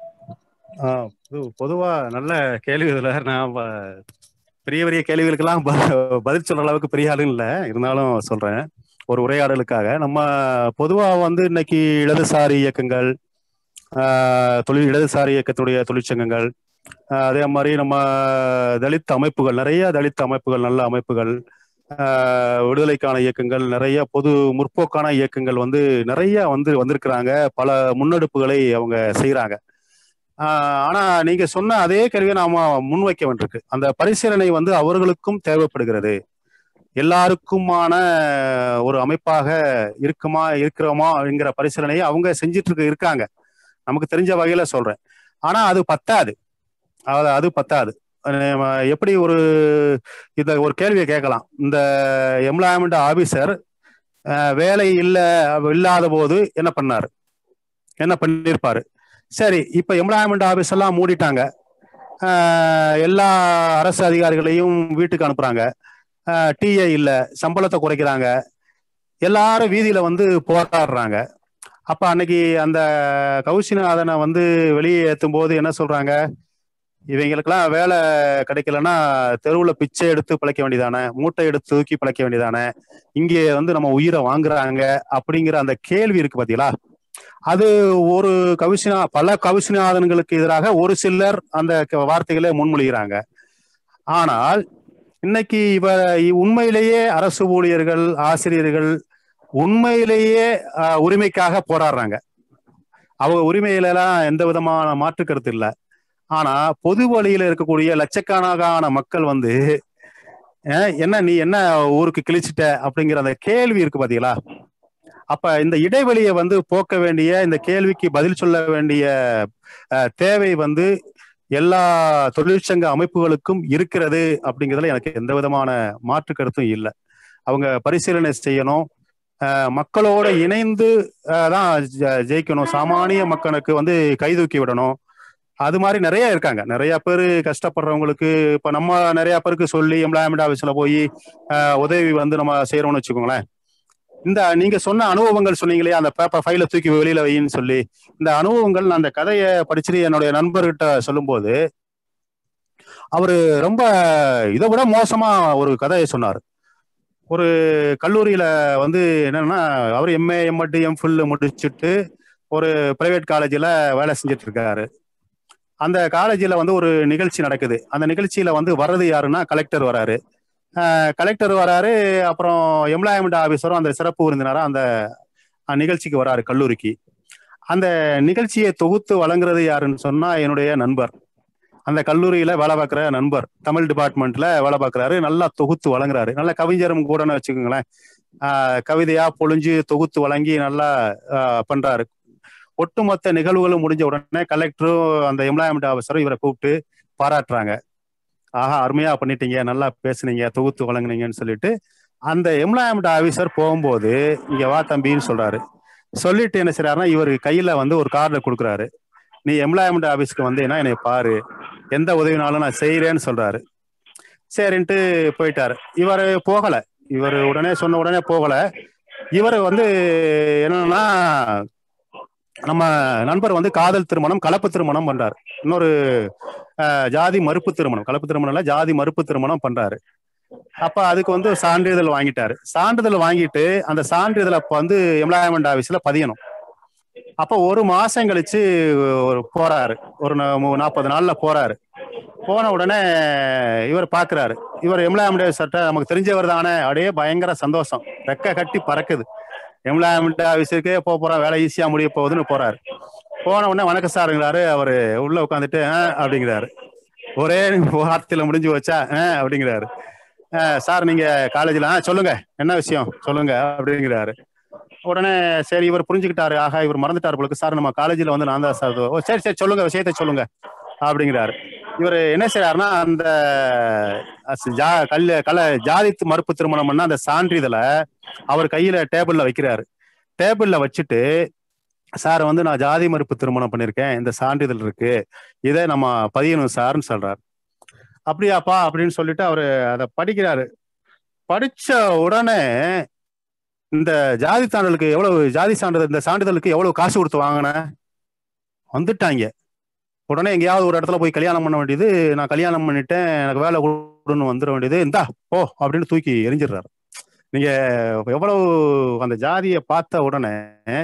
ஆஹ் பொது- பொதுவா நல்ல கேள்வி இதுல நான் ப- பெரிய பெரிய கேள்விகளுக்கெல்லாம் ப- பதில் சொல்ற அளவுக்கு பெரிய ஆளும் இல்லை இருந்தாலும் சொல்றேன் ஒரு உரையாடலுக்காக நம்ம பொதுவா வந்து இன்னைக்கு இடதுசாரி இயக்கங்கள் ஆஹ் தொழில் இடதுசாரி இயக்கத்துடைய தொழிற்சங்கங்கள் ஆஹ் அதே மாதிரி நம்ம தலித் அமைப்புகள் நிறைய தலித் அமைப்புகள் நல்ல அமைப்புகள் ஆஹ் விடுதலைக்கான இயக்கங்கள் நிறைய பொது முற்போக்கான இயக்கங்கள் வந்து நிறைய வந்து வந்திருக்கிறாங்க பல முன்னெடுப்புகளை அவங்க செய்யறாங்க ஆஹ் ஆனா நீங்க சொன்ன அதே கேள்வியை நாம முன்வைக்க வேண்டியிருக்கு அந்த பரிசீலனை வந்து அவர்களுக்கும் தேவைப்படுகிறது எல்லாருக்குமான ஒரு அமைப்பாக இருக்குமா இருக்கிறோமா என்கிற பரிசீலனையை அவங்க செஞ்சுட்டு இருக்க இருக்காங்க நமக்கு தெரிஞ்ச வகையில சொல்றேன் ஆனா அது பத்தாது அது அது பத்தாது நம்ம எப்படி ஒரு இத ஒரு கேள்வியை கேட்கலாம் இந்த எம்ப்ளாய்மெண்ட் ஆபீசர் வேலை இல்லை இல்லாத போது என்ன பண்ணாரு என்ன பண்ணியிருப்பாரு சரி இப்ப எம்ப்ளாய்மெண்ட் ஆபீஸ் எல்லாம் மூடிட்டாங்க ஆஹ் எல்லா அரசு அதிகாரிகளையும் வீட்டுக்கு அனுப்புறாங்க டிஏ இல்ல சம்பளத்தை குறைக்கிறாங்க எல்லாரும் வீதியில வந்து போராடுறாங்க அப்ப அன்னைக்கு அந்த கௌசிநாதனை வந்து வெளியே ஏத்தும் போது என்ன சொல்றாங்க இவங்களுக்கெல்லாம் வேலை கிடைக்கலன்னா தெருவுல பிச்சை எடுத்து பிழைக்க வேண்டியதானே மூட்டை எடுத்து தூக்கி பிழைக்க வேண்டியதானே இங்கே வந்து நம்ம உயிரை வாங்குறாங்க அப்படிங்கிற அந்த கேள்வி இருக்கு பாத்தீங்களா அது ஒரு கவிசினா பல கவிசிநாதன்களுக்கு எதிராக ஒரு சிலர் அந்த க- வார்த்தைகளை முன்மொழிகிறாங்க ஆனால் இன்னைக்கு இவ இ- உண்மையிலேயே அரசு ஊழியர்கள் ஆசிரியர்கள் உண்மையிலேயே ஆஹ், உரிமைக்காக போராடுறாங்க அவங்க உரிமையில எல்லாம் எந்த விதமான மாற்று கருத்து இல்லை ஆனா பொது வழியில இருக்கக்கூடிய லட்சக்கணக்கான மக்கள் வந்து அஹ், என்ன நீ என்ன ஊருக்கு கிழிச்சிட்ட அப்படிங்கிற அந்த கேள்வி இருக்கு பாத்தீங்களா அப்ப இந்த இடைவெளியை வந்து போக்க வேண்டிய இந்த கேள்விக்கு பதில் சொல்ல வேண்டிய அஹ், தேவை வந்து எல்லா தொழிற்சங்க அமைப்புகளுக்கும் இருக்கிறது அப்படிங்கிறதுல எனக்கு எந்த விதமான மாற்று கருத்தும் இல்லை அவங்க பரிசீலனை செய்யணும் அஹ், மக்களோட இணைந்து அஹ், தான் ஜெ- ஜெயிக்கணும் சாமானிய மக்களுக்கு வந்து கைதூக்கி விடணும் அது மாதிரி நிறைய இருக்காங்க நிறைய பேர் கஷ்டப்படுறவங்களுக்கு இப்ப நம்ம நிறைய பேருக்கு சொல்லி எம்ப்ளாய்மெண்ட் ஆஃபீஸ்ல போய் அஹ், உதவி வந்து நம்ம செய்யறோம்னு வச்சுக்கோங்களேன் இந்த நீங்க சொன்ன அனுபவங்கள் சொன்னீங்களே அந்த பேப்பர் ஃபைல தூக்கி வெளியில வைன்னு சொல்லி இந்த அனுபவங்கள் நான் அந்த கதையை படிச்சுட்டு என்னுடைய நண்பர்கிட்ட சொல்லும்போது அவரு ரொம்ப இதை விட மோசமா ஒரு கதையை சொன்னார் ஒரு கல்லூரியில வந்து என்னன்னா அவர் எம்ஏ எம்எட் எம்ஃபில் முடிச்சுட்டு ஒரு பிரைவேட் காலேஜில் வேலை செஞ்சுட்டு இருக்காரு அந்த காலேஜில் வந்து ஒரு நிகழ்ச்சி நடக்குது அந்த நிகழ்ச்சியில வந்து வர்றது யாருன்னா கலெக்டர் வராரு கலெக்டர் வராரு அப்புறம் எம்ப்ளாய்மெண்ட் ஆஃபீஸரும் அந்த சிறப்பு விருந்தினரா அந்த அஹ், நிகழ்ச்சிக்கு வராரு கல்லூரிக்கு அந்த நிகழ்ச்சியை தொகுத்து வழங்குறது யாருன்னு சொன்னா என்னுடைய நண்பர் அந்த கல்லூரியில வேலை பார்க்குற நண்பர் தமிழ் டிபார்ட்மெண்ட்ல வேலை பார்க்குறாரு நல்லா தொகுத்து வழங்குறாரு நல்ல கவிஞரும் கூடன்னு வச்சுக்கோங்களேன் ஆஹ் கவிதையா பொழிஞ்சு தொகுத்து வழங்கி நல்லா ஆஹ் பண்றாரு ஒட்டுமொத்த நிகழ்வுகளும் முடிஞ்ச உடனே கலெக்டரும் அந்த எம்ப்ளாய்மெண்ட் ஆஃபீஸரும் இவரை கூப்பிட்டு பாராட்டுறாங்க ஆஹா அருமையா பண்ணிட்டீங்க நல்லா பேசுனீங்க தொகுத்து வழங்குனீங்கன்னு சொல்லிட்டு அந்த எம்ப்ளாய்மெண்ட் ஆஃபீஸர் போகும்போது இங்க வா தம்பின்னு சொல்றாரு சொல்லிட்டு என்ன செய்றாருன்னா இவர் கையில வந்து ஒரு கார்டை கொடுக்குறாரு நீ எம்ப்ளாய்மெண்ட் ஆஃபீஸ்க்கு வந்தீங்கன்னா என்னை பாரு எந்த உதவினாலும் நான் செய்யறேன்னு சொல்றாரு சரின்ட்டு போயிட்டாரு இவர் போகல இவர் உடனே சொன்ன உடனே போகல இவர் வந்து என்னன்னா நம்ம நண்பர் வந்து காதல் திருமணம் கலப்பு திருமணம் பண்றாரு இன்னொரு அஹ், ஜாதி மறுப்பு திருமணம் கலப்பு திருமணம் இல்ல ஜாதி மறுப்பு திருமணம் பண்றாரு அப்ப அதுக்கு வந்து சான்றிதழ் வாங்கிட்டாரு சான்றிதழ் வாங்கிட்டு அந்த சான்றிதழ் அப்ப வந்து எம்ப்ளாய்மெண்ட் ஆபீஸ்ல பதியணும் அப்ப ஒரு மாசம் கழிச்சு ஒரு போறாரு ஒரு நாற்பது நாள்ல போறாரு போன உடனே இவர் பாக்குறாரு இவர் எம்ப்ளாய்மெண்ட் ஆஃபீஸர்ட்ட நமக்கு தெரிஞ்சவர் தானே அப்படியே பயங்கர சந்தோஷம் ரெக்க கட்டி பறக்குது எம்ப்ளாய்மெண்ட் ஆஃபீஸருக்கே போக போறோம் வேலை ஈஸியா முடிய போகுதுன்னு போறாரு போன உடனே வணக்கம் சாருங்கிறாரு அவரு உள்ள உட்காந்துட்டு அப்படிங்கிறாரு ஒரே வார்த்தையில முடிஞ்சு வச்சா அப்படிங்கிறாரு "ஆ, சார் நீங்க காலேஜ்ல சொல்லுங்க என்ன விஷயம் சொல்லுங்க அப்படிங்கிறாரு உடனே சரி இவர் புரிஞ்சுக்கிட்டாரு ஆகா இவர் மறந்துட்டாரு போலுக்கு சார் நம்ம காலேஜ்ல வந்து நான் தான் சார் ஓ சரி சரி சொல்லுங்க விஷயத்த சொல்லுங்க அப்படிங்கிறாரு இவர் என்ன செய்யறாருன்னா அந்த அஸ்- ஜா கல்ல கல ஜாதி தி- மறுப்பு திருமணம் பண்ண அந்த சான்றிதழை அவர் கையில டேபிள்ல வைக்கிறாரு டேபிள்ல வச்சுட்டு சார் வந்து நான் ஜாதி மறுப்பு திருமணம் பண்ணியிருக்கேன் இந்த சான்றிதழ் இருக்கு இதை நம்ம பதியணும் சார்னு சொல்றாரு அப்படியாப்பா அப்படின்னு சொல்லிட்டு அவரு அதை படிக்கிறாரு படிச்ச உடனே இந்த ஜாதி சான்றிதழுக்கு எவ்வளவு ஜாதி சான்றிதழ் இந்த சான்றிதழுக்கு எவ்வளவு காசு கொடுத்து வாங்கினேன் வந்துட்டாங்க உடனே எங்கேயாவது ஒரு இடத்துல போய் கல்யாணம் பண்ண வேண்டியது நான் கல்யாணம் பண்ணிட்டேன் எனக்கு வேலை கொடுன்னு வந்துட வேண்டியது இந்தா போ அப்படின்னு தூக்கி எரிஞ்சிடுறாரு நீங்க எவ்வளவு அந்த ஜாதியை பார்த்த உடனே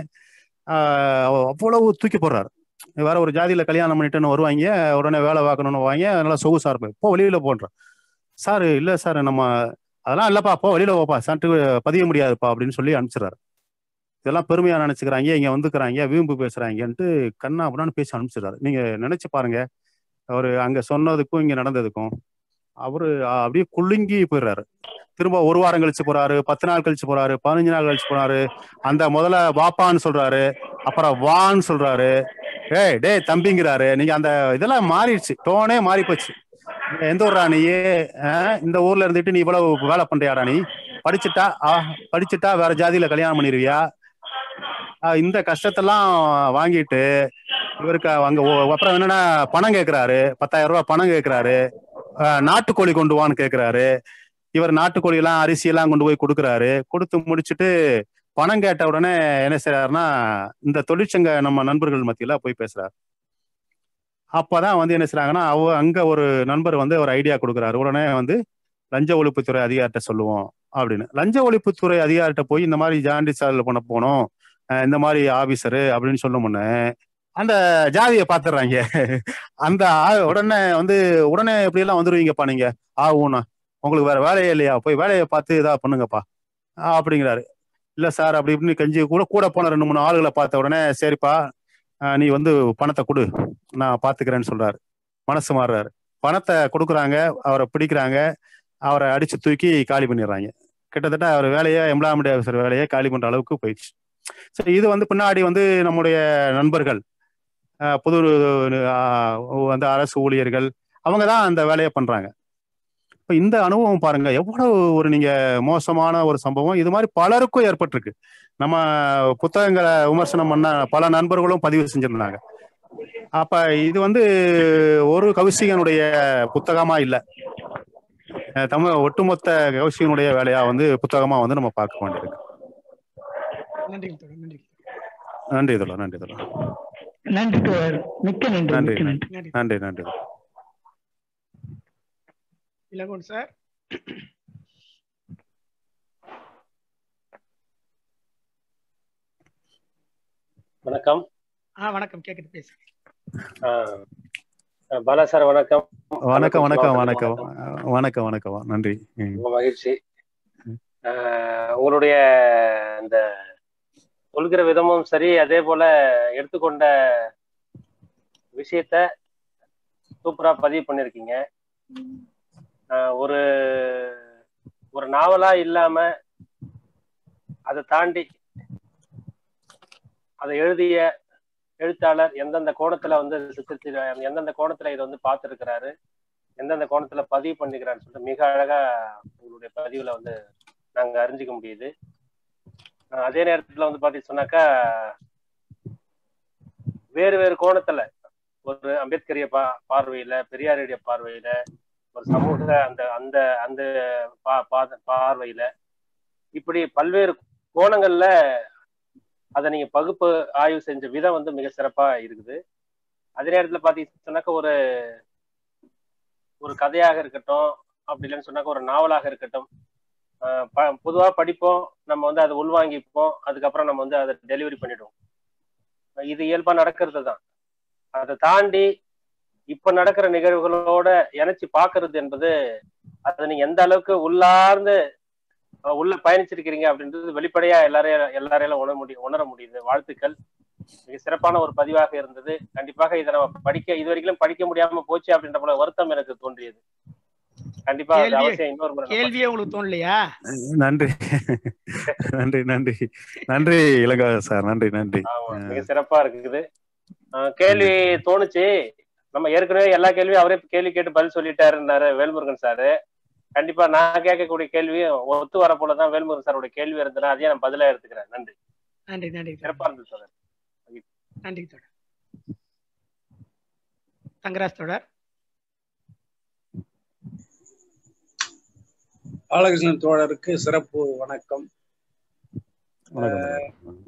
ஆஹ் அவ்வளவு தூக்கி போடுறாரு வேற ஒரு ஜாதியில கல்யாணம் பண்ணிட்டுன்னு வருவாங்க உடனே வேலை பார்க்கணும்னு வாங்க நல்லா சொகுசா இருப்பேன் போ வெளியில போன்றேன் சார் இல்ல சார் நம்ம அதெல்லாம் இல்லப்பா போ வெளியில போப்பா சான்ட்டு பதிய முடியாதுப்பா அப்படின்னு சொல்லி அனுப்பிச்சிடுறாரு இதெல்லாம் பெருமையா நினைச்சுக்கிறாங்க இங்க வந்துக்கிறாங்க வீம்பு பேசுறாங்கன்ட்டு கண்ணா அப்படின்னு பேசி அனுப்பிச்சிடுறாரு நீங்க நினைச்சு பாருங்க அவரு அங்க சொன்னதுக்கும் இங்க நடந்ததுக்கும் அவரு அஹ், அப்படியே குலுங்கி போயிடுறாரு திரும்ப ஒரு வாரம் கழிச்சு போறாரு பத்து நாள் கழிச்சு போறாரு பதினஞ்சு நாள் கழிச்சு போறாரு அந்த முதல்ல வாப்பான்னு சொல்றாரு அப்புறம் வான்னு சொல்றாரு ஏய் டேய் தம்பிங்கிறாரு நீங்க அந்த இதெல்லாம் மாறிடுச்சு டோனே மாறி போச்சு எந்த ஊர்ரா நீ ஆஹ், இந்த ஊர்ல இருந்துட்டு நீ இவ்வளவு வேலை பண்றியாடா நீ படிச்சுட்டா ஆ, படிச்சுட்டா வேற ஜாதியில கல்யாணம் பண்ணிருவியா ஆஹ், இந்த கஷ்டத்தெல்லாம் வாங்கிட்டு இவருக்கு அங்க ஓ- அப்புறம் என்னன்னா பணம் கேக்குறாரு பத்தாயிரம் ரூபாய் பணம் கேக்குறாரு ஆஹ், நாட்டுக்கோழி கொண்டு வான்னு கேக்குறாரு இவர் நாட்டுக்கோழி எல்லாம் அரிசி எல்லாம் கொண்டு போய் கொடுக்குறாரு கொடுத்து முடிச்சுட்டு பணம் கேட்ட உடனே என்ன செய்யறாருன்னா இந்த தொழிற்சங்க நம்ம நண்பர்கள் மத்தியில போய் பேசுறாரு அப்பதான் வந்து என்ன செய்றாங்கன்னா அவ அங்க ஒரு நண்பர் வந்து ஒரு ஐடியா கொடுக்குறாரு உடனே வந்து லஞ்ச ஒழிப்புத்துறை அதிகாரிட்ட சொல்லுவோம் அப்படின்னு லஞ்ச ஒழிப்புத்துறை அதிகாரிட்ட போய் இந்த மாதிரி ஜாண்டி சால் பண்ண போனோம் அஹ் இந்த மாதிரி ஆபீசரு அப்படின்னு சொல்ல முன்னே அந்த ஜாதியை பாத்துடுறாங்க அந்த ஆ- உடனே வந்து உடனே இப்படி எல்லாம் வந்துருவீங்கப்பா நீங்க ஆ ஊனா உங்களுக்கு வேற வேலையே இல்லையா போய் வேலையை பார்த்து இதா பண்ணுங்கப்பா ஆ, அப்படிங்கிறாரு இல்ல சார் அப்படி இப்படின்னு கெஞ்சி கூட கூட போன ரெண்டு மூணு ஆளுகளை பார்த்த உடனே சரிப்பா ஆ, நீ வந்து பணத்தை கொடு நான் பாத்துக்கிறேன்னு சொல்றாரு மனசு மாறுறாரு பணத்தை கொடுக்குறாங்க அவரை பிடிக்கிறாங்க அவரை அடிச்சு தூக்கி காலி பண்ணிடுறாங்க கிட்டத்தட்ட அவர் வேலையை எம்ப்ளாய்மெண்ட் ஆஃபீஸர் வேலையை காலி பண்ற அளவுக்கு போயிடுச்சு சரி இது வந்து பின்னாடி வந்து நம்முடைய நண்பர்கள் அஹ், புது அஹ், அந்த அரசு ஊழியர்கள் அவங்க தான் அந்த வேலையை பண்றாங்க இப்போ இந்த அனுபவம் பாருங்க எவ்வளவு ஒரு நீங்க மோசமான ஒரு சம்பவம் இது மாதிரி பலருக்கும் ஏற்பட்டிருக்கு நம்ம புத்தகங்களை விமர்சனம் பண்ண பல நண்பர்களும் பதிவு செஞ்சிருந்தாங்க அப்ப இது வந்து ஒரு கௌசிகனுடைய புத்தகமா இல்ல அஹ் தமிழ் ஒட்டுமொத்த கௌசிகனுடைய வேலையா வந்து புத்தகமா வந்து நம்ம பார்க்க வேண்டியிருக்கு நன்றி தோழர் நன்றி நன்றி தோழர் நன்றி தோழர் நன்றி தோழர் மிக்க நன்றி நன்றி மிக்க நன்றி நன்றி நன்றி நன்றி தோழர். இளங்கோன் சார் வணக்கம் ஆ வணக்கம் கேக்குது பேசு ஆஹ் அஹ் பாலா சார் வணக்கம் வணக்கம் வணக்கம் மாவட்டத்துக்கு வணக்கம் வணக்கம் வணக்கம் நன்றி ம். ரொம்ப மகிழ்ச்சி ஆஹ் உங்களுடைய இந்த சொல்கிற விதமும் சரி அதே போல எடுத்துக்கொண்ட விஷயத்த சூப்பரா பதிவு பண்ணிருக்கீங்க ஆஹ் ஒரு ஒரு நாவலா இல்லாம அதை தாண்டி அதை எழுதிய எழுத்தாளர் எந்தெந்த கோணத்துல வந்து சித்திர எந்தெந்த கோணத்துல இதை வந்து பார்த்திருக்கிறாரு எந்தெந்த கோணத்துல பதிவு பண்ணிக்கிறான்னு சொல்லிட்டு மிக அழகா உங்களுடைய பதிவுல வந்து நாங்க அறிஞ்சிக்க முடியுது அஹ் அதே நேரத்துல வந்து பாத்தீங்க சொன்னாக்கா வேறு வேறு கோணத்துல ஒரு அம்பேத்கரிய பா பார்வையில பெரியாருடைய பார்வையில ஒரு சமூக அந்த அந்த அந்த பா- பா- பார்வையில இப்படி பல்வேறு கோணங்கள்ல அதை நீங்க பகுப்பு ஆய்வு செஞ்ச விதம் வந்து மிக சிறப்பா இருக்குது அதே நேரத்துல பாத்தீங்கன்னா சொன்னாக்கா ஒரு ஒரு கதையாக இருக்கட்டும் அப்படி இல்லைன்னு சொன்னாக்கா ஒரு நாவலாக இருக்கட்டும் ஆஹ் ப- பொதுவா படிப்போம் நம்ம வந்து அதை உள்வாங்கிப்போம் அதுக்கப்புறம் நம்ம வந்து அதை டெலிவரி பண்ணிடுவோம் இது இயல்பா நடக்கிறது தான் அதை தாண்டி இப்ப நடக்கிற நிகழ்வுகளோட இணைச்சு பாக்குறது என்பது அதை நீங்க எந்த அளவுக்கு உள்ளார்ந்து அஹ், உள்ள பயணிச்சிருக்கிறீங்க அப்படின்றது வெளிப்படையா எல்லாரையும் எல்லாரையும் உணர முடியும் உணர முடியுது வாழ்த்துக்கள் மிக சிறப்பான ஒரு பதிவாக இருந்தது கண்டிப்பாக இதை நம்ம படிக்க இது வரைக்கும் படிக்க முடியாம போச்சு அப்படின்ற போல வருத்தம் எனக்கு தோன்றியது கண்டிப்பா அது கேள்வியே- அவசியம் இன்னொரு முறை நம்ம கேள்வியே உங்களுக்கு தோணலையா நன்றி நன்றி நன்றி நன்றி இளங்கோ சார் நன்றி நன்றி ஆமா மிக சிறப்பா இருக்குது அஹ் கேள்வி தோணுச்சு நம்ம ஏற்கனவே எல்லா கேள்வியும் அவரே கேள்வி கேட்டு பதில் சொல்லிட்டாருன்னாரு வேல்முருகன் சாரு கண்டிப்பா நான் கேட்கக்கூடிய கேள்வியும் ஒத்து வர போலதான் வேல்முருகன் சாரோட கேள்வி இருந்ததுன்னா அதையே நான் பதிலா எடுத்துக்கிறேன் நன்றி நன்றி நன்றி சிறப்பா இருந்தது சார் நன்றி தோழர் தங்கராஜ் தோழர் பாலகிருஷ்ணன் தோழருக்கு சிறப்பு வணக்கம் வணக்கம்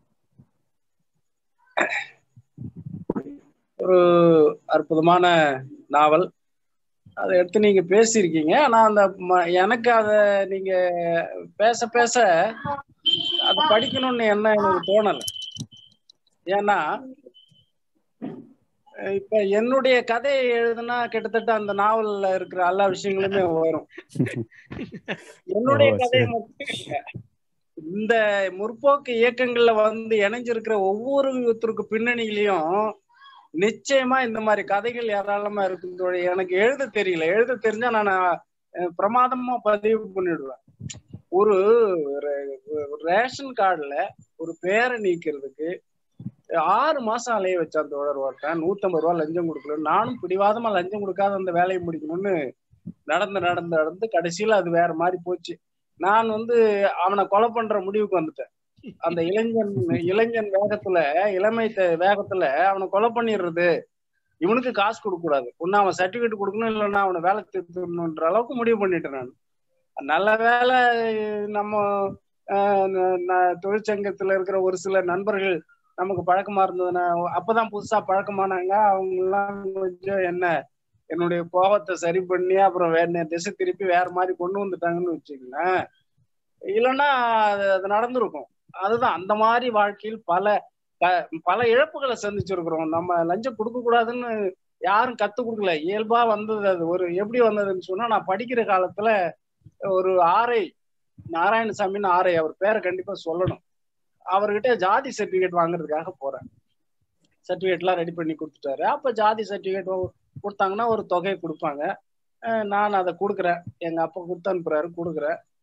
ஒரு அற்புதமான நாவல் அதை எடுத்து நீங்க பேசியிருக்கீங்க ஆனா அந்த ம- எனக்கு அதை நீங்க பேச பேச அது படிக்கணும்னு என்ன எனக்கு தோணல ஏன்னா அஹ் இப்ப என்னுடைய கதையை எழுதுனா கிட்டத்தட்ட அந்த நாவல்ல இருக்கிற எல்லா விஷயங்களுமே வரும் என்னுடைய ஓ, கதையை சரி. மட்டும் இல்ல. இந்த முற்போக்கு இயக்கங்கள்ல வந்து இணைஞ்சிருக்கிற ஒவ்வொருத்தருக்கு பின்னணியிலையும் நிச்சயமா இந்த மாதிரி கதைகள் ஏராளமா இருக்கு தோழி. எனக்கு எழுத தெரியல எழுத தெரிஞ்சா நான் அஹ், பிரமாதமா பதிவு பண்ணிடுவேன் ஒரு ரே- ஒரு ரேஷன் கார்டுல ஒரு பேரை நீக்கிறதுக்கு ஆறு மாசம் அலைய வச்சான் தோழர் ஒருத்தன் நூத்தம்பது ரூபா லஞ்சம் கொடுக்கல நானும் பிடிவாதமா லஞ்சம் கொடுக்காத அந்த வேலையை முடிக்கணும்னு நடந்து நடந்து நடந்து கடைசியில அது வேற மாதிரி போச்சு நான் வந்து அவனை கொலை பண்ற முடிவுக்கு வந்துட்டேன் அந்த இளைஞன் இளைஞன் வேகத்துல இளமை த- வேகத்துல அவனை கொலை பண்ணிடுறது இவனுக்கு காசு கொடுக்க கூடாது ஒன்னு அவன் சர்டிபிகேட் கொடுக்கணும் இல்லைன்னா அவனை வேலை திருத்தணுன்ற அளவுக்கு முடிவு பண்ணிட்டேன் நான் நல்ல வேலை நம்ம ஆஹ், ந- ந- தொழிற்சங்கத்துல இருக்கிற ஒரு சில நண்பர்கள் நமக்கு பழக்கமா இருந்ததுன்னா அப்பதான் புதுசா பழக்கமானாங்க அவங்க எல்லாம் கொஞ்சம் என்ன என்னுடைய கோபத்தை சரி பண்ணி அப்புறம் வேற திசை திருப்பி வேற மாதிரி கொண்டு வந்துட்டாங்கன்னு வச்சுக்கங்களேன் இல்லைன்னா அது அது நடந்திருக்கும் அதுதான் அந்த மாதிரி வாழ்க்கையில் பல ப- பல இழப்புகளை சந்திச்சிருக்கிறோம் நம்ம லஞ்சம் கொடுக்க கூடாதுன்னு யாரும் கத்து கொடுக்கல இயல்பா வந்தது அது ஒரு எப்படி வந்ததுன்னு சொன்னா நான் படிக்கிற காலத்துல ஒரு ஆரை நாராயணசாமின்னு ஆரை அவர் பேரை கண்டிப்பா சொல்லணும் அவர்கிட்ட ஜாதி சர்டிபிகேட் வாங்குறதுக்காக போறேன் சர்டிபிகேட்லாம் ரெடி பண்ணி கொடுத்துட்டாரு அப்ப ஜாதி சர்டிபிகேட் கொடுத்தாங்கன்னா ஒரு தொகையை கொடுப்பாங்க அஹ் நான் அதை கொடுக்குறேன் எங்க அப்பா கொடுத்து அனுப்புறாரு கொடுக்குறேன்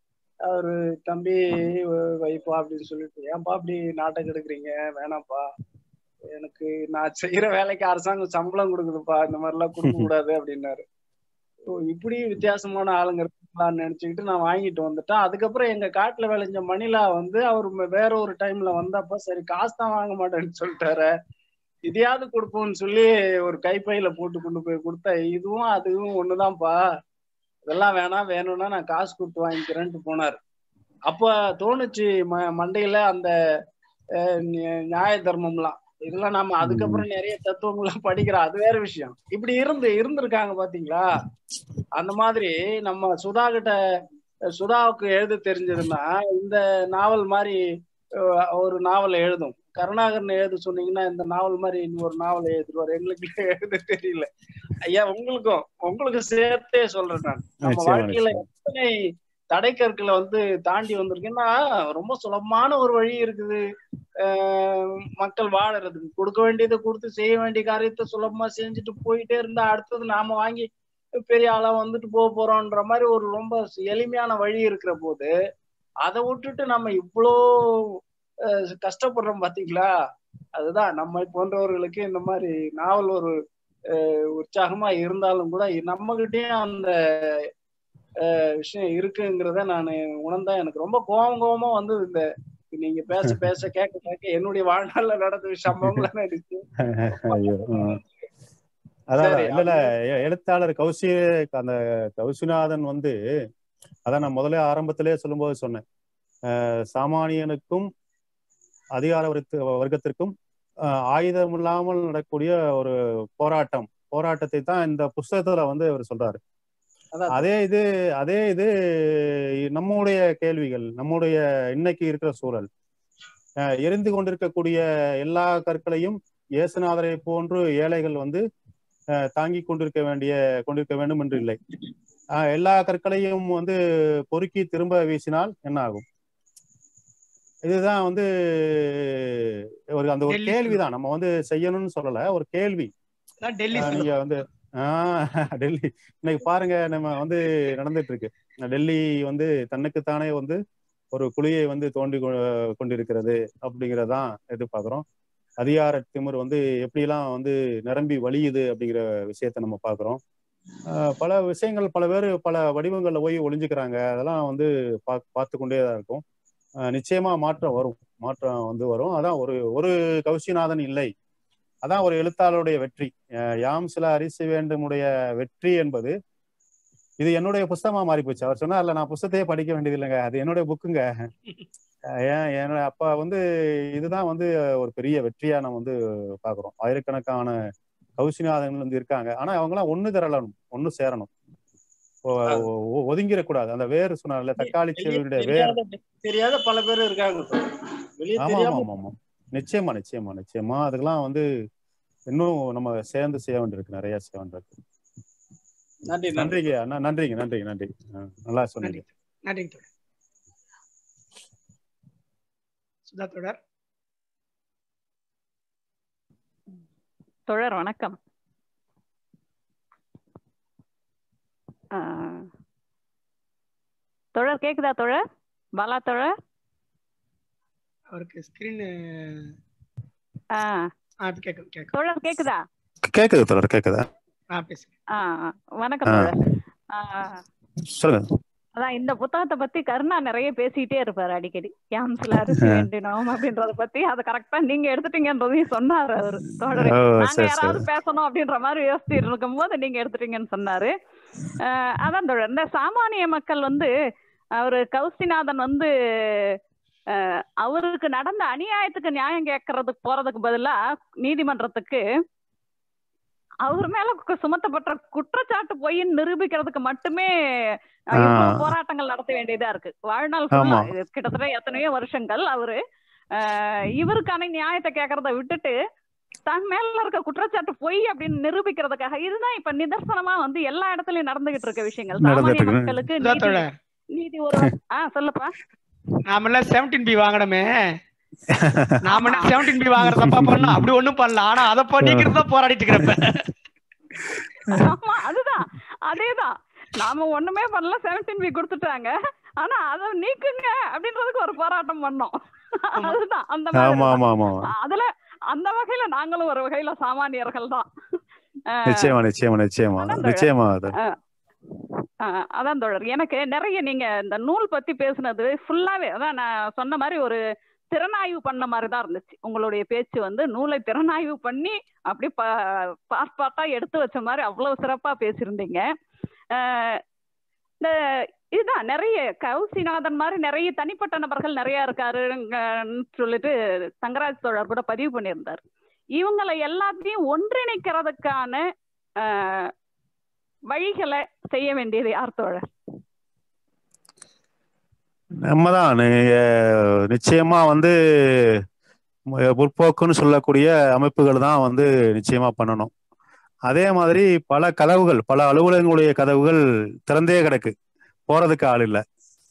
அவரு தம்பி வ- வைப்பா அப்படின்னு சொல்லிட்டு ஏன்பா அப்படி நாட்டை கெடுக்குறீங்க வேணாம்ப்பா எனக்கு நான் செய்யற வேலைக்கு அரசாங்கம் சம்பளம் கொடுக்குதுப்பா இந்த மாதிரிலாம் கொடுக்க கூடாது அப்படின்னாரு ஓ இப்படி வித்தியாசமான ஆளுங்க இருக்காங்களான்னு நினைச்சுக்கிட்டு நான் வாங்கிட்டு வந்துட்டேன் அதுக்கப்புறம் எங்க காட்டுல விளைஞ்ச மணிலா வந்து அவர் ம- வேற ஒரு டைம்ல வந்தப்ப சரி காசு தான் வாங்க மாட்டேன்னு சொல்லிட்டாரு இதையாவது கொடுப்போம்னு சொல்லி ஒரு கைப்பையில போட்டு கொண்டு போய் கொடுத்தா இதுவும் அதுவும் ஒண்ணுதான்ப்பா இதெல்லாம் வேணாம் வேணும்னா நான் காசு கொடுத்து வாங்கிக்கிறேன்ட்டு போனார் அப்ப தோணுச்சு ம மண்டையில அந்த அஹ், நிய- நியாய தர்மம்லாம் இதெல்லாம் நாம அதுக்கப்புறம் நிறைய தத்துவங்கள்லாம் படிக்கிறோம் அது வேற விஷயம் இப்படி இருந்து இருந்திருக்காங்க பாத்தீங்களா அந்த மாதிரி நம்ம சுதா கிட்ட சுதாவுக்கு எழுத தெரிஞ்சதுன்னா இந்த நாவல் மாதிரி அஹ், ஒரு நாவலை எழுதும் கருணாகரன் எழுத சொன்னீங்கன்னா இந்த நாவல் மாதிரி இன்னொரு நாவல் எழுதுவார் எங்களுக்கு எழுத தெரியல ஐயா உங்களுக்கும் உங்களுக்கு சேர்த்தே சொல்றேன் நான் நம்ம நிச்சயமா, வாழ்க்கையில நிச்சயமா. எத்தனை தடைக்கற்களை வந்து தாண்டி வந்திருக்கேன்னா ரொம்ப சுலபமான ஒரு வழி இருக்குது அஹ் மக்கள் வாழறதுக்கு கொடுக்க வேண்டியதை கொடுத்து செய்ய வேண்டிய காரியத்தை சுலபமா செஞ்சுட்டு போயிட்டே இருந்தா அடுத்தது நாம வாங்கி பெரிய ஆளா வந்துட்டு போக போறோம்ன்ற மாதிரி ஒரு ரொம்ப எளிமையான வழி இருக்கிற போது அதை விட்டுட்டு நம்ம இவ்வளோ அஹ், கஷ்டப்படுறோம் பாத்தீங்களா அதுதான் நம்ம போன்றவர்களுக்கு இந்த மாதிரி நாவல் ஒரு அஹ், உற்சாகமா இருந்தாலும் கூட நம்ம கிட்டயும் அந்த அஹ், விஷயம் இருக்குங்கிறத நான் உணர்ந்தா எனக்கு ரொம்ப கோவம் கோவமா வந்து இந்த நீங்க பேச பேச கேட்க கேட்க என்னுடைய வாழ்நாள்ல நடந்த சம்பவங்களா நடிச்சு ஐயோ ம். அதான் சரி, இல்ல இல்ல எ- எழுத்தாளர் கௌசி அந்த கௌசிநாதன் வந்து அதான் நான் முதல்ல ஆரம்பத்திலே சொல்லும்போது சொன்னேன் அஹ் சாமானியனுக்கும் அதிகார வர்க்க வர்க்கத்திற்கும் அஹ் ஆயுதம் இல்லாமல் நடக்கக்கூடிய ஒரு போராட்டம் போராட்டத்தை தான் இந்த புஸ்தகத்துல வந்து அவர் சொல்றாரு அதான் அதே இது அதே இது நம்முடைய கேள்விகள் நம்முடைய இன்னைக்கு இருக்கிற சூழல் அஹ் எரிந்து கொண்டிருக்கக்கூடிய எல்லா கற்களையும் இயேசுநாதரை போன்று ஏழைகள் வந்து அஹ் தாங்கி கொண்டிருக்க வேண்டிய கொண்டிருக்க வேண்டும் என்று இல்லை அஹ் எல்லா கற்களையும் வந்து பொறுக்கி திரும்ப வீசினால் என்ன ஆகும் இதுதான் வந்து ஒரு அந்த ஒரு டெல்லி கேள்விதான் நம்ம வந்து செய்யணும்னு சொல்லல ஒரு கேள்வி அதான் டெல்லி ஆஹ் சொல்லுது. நீங்க வந்து ஆஹ் டெல்லி இன்னைக்கு பாருங்க நம்ம வந்து நடந்துட்டு இருக்கு டெல்லி வந்து தன்னுக்குத்தானே வந்து ஒரு குழியை வந்து தோண்டி கொ- கொண்டிருக்கிறது அப்படிங்கிறதான் எதிர்பார்க்கிறோம் அதிகார திமிர் வந்து எப்படிலாம் வந்து நிரம்பி வழியுது அப்படிங்கிற விஷயத்த நம்ம பார்க்கிறோம் ஆஹ் பல விஷயங்கள் பல பேர் பல வடிவங்கள்ல போய் ஒளிஞ்சுக்கிறாங்க அதெல்லாம் வந்து பா பார்த்து கொண்டே தான் இருக்கும் ஆஹ் நிச்சயமா மாற்றம் வரும் மாற்றம் வந்து வரும் அதான் ஒரு ஒரு கௌசிநாதன் இல்லை அதான் ஒரு எழுத்தாளருடைய வெற்றி அஹ் யாம் சில அரிசி வேண்டுமுடைய வெற்றி என்பது இது என்னுடைய புஸ்தகமா மாறி போச்சு அவர் சொன்னார்ல நான் புஸ்தத்தையே படிக்க வேண்டியது இல்லைங்க அது என்னுடைய புக்குங்க அஹ் ஏன் என்னோட அப்ப வந்து இதுதான் வந்து ஒரு பெரிய வெற்றியா நம்ம வந்து பாக்குறோம் ஆயிரக்கணக்கான கௌசிநாதங்கள் வந்து இருக்காங்க ஆனா அவங்களாம் ஒண்ணு திரளணும் ஒண்ணு சேரணும் ஒ- ஒ- ஒதுங்கிடக்கூடாது அந்த வேர் சொன்னார்ல தக்காளி வெளியே செவியுடைய வேர் தெரியாத தெரியாத பல பேர் இருக்காங்க வெளியே ஆமா ஆமா தெரியாம ஆமா ஆமா நிச்சயமா நிச்சயமா நிச்சயமா அதுக்கெல்லாம் வந்து இன்னும் நம்ம சேர்ந்து செய்ய வேண்டியிருக்கு நிறைய செய்ய வேண்டியிருக்கு நன்றி நன்றி நன்றிங்க அண்ணா நன்றிங்க நன்றிங்க நன்றி ஆ, நல்லா சொன்னீங்க நன்றிங்க தோழர் சுதா தோழர் தோழர் வணக்கம் ஆஹ், தோழர் கேக்குதா தோழர் பாலா தோழர் அவருக்கு ஸ்கிரீன் ஆஹ், ஆ இப்ப கேட்கும் கேட்கும் தோழர் கேக்குதா கேக்குது தோழர் கேக்குதா ஆ பேசுங்க ஆஹ், வணக்கம் ஆ. தோழர் ஆஹ், சொல்லுங்க அதான் இந்த புத்தகத்தை பத்தி கருணா நிறைய பேசிட்டே இருப்பாரு அடிக்கடி கேம்ஸ்ல அரிசி வேண்டினோம் அப்படின்றத பத்தி அதை கரெக்டா நீங்க எடுத்துட்டீங்கன்றதையும் சொன்னாரு அவரு தோழர் ஓ நாங்க சரி யாராவது சரி பேசணும் அப்படின்ற மாதிரி யோசிச்சுட்டு இருக்கும் போது நீங்க எடுத்துட்டீங்கன்னு சொன்னாரு அஹ் அதான் தோழர் இந்த சாமானிய மக்கள் வந்து அவரு கௌசிநாதன் வந்து அஹ் அவருக்கு நடந்த அநியாயத்துக்கு நியாயம் கேட்கறதுக்கு போறதுக்கு பதிலா நீதிமன்றத்துக்கு அவர் மேல கு- சுமத்தப்பட்ட குற்றச்சாட்டு பொய்ன்னு நிரூபிக்கிறதுக்கு மட்டுமே அஹ், இவ்வளவு ஆ. போராட்டங்கள் நடத்த வேண்டியதா இருக்கு வாழ்நாள் ஃபுல்லா ஆமா. இது கிட்டத்தட்ட எத்தனையோ வருஷங்கள் அவரு அஹ், இவருக்கான நியாயத்தை கேட்கறத விட்டுட்டு தன் மேல இருக்க குற்றச்சாட்டு பொய் அப்படின்னு நிரூபிக்கிறதுக்காக இதுதான் இப்ப நிதர்சனமா வந்து எல்லா இடத்துலயும் நடந்துகிட்டு இருக்க விஷயங்கள் நடந்துட்டு சாமானிய இருக்கு. மக்களுக்கு சுதா நீதி தோழர் நீதி ஒரு ஆ சொல்லுப்பா நாமெல்லாம் செவன்டீன் பி வாங்கணுமே நாம என்ன செவன்டீன் பி வாங்குற தப்பா பண்ணலாம் அப்படி ஒண்ணும் பண்ணல ஆனா அதை பண்ணிக்கிறது தான் போராடிட்டு இருக்கிறப்ப ஆமா அதுதான் அதேதான் நாம ஒண்ணுமே பண்ணல செவன்டீன் பி கொடுத்துட்டாங்க ஆனா அதை நீக்குங்க அப்படின்றதுக்கு ஒரு போராட்டம் பண்ணோம் அதுதான் அந்த மாதிரி ஆமா தான். ஆமா ஆமா அதுல அந்த வகையில நாங்களும் ஒரு வகையில சாமானியர்கள் தான் அஹ் நிச்சயமா நிச்சயமா நிச்சயமா அதான் தோழர். நிச்சயமா அது அஹ் அஹ் அதான் தோழர் எனக்கு நிறைய நீங்க இந்த நூல் பத்தி பேசுனது ஃபுல்லாவே அதான் நான் சொன்ன மாதிரி ஒரு திறனாய்வு பண்ண மாதிரி தான் இருந்துச்சு உங்களுடைய பேச்சு வந்து நூலை திறனாய்வு பண்ணி அப்படி பார்ட் பார்ட்டா எடுத்து வச்ச மாதிரி அவ்வளவு சிறப்பா பேசியிருந்தீங்க அஹ் இந்த இதுதான் நிறைய கௌசிநாதன் மாதிரி நிறைய தனிப்பட்ட நபர்கள் நிறைய இருக்காருன்னு சொல்லிட்டு தங்கராஜ் தோழர் கூட பதிவு பண்ணியிருந்தார் இவங்களை எல்லாத்தையும் ஒன்றிணைக்கிறதுக்கான அஹ், வழிகளை செய்ய வேண்டியது யார் தோழர் நம்ம தான் நிச்சயமா வந்து மு- முற்போக்குன்னு சொல்லக்கூடிய அமைப்புகள் தான் வந்து நிச்சயமா பண்ணணும் அதே மாதிரி பல கதவுகள் பல அலுவலகங்களுடைய கதவுகள் திறந்தே கிடக்கு போறதுக்கு ஆள் இல்லை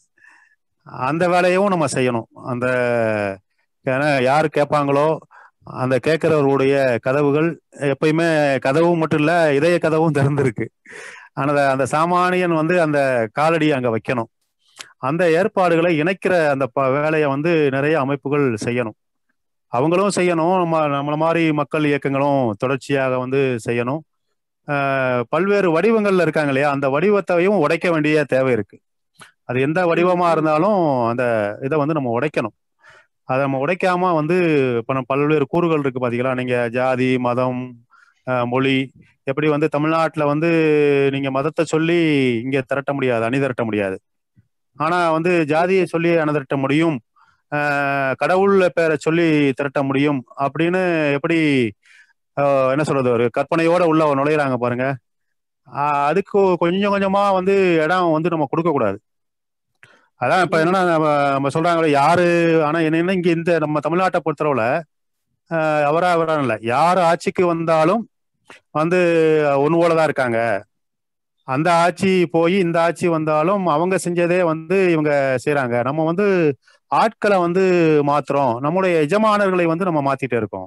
அந்த வேலையும் நம்ம செய்யணும் அந்த ஏன்னா யார் கேட்பாங்களோ அந்த கேட்கிறவர்களுடைய கதவுகள் எப்பயுமே கதவும் மட்டும் இல்ல இதய கதவும் திறந்திருக்கு அந்த அந்த சாமானியன் வந்து அந்த காலடியை அங்க வைக்கணும் அந்த ஏற்பாடுகளை இணைக்கிற அந்த ப வேலையை வந்து நிறைய அமைப்புகள் செய்யணும் அவங்களும் செய்யணும் நம்ம நம்மள மாதிரி மக்கள் இயக்கங்களும் தொடர்ச்சியாக வந்து செய்யணும் ஆஹ் பல்வேறு வடிவங்கள்ல இருக்காங்க இல்லையா அந்த வடிவத்தையும் உடைக்க வேண்டிய தேவை இருக்கு அது எந்த வடிவமா இருந்தாலும் அந்த இதை வந்து நம்ம உடைக்கணும் அதை நம்ம உடைக்காம வந்து இப்போ நம்ம பல்வேறு கூறுகள் இருக்கு பாத்தீங்களா நீங்க ஜாதி மதம் ஆஹ் மொழி எப்படி வந்து தமிழ்நாட்டுல வந்து நீங்க மதத்தை சொல்லி இங்க திரட்ட முடியாது அணி திரட்ட முடியாது ஆனா வந்து ஜாதியை சொல்லி அணிதிரட்ட முடியும் ஆஹ் கடவுள் பேரை சொல்லி திரட்ட முடியும் அப்படின்னு எப்படி ஆஹ் என்ன சொல்றது ஒரு கற்பனையோட உள்ள நுழையிறாங்க பாருங்க ஆஹ் அதுக்கு கொஞ்சம் கொஞ்சமா வந்து இடம் வந்து நம்ம கொடுக்க கூடாது அதான் இப்ப என்னன்னா நம்ம நம்ம சொல்றாங்களே யாரு ஆனா என்னன்னா இங்க இந்த நம்ம தமிழ்நாட்டை பொறுத்தளவுல ஆஹ் அவரா அவரா இல்ல யார் ஆட்சிக்கு வந்தாலும் வந்து ஒன்று போல தான் இருக்காங்க அந்த ஆட்சி போய் இந்த ஆட்சி வந்தாலும் அவங்க செஞ்சதே வந்து இவங்க செய்றாங்க நம்ம வந்து ஆட்களை வந்து மாத்துறோம் நம்முடைய எஜமானர்களை வந்து நம்ம மாத்திட்டே இருக்கோம்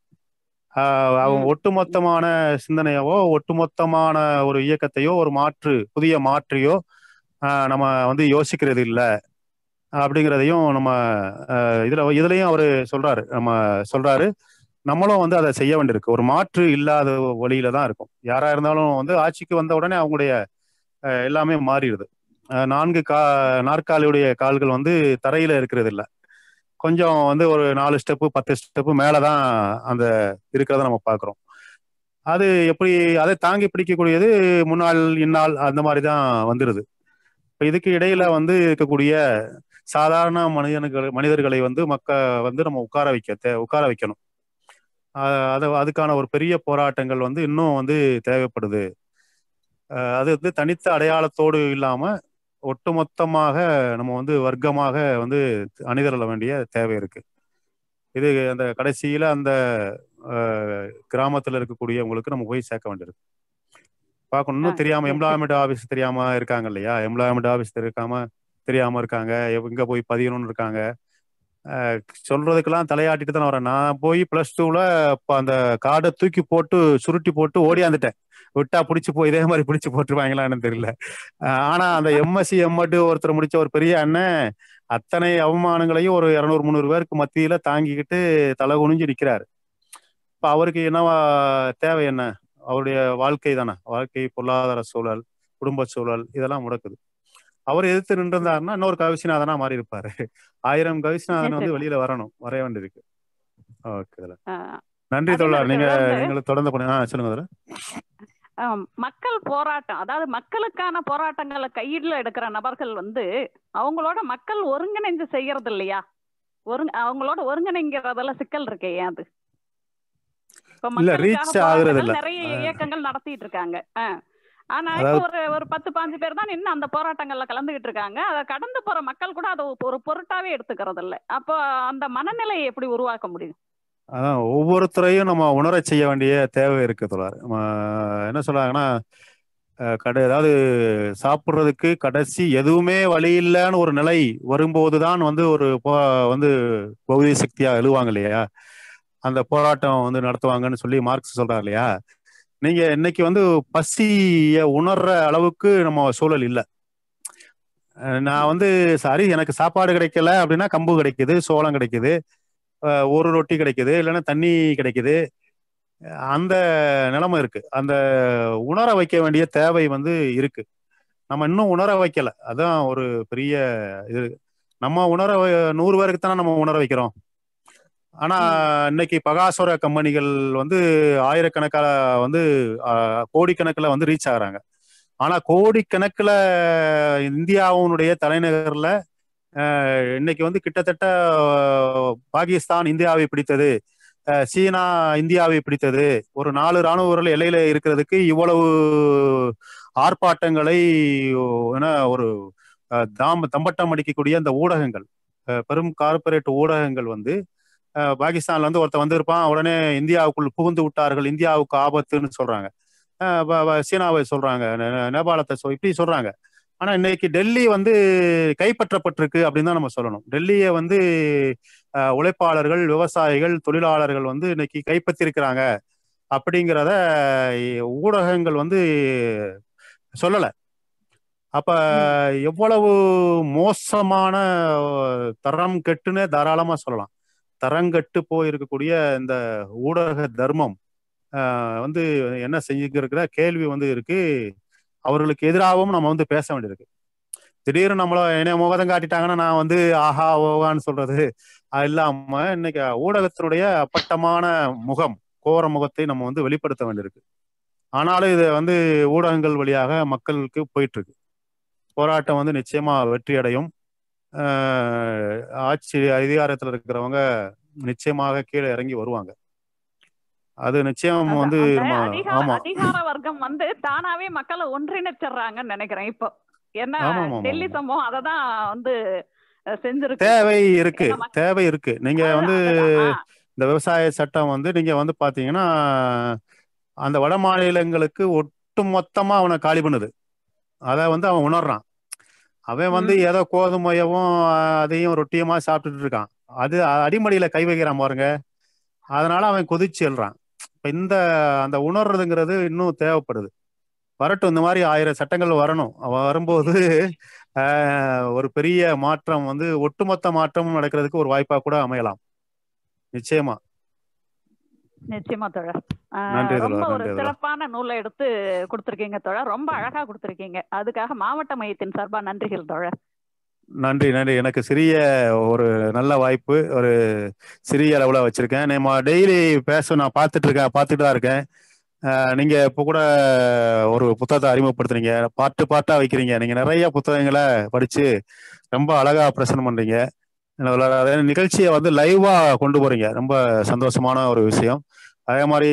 ஆஹ் அவங்க ஒட்டுமொத்தமான சிந்தனையவோ ஒட்டுமொத்தமான ஒரு இயக்கத்தையோ ஒரு மாற்று புதிய மாற்றியோ ஆஹ் நம்ம வந்து யோசிக்கிறது இல்லை அப்படிங்கிறதையும் நம்ம ஆஹ் இதுல இதுலயும் அவரு சொல்றாரு நம்ம சொல்றாரு நம்மளும் வந்து அதை செய்ய வேண்டியிருக்கு ஒரு மாற்று இல்லாத வழியில தான் இருக்கும் யாரா இருந்தாலும் வந்து ஆட்சிக்கு வந்த உடனே அவங்களுடைய அஹ், எல்லாமே மாறிடுது அஹ், நான்கு கா நாற்காலியுடைய கால்கள் வந்து தரையில இருக்கிறது இல்ல கொஞ்சம் வந்து ஒரு நாலு ஸ்டெப்பு பத்து ஸ்டெப்பு மேலதான் அந்த இருக்கிறத நம்ம பார்க்கிறோம் அது எப்படி அதை தாங்கி பிடிக்கக்கூடியது முன்னாள் இந்நாள் அந்த மாதிரி தான் வந்துருது இப்போ இதுக்கு இடையில வந்து இருக்கக்கூடிய சாதாரண மனிதனுக்கு மனிதர்களை வந்து மக்க வந்து நம்ம உட்கார வைக்க தே- உட்கார வைக்கணும் அஹ் அது அதுக்கான ஒரு பெரிய போராட்டங்கள் வந்து இன்னும் வந்து தேவைப்படுது அஹ் அது வந்து தனித்த அடையாளத்தோடு இல்லாம ஒட்டுமொத்தமாக நம்ம வந்து வர்க்கமாக வந்து அணிதிரள வேண்டிய தேவை இருக்கு இது அந்த கடைசியில அந்த அஹ், கிராமத்துல இருக்கக்கூடியவங்களுக்கு நம்ம போய் சேர்க்க வேண்டியிருக்கு பார்க்கணும் இன்னும் தெரியாம எம்ப்ளாய்மெண்ட் ஆபீஸ் தெரியாம இருக்காங்க இல்லையா எம்ப்ளாய்மெண்ட் ஆபீஸ் இருக்காம தெரியாம இருக்காங்க எங்க போய் பதியணும்னு இருக்காங்க அஹ் சொல்றதுக்கெல்லாம் தலையாட்டிட்டு தான் வரேன் நான் போய் பிளஸ் டூல அந்த கார்டை தூக்கி போட்டு சுருட்டி போட்டு ஓடியாந்துட்டேன் விட்டா பிடிச்சி போய் இதே மாதிரி பிடிச்சி போட்டுருவாங்களான்னு தெரியல அஹ் ஆனா அந்த எம்எஸ்சி எம்எட்டு ஒருத்தர் முடிச்ச ஒரு பெரிய அண்ணன் அத்தனை அவமானங்களையும் ஒரு இரநூறு முந்நூறு பேருக்கு மத்தியில தாங்கிக்கிட்டு தலை குனிஞ்சு நிக்கிறாரு இப்ப அவருக்கு என்னவா தேவை என்ன அவருடைய வாழ்க்கை தானே வாழ்க்கை பொருளாதார சூழல் குடும்ப சூழல் இதெல்லாம் முடக்குது அவர் எதிர்த்து நின்றிருந்தாருன்னா இன்னொரு கவிசிநாதனா மாறி இருப்பாரு ஆயிரம் கவிசிநாதன் வந்து வெளியில வரணும் வரைய வேண்டியிருக்கு ஓகே ஆஹ் நன்றி அதே தோழர் மாதிரி நீங்க தொடர்ந்து- நீங்களும் தொடர்ந்து பண்ணி ஆ சொல்லுங்க தோழர் ஆம், மக்கள் போராட்டம் அதாவது மக்களுக்கான போராட்டங்களை கையில எடுக்கிற நபர்கள் வந்து அவங்களோட மக்கள் ஒருங்கிணைந்து செய்யறது இல்லையா ஒருங்க அவங்களோட ஒருங்கிணைங்கிறதுல சிக்கல் இருக்கே ஏன் அது இப்ப இல்ல மக்களுக்காக ரீச் ஆகுறது போராட்டங்கள் இல்ல நிறைய இயக்கங்கள் நடத்திட்டு இருக்காங்க ஆ. ஆனா இப்ப அதாவது- ஒரு ஒரு பத்து பாஞ்சு பேர் தான் இன்னும் அந்த போராட்டங்கள்ல கலந்துகிட்டு இருக்காங்க அதை கடந்து போற மக்கள் கூட அதை ஒரு பொருட்டாவே எடுத்துக்கிறது இல்ல அப்போ அந்த மனநிலையை எப்படி உருவாக்க முடியும் அதான் ஒவ்வொருத்தரையும் நம்ம உணரச் செய்ய வேண்டிய தேவை இருக்கு தோழர் நம்ம என்ன சொல்றாங்கன்னா அஹ், கடை அதாவது சாப்பிட்றதுக்கு கடைசி எதுவுமே வழி இல்லைன்னு ஒரு நிலை வரும்போது தான் வந்து ஒரு போ- வந்து பௌதிக சக்தியா எழுவாங்க இல்லையா அந்த போராட்டம் வந்து நடத்துவாங்கன்னு சொல்லி மார்க்ஸ் சொல்றாரு இல்லையா நீங்க இன்னைக்கு வந்து பசிய உணர்ற அளவுக்கு நம்ம சூழல் இல்லை அஹ் நான் வந்து சாரி எனக்கு சாப்பாடு கிடைக்கல அப்படின்னா கம்பு கிடைக்குது சோளம் கிடைக்குது அஹ் ஒரு ரொட்டி கிடைக்குது இல்லைன்னா தண்ணி கிடைக்குது அந்த நிலைமை இருக்கு அந்த உணர வைக்க வேண்டிய தேவை வந்து இருக்கு நம்ம இன்னும் உணர வைக்கல அதான் ஒரு பெரிய இது நம்ம உணர வ- நூறு பேருக்கு தானே நம்ம உணர வைக்கிறோம் ஆனா இன்னைக்கு பகாசுர கம்பெனிகள் வந்து ஆயிரக்கணக்கான வந்து ஆஹ், கோடிக்கணக்கில் வந்து ரீச் ஆகுறாங்க ஆனா கோடிக்கணக்கில் இந்தியாவுடைய தலைநகர்ல ஆஹ், இன்னைக்கு வந்து கிட்டத்தட்ட ஆஹ், பாகிஸ்தான் இந்தியாவை பிடித்தது ஆஹ், சீனா இந்தியாவை பிடித்தது ஒரு நாலு ராணுவ வீரர்கள் எல்லையில இருக்கிறதுக்கு இவ்வளவு ஆர்ப்பாட்டங்களை என ஒரு ஆஹ், தாம் தம்பட்டம் அடிக்கக்கூடிய அந்த ஊடகங்கள் ஆஹ், பெரும் கார்ப்பரேட் ஊடகங்கள் வந்து ஆஹ், பாகிஸ்தான்ல வந்து ஒருத்தன் வந்திருப்பான் உடனே இந்தியாவுக்குள் புகுந்து விட்டார்கள் இந்தியாவுக்கு ஆபத்துன்னு சொல்றாங்க ஆஹ் ப- ப- சீனாவை சொல்றாங்க நே- நே- நேபாளத்தை சொல் இப்படி சொல்றாங்க ஆனா இன்னைக்கு டெல்லி வந்து கைப்பற்றப்பட்டிருக்கு அப்படின்னு தான் நம்ம சொல்லணும் டெல்லியை வந்து ஆஹ், உழைப்பாளர்கள் விவசாயிகள் தொழிலாளர்கள் வந்து இன்னைக்கு கைப்பற்றிருக்கிறாங்க அப்படிங்கிறத ஊடகங்கள் வந்து சொல்லல அப்ப எவ்வளவு மோசமான அஹ், தரம் கெட்டுன்னு தாராளமா சொல்லலாம் தரங்கெட்டு போயிருக்கக்கூடிய இந்த ஊடக தர்மம் ஆஹ், வந்து என்ன செஞ்சுக்கிற கேள்வி வந்து இருக்கு அவர்களுக்கு எதிராகவும் நம்ம வந்து பேச வேண்டியிருக்கு திடீர்னு நம்மள என்ன முகதம் காட்டிட்டாங்கன்னா நான் வந்து ஆஹா ஓகான்னு சொல்றது அது இல்லாம இன்னைக்கு ஊடகத்தினுடைய அப்பட்டமான முகம் கோர முகத்தை நம்ம வந்து வெளிப்படுத்த வேண்டியிருக்கு ஆனாலும் இது வந்து ஊடகங்கள் வழியாக மக்களுக்கு போயிட்டு இருக்கு போராட்டம் வந்து நிச்சயமா வெற்றி அடையும் ஆஹ் ஆட்சி அதிகாரத்துல இருக்கிறவங்க நிச்சயமாக கீழே இறங்கி வருவாங்க அது நிச்சயம் அதான் வந்து அந்த நம்ம அதிகார ஆமா அதிகார வர்க்கம் வந்து தானாவே மக்களை ஒன்றிணைச்சிடுறாங்கன்னு நினைக்கிறேன் இப்போ ஏன்னா ஆமா, ஆமா, ஆமா, டெல்லி ஆமா. சம்பவம் அதை தான் வந்து அஹ், செஞ்சிருக்கு தேவை இருக்கு ஏன்னா மக்- தேவை இருக்கு நீங்க அதுதான், வந்து அதுதான். ஆ, இந்த விவசாய சட்டம் வந்து நீங்க வந்து பாத்தீங்கன்னா அந்த வட மாநிலங்களுக்கு ஒட்டு மொத்தமா அவனை காலி பண்ணுது அதை வந்து அவன் உணர்றான் அவன் வந்து ம். ஏதோ கோதுமையவும் அதையும் ரொட்டியுமா சாப்பிட்டுட்டு இருக்கான் அது அடிமடியில கை வைக்கிறான் பாருங்க அதனால அவன் கொதிச்சு எழுறான் இப்ப இந்த அந்த உணர்றதுங்கிறது இன்னும் தேவைப்படுது வரட்டும் இந்த மாதிரி ஆயிரம் சட்டங்கள் வரணும் வரும்போது ஆஹ், ஒரு பெரிய மாற்றம் வந்து ஒட்டுமொத்த மாற்றம் நடக்கிறதுக்கு ஒரு வாய்ப்பா கூட அமையலாம் நிச்சயமா நிச்சயமா தோழர் அஹ், நன்றி ரொம்ப தோழர் ஒரு நன்றி தோழர் சிறப்பான நூலை எடுத்து கொடுத்திருக்கீங்க தோழர் ரொம்ப அழகா கொடுத்திருக்கீங்க அதுக்காக மாவட்ட மையத்தின் சார்பா நன்றிகள் தோழர் நன்றி நன்றி எனக்கு சிறிய ஒரு நல்ல வாய்ப்பு ஒரு சிறிய அளவுல வச்சிருக்கேன் நம்ம டெய்லி பேச நான் பார்த்துட்டு இருக்கேன் பார்த்துட்டு தான் இருக்கேன் அஹ் நீங்க இப்போ கூட ஒரு புத்தகத்தை அறிமுகப்படுத்துறீங்க பாட்டு பாட்டா வைக்கிறீங்க நீங்க நிறைய புத்தகங்களை படிச்சு ரொம்ப அழகா பிரசன்ட் பண்றீங்க அதே நிகழ்ச்சியை வந்து லைவா கொண்டு போறீங்க ரொம்ப சந்தோஷமான ஒரு விஷயம் அதே மாதிரி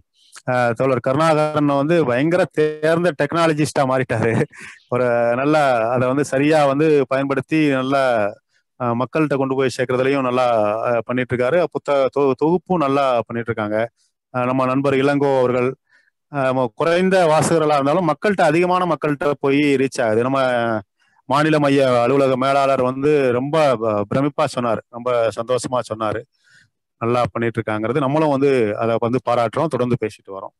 அஹ், தோழர் கருணாகரன் வந்து பயங்கர தேர்ந்த டெக்னாலஜிஸ்டா மாறிட்டாரு ஒரு நல்ல அதை வந்து சரியா வந்து பயன்படுத்தி நல்லா அஹ், மக்கள்கிட்ட கொண்டு போய் சேர்க்கறதுலயும் நல்லா அஹ், பண்ணிட்டு இருக்காரு புத்தக தொ- தொகுப்பும் நல்லா பண்ணிட்டு இருக்காங்க அஹ், நம்ம நண்பர் இளங்கோ அவர்கள் அஹ், நம்ம குறைந்த வாசகர்களா இருந்தாலும் மக்கள்கிட்ட அதிகமான மக்கள்கிட்ட போய் ரீச் ஆகுது நம்ம மாநில மைய அலுவலக மேலாளர் வந்து ரொம்ப ப- பிரமிப்பா சொன்னார் ரொம்ப சந்தோஷமா சொன்னாரு நல்லா பண்ணிட்டு இருக்காங்கிறது நம்மளும் வந்து அதை வந்து பாராட்டுறோம் தொடர்ந்து பேசிட்டு வரோம்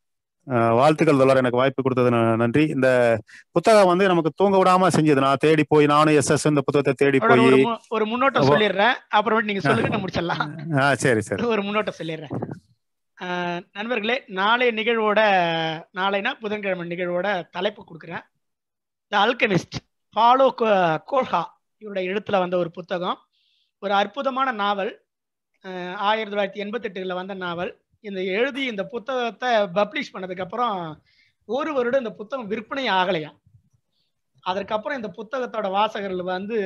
அஹ் வாழ்த்துக்கள் தோழர் எனக்கு வாய்ப்பு கொடுத்தது ந- நன்றி இந்த புத்தகம் வந்து நமக்கு தூங்க விடாம செஞ்சது நான் தேடி போய் நானும் எஸ் எஸ் இந்த புத்தகத்தை தேடி தோழர், போய் ஒரு மு- ஒரு முன்னோட்டம் அப்போ- சொல்லிடுறேன் அப்புறமேட்டு நீங்க சொல்லுங்க நான் முடிச்சிடலாம் ஆ சரி சரி ஒரு முன்னோட்டம் சொல்லிடுறேன் ஆஹ் நண்பர்களே நாளைய நிகழ்வோட நாளைனா புதன்கிழமை நிகழ்வோட தலைப்பு கொடுக்குறேன் த அல்கெமிஸ்ட் பாலோ கோல்ஹா இவருடைய எழுத்துல வந்த ஒரு புத்தகம் ஒரு அற்புதமான நாவல் ஆஹ் ஆயிரத்தி தொள்ளாயிரத்தி எண்பத்தெட்டுல வந்த நாவல் இந்த எழுதி இந்த புத்தகத்தை பப்ளிஷ் பண்ணதுக்கு அப்புறம் ஒரு வருடம் இந்த புத்தகம் விற்பனை ஆகலையாம் அதற்கப்புறம் இந்த புத்தகத்தோட வாசகர்கள் வந்து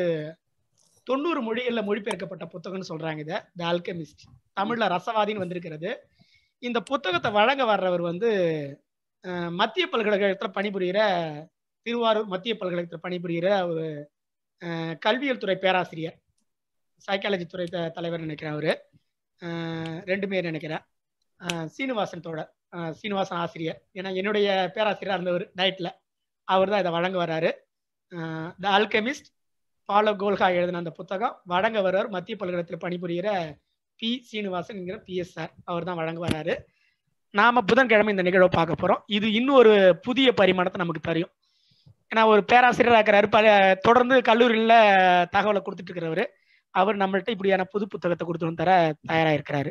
தொண்ணூறு மொழிகளில் மொழிபெயர்க்கப்பட்ட புத்தகம்னு சொல்றாங்க இதை த அல்கெமிஸ்ட் தமிழ்ல ரசவாதின்னு வந்திருக்கிறது இந்த புத்தகத்தை வழங்க வர்றவர் வந்து அஹ், மத்திய பல்கலைக்கழகத்தில் பணிபுரிகிற திருவாரூர் மத்திய பல்கலைக்கழகத்தில் பணிபுரிகிற ஒரு அஹ், கல்வியியல் துறை பேராசிரியர் சைக்காலஜி துறை த- தலைவர் நினைக்கிறேன் அவரு அஹ், ரெண்டு பேர் நினைக்கிறேன் அஹ், சீனிவாசன் தோழர் அஹ், சீனிவாசன் ஆசிரியர் ஏன்னா என்னுடைய பேராசிரியராக இருந்தவர் டயட்ல அவர் தான் இதை வழங்க வர்றாரு த அல்கெமிஸ்ட் பாலோ கோல்ஹா எழுதின அந்த புத்தகம் வழங்க வர்றவர் மத்திய பல்கலைக்கழகத்தில் பணிபுரிகிற பி சீனிவாசன் என்கிற பிஎஸ் சார் அவர் தான் வழங்க வராரு நாம புதன்கிழமை இந்த நிகழ்வை பார்க்க போறோம் இது இன்னும் ஒரு புதிய பரிமாணத்தை நமக்கு தெரியும் ஏன்னா ஒரு பேராசிரியராக இருக்கிறாரு பல தொடர்ந்து கல்லூரியில் தகவலை கொடுத்துட்டு இருக்கிறவர் அவர் நம்மள்ட்ட இப்படியான புது புத்தகத்தை கொடுத்து வந்து தர தயாரா இருக்கிறாரு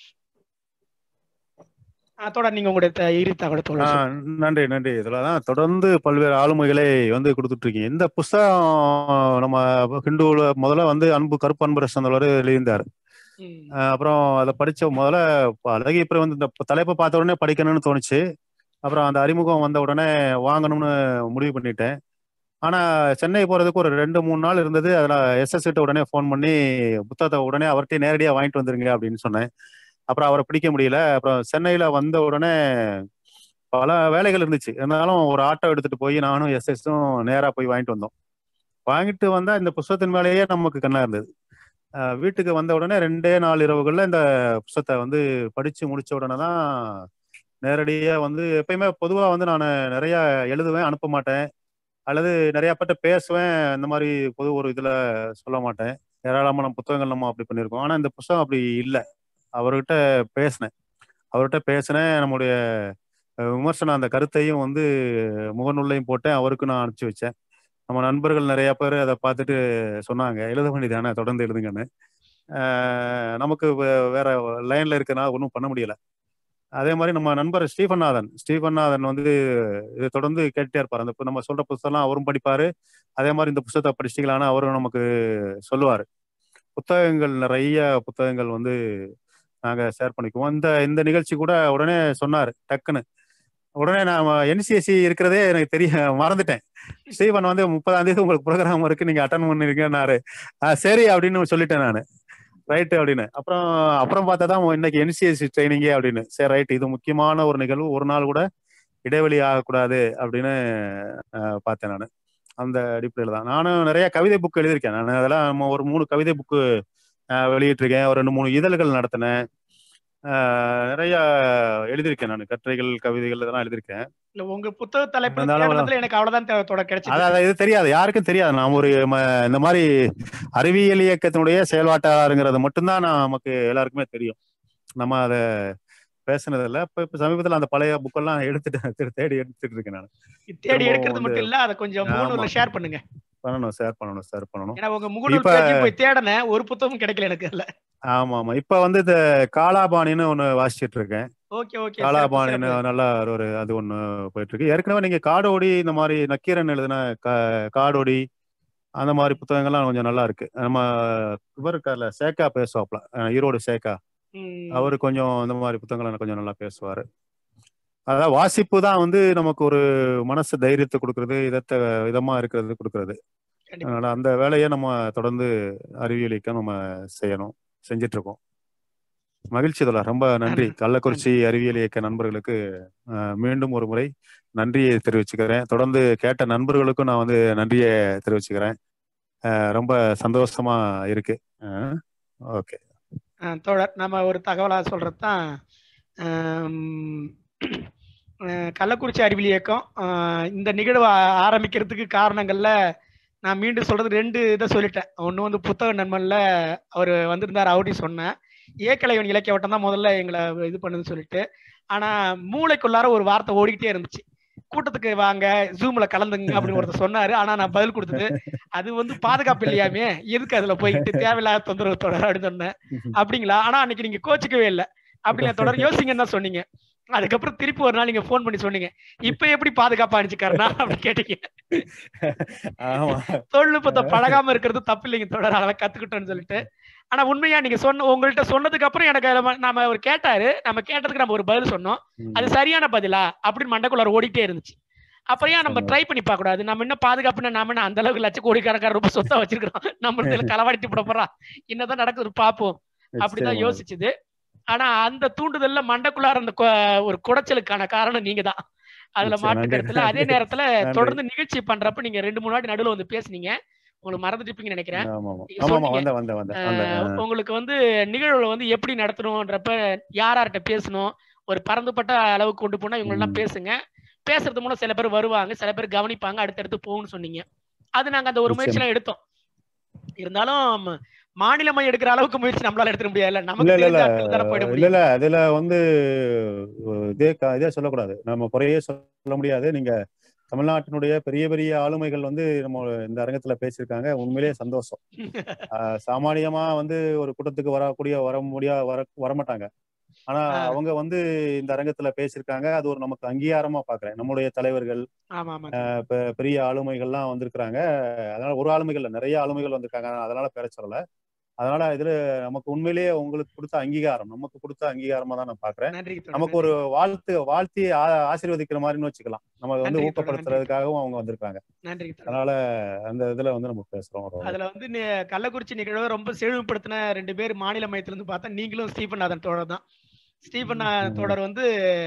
ஆ, தொடர் நீங்க உங்களுடைய த- இறுதி தகவலை ஆ, தொடர் நன்றி நன்றி இதுல தான் தொடர்ந்து பல்வேறு ஆளுமைகளை வந்து கொடுத்துட்டு இருக்கீங்க இந்த புஸ்தகம் நம்ம ஹிந்துவில் முதல்ல வந்து அன்பு கருப்பு அன்பரசன் அவர் எழுதியிருந்தார் அஹ் அப்புறம் அதை படிச்ச முதல்ல ப- அழகி அப்புறம் வந்து இந்த தலைப்பை பார்த்த உடனே படிக்கணும்னு தோணுச்சு அப்புறம் அந்த அறிமுகம் வந்த உடனே வாங்கணும்னு முடிவு பண்ணிட்டேன் ஆனா சென்னை போறதுக்கு ஒரு ரெண்டு மூணு நாள் இருந்தது அதில் எஸ்எஸ் கிட்ட உடனே ஃபோன் பண்ணி புத்தகத்தை உடனே அவர்கிட்டயே நேரடியாக வாங்கிட்டு வந்துருங்க அப்படின்னு சொன்னேன் அப்புறம் அவரை பிடிக்க முடியல அப்புறம் சென்னையில வந்த உடனே பல வேலைகள் இருந்துச்சு இருந்தாலும் ஒரு ஆட்டோ எடுத்துட்டு போய் நானும் எஸ்எஸும் நேரா போய் வாங்கிட்டு வந்தோம் வாங்கிட்டு வந்தா இந்த புஸ்தகத்தின் மேலேயே நமக்கு கண்ணா இருந்தது அஹ் வீட்டுக்கு வந்த உடனே ரெண்டே நாலு இரவுகள்ல இந்த புஸ்தகத்தை வந்து படிச்சு முடிச்ச உடனே தான் நேரடியா வந்து எப்பயுமே பொதுவா வந்து நான் நிறைய எழுதுவேன் அனுப்ப மாட்டேன் அல்லது நிறைய பேர்ட்ட பேசுவேன் இந்த மாதிரி பொது ஒரு இதுல சொல்ல மாட்டேன் ஏராளமான புத்தகங்கள் நம்ம அப்படி பண்ணியிருக்கோம் ஆனா இந்த புஸ்தகம் அப்படி இல்லை அவர்கிட்ட பேசினேன் அவர்கிட்ட பேசினேன் நம்முடைய அஹ், விமர்சனம் அந்த கருத்தையும் வந்து முகநூல்லையும் போட்டேன் அவருக்கு நான் அனுப்பிச்சு வச்சேன் நம்ம நண்பர்கள் நிறைய பேர் அதை பார்த்துட்டு சொன்னாங்க எழுத வேண்டியதானே தொடர்ந்து எழுதுங்கன்னு அஹ், நமக்கு வே- வேற லைன்ல இருக்கனால ஒன்றும் பண்ண முடியல அதே மாதிரி நம்ம நண்பர் ஸ்டீஃபன்நாதன் ஸ்டீஃபன்நாதன் வந்து இதை தொடர்ந்து கேட்டுட்டே இருப்பார் அந்த பு- நம்ம சொல்ற புத்தகம்லாம் அவரும் படிப்பாரு அதே மாதிரி இந்த புத்தகத்தை படிச்சிட்டீங்களான்னு அவரும் நமக்கு சொல்லுவார் புத்தகங்கள் நிறைய புத்தகங்கள் வந்து நாங்க ஷேர் பண்ணிக்குவோம் இந்த இந்த நிகழ்ச்சி கூட உடனே சொன்னார் டக்குன்னு உடனே நான் என்சிஎஸ்சி இருக்கிறதே எனக்கு தெரிய மறந்துட்டேன் ஸ்டீவன் வந்து முப்பதாம் தேதி உங்களுக்கு ப்ரோக்ராம் இருக்கு நீங்க அட்டன் பண்ணிருக்கேன்னாரு "ஆ, சரி அப்படின்னு சொல்லிட்டேன் நான் ரைட்டு அப்படின்னு அப்புறம் அப்புறம் பார்த்தா தான் இன்னைக்கு என்சிஎஸ்சி ட்ரைனிங்கே அப்படின்னு சரி ரைட் இது முக்கியமான ஒரு நிகழ்வு ஒரு நாள் கூட இடைவெளி ஆகக்கூடாது அப்படின்னு அஹ், பார்த்தேன் நான் அந்த அடிப்படையில் தான் நானும் நிறைய கவிதை புக் எழுதியிருக்கேன் நான் அதெல்லாம் நம்ம ஒரு மூணு கவிதை புக்கு வெளியிட்டிருக்கேன் ஒரு ரெண்டு மூணு இதழ்கள் நடத்தினேன் அஹ், நிறைய எழுதியிருக்கேன் நான் கட்டுரைகள் கவிதைகள் இதெல்லாம் எழுதியிருக்கேன் இல்ல உங்க புத்தக தலைப்பு இருந்தாலும் தேடுனதுல எனக்கு அவ்வளவுதான் தே- தொடர் அதான் கிடைச்சது அதான் இது தெரியாது யாருக்கும் தெரியாது நான் ஒரு ம- இந்த மாதிரி அறிவியல் இயக்கத்தினுடைய செயல்பாட்டாளருங்கிறது மட்டும்தான் நான் நமக்கு எல்லாருக்குமே தெரியும் நம்ம அதை பேசுனதில்ல இப்ப இப்ப சமீபத்துல அந்த பழைய புக்கெல்லாம் எடுத்துட்டு தே- தேடி எடுத்துட்டு இருக்கேன் நான் தேடி திரும்பவும் எடுக்கிறது வந்து மட்டும் இல்ல அதை கொஞ்சம் ஆமா முகநூல்ல ஷேர் பண்ணுங்க பண்ணணும் ஷேர் பண்ணணும் ஷேர் பண்ணணும் ஏன்னா உங்க முகநூல் இப்ப பேஜையும் போய் தேடினேன் ஒரு புத்தகம் கிடைக்கல எனக்கு இல்ல ஆமா ஆமா இப்ப வந்து இந்த காலாபாணின்னு ஒண்ணு வாசிச்சிட்டு இருக்கேன் ஓகே ஓகே சிறப்பு காலாபாணின்னு சிறப்பு நல்லா ஒரு அது ஒண்ணு போயிட்டு இருக்கு ஏற்கனவே நீங்க காடோடி இந்த மாதிரி நக்கீரன் எழுதின கா- காடோடி அந்த மாதிரி புத்தகங்கள்லாம் கொஞ்சம் நல்லா இருக்கு நம்ம இவர் இருக்கார்ல சேக்கா பேசுவாப்ல அஹ் ஈரோடு சேக்கா ம், அவரு கொஞ்சம் இந்த மாதிரி புத்தகங்களை கொஞ்சம் நல்லா பேசுவாரு அதான் வாசிப்பு தான் வந்து நமக்கு ஒரு மனசு தைரியத்தை கொடுக்கறது இதத்தை இதமா இருக்கிறது கொடுக்கறது கண்டிப்பா அதனால அந்த வேலையை நம்ம தொடர்ந்து அறிவியல் இயக்கம் நம்ம செய்யணும் செஞ்சிட்டு இருக்கோம் மகிழ்ச்சி தோழா ரொம்ப நன்றி நன்றி கள்ளக்குறிச்சி அறிவியல் இயக்க நண்பர்களுக்கு அஹ், மீண்டும் ஒரு முறை நன்றியை தெரிவிச்சுக்கிறேன் தொடர்ந்து கேட்ட நண்பர்களுக்கும் நான் வந்து நன்றியை தெரிவிச்சுக்கிறேன் அஹ், ரொம்ப சந்தோஷமா இருக்கு ஓகே ஆ, தோழர் நம்ம ஒரு தகவலா சொல்றது தான் கள்ளக்குறிச்சி அறிவியல் இயக்கம் ஆ, இந்த நிகழ்வு ஆ- ஆரம்பிக்கிறதுக்கு காரணங்கள்ல நான் மீண்டும் சொல்றது ரெண்டு இதை சொல்லிட்டேன் ஒன்று வந்து புத்தக நண்பன்ல அவர் வந்திருந்தார் அவரையும் சொன்னேன் ஏக்கலைவன் இலக்கிய வட்டம் தான் முதல்ல எங்களை இது பண்ணுதுன்னு சொல்லிட்டு ஆனா மூளைக்குள்ளார ஒரு வார்த்தை ஓடிக்கிட்டே இருந்துச்சு கூட்டத்துக்கு வாங்க ஜூம்ல கலந்துங்க அப்படின்னு ஒருத்தர் சொன்னாரு ஆனா நான் பதில் கொடுத்தது அது வந்து பாதுகாப்பு இல்லையாமே எதுக்கு அதுல போயிட்டு தேவையில்லாத தொந்தரவு தொடர் அப்படின்னு சொன்னேன் அப்படிங்களா ஆனா அன்னைக்கு நீங்க கோச்சிக்கவே இல்லை அப்படி நான் தொடர் யோசிங்கன்னு தான் சொன்னீங்க அதுக்கப்புறம் திருப்பி ஒரு நாள் நீங்க ஃபோன் பண்ணி சொன்னீங்க இப்ப எப்படி பாதுகாப்பா அனுப்பிச்சுக்காருனா அப்படின்னு கேட்டீங்க ஆமா தொழில்நுட்பத்தை பழகாம இருக்கிறது தப்பு இல்லைங்க தொடர் அதெல்லாம் கத்துக்கிட்டோம்னு சொல்லிட்டு ஆனா உண்மையா நீங்க சொன்ன உங்கள்ட்ட சொன்னதுக்கு அப்புறம் எனக்கு அதுல ம- நாம அவர் கேட்டாரு நம்ம கேட்டதுக்கு நம்ம ஒரு பதில் சொன்னோம் அது சரியான பதிலா அப்படின்னு மண்டக்குள்ளார ஓடிட்டே இருந்துச்சு அப்புறம் ஏன் நம்ம ட்ரை பண்ணி பார்க்க கூடாது நம்ம என்ன பாதுகாப்புன்னு நாம என்ன அந்த அளவுக்கு லட்ச கோடிக்கணக்கான ரூபாய் சொத்தா வச்சிருக்கிறோம் நம்ம இதுல களவாடிட்டு போட போறா என்னதான் நடக்குது பாப்போம் அப்படிதான் நிச்சயமா. யோசிச்சது ஆனா அந்த தூண்டுதல்ல மண்டக்குள்ளார அந்த கொ- ஒரு குடைச்சலுக்கான காரணம் நீங்க தான் அதுல நிச்சயம், மாற்று நன்றி. கருத்துல அதே நேரத்துல நன்றி. தொடர்ந்து நிகழ்ச்சி பண்றப்ப நீங்க ரெண்டு மூணு வாட்டி நடுவுல வந்து பேசுனீங்க உங்களுக்கு மறந்துட்டுப்பீங்கன்னு நினைக்கிறேன் ஆமா ஆமா நீங்க ஆமா ஆமா சொன்னீங்க வந்தேன் வந்தேன் வந்தேன் வந்தேன் அஹ், ஆ. உங்களுக்கு வந்து நிகழ்வுல வந்து எப்படி நடத்தணும்ன்றப்ப யார் யார்கிட்ட பேசணும் ஒரு பரந்துபட்ட அளவுக்கு கொண்டு போனா இவங்க எல்லாம் ம். பேசுங்க பேசுறது மூலம் சில பேர் வருவாங்க சில பேர் கவனிப்பாங்க அடுத்தடுத்து போகும்னு சொன்னீங்க அது நாங்க அந்த ஒரு நிச்சயம். முயற்சியெல்லாம் எடுத்தோம் இருந்தாலும் மாநிலமா எடுக்கிற அளவுக்கு முயற்சி நம்மளால எடுத்துக்க முடியாதுல்ல இல்ல நமக்கு இல்ல இல்ல தெரிஞ்ச ஆட்கள் தானே போயிட இல்ல முடியும் இல்ல அதுல வந்து இதே க- இதே சொல்லக்கூடாது நம்ம குறையே சொல்ல முடியாது நீங்க தமிழ்நாட்டினுடைய பெரிய பெரிய ஆளுமைகள் வந்து நம்ம இந்த அரங்கத்துல பேசியிருக்காங்க உண்மையிலேயே சந்தோஷம் ஆஹ் சாமானியமா வந்து ஒரு கூட்டத்துக்கு வரக்கூடிய வர முடியா வர வரமாட்டாங்க ஆனா ஆ. அவங்க வந்து இந்த அரங்கத்துல பேசியிருக்காங்க அது ஒரு நமக்கு அங்கீகாரமா பாக்குறேன் நம்மளுடைய தலைவர்கள் ஆமா ஆமா ஆஹ் பெ- பெரிய ஆளுமைகள்லாம் வந்திருக்கிறாங்க அதனால ஒரு ஆளுமைகள் இல்ல நிறைய ஆளுமைகள் வந்திருக்காங்க அதனால பேர சொல்லல அதனால இதுல நமக்கு உண்மையிலேயே உங்களுக்கு கொடுத்த அங்கீகாரம் நமக்கு கொடுத்த அங்கீகாரமா தான் நான் பாக்குறேன் நன்றி தோழர், நமக்கு நன்றி. ஒரு வாழ்த்து வாழ்த்தி ஆ- ஆசீர்வதிக்கிற மாதிரின்னு வச்சுக்கலாம் நம்ம வந்து நன்றி தோழர், ஊக்கப்படுத்துறதுக்காகவும் அவங்க வந்திருக்காங்க நன்றி தோழர். அதனால அந்த இதுல வந்து நம்ம பேசுறோம் ஒரு- அதுல வந்து நி- கள்ளக்குறிச்சி நிகழ்வை ரொம்ப செழுமைப்படுத்தின ரெண்டு பேர் மாநில மையத்துல இருந்து பார்த்தா நீங்களும் ஸ்டீபன் தோழர் தான் ஸ்டீபன் ம். தோழர் வந்து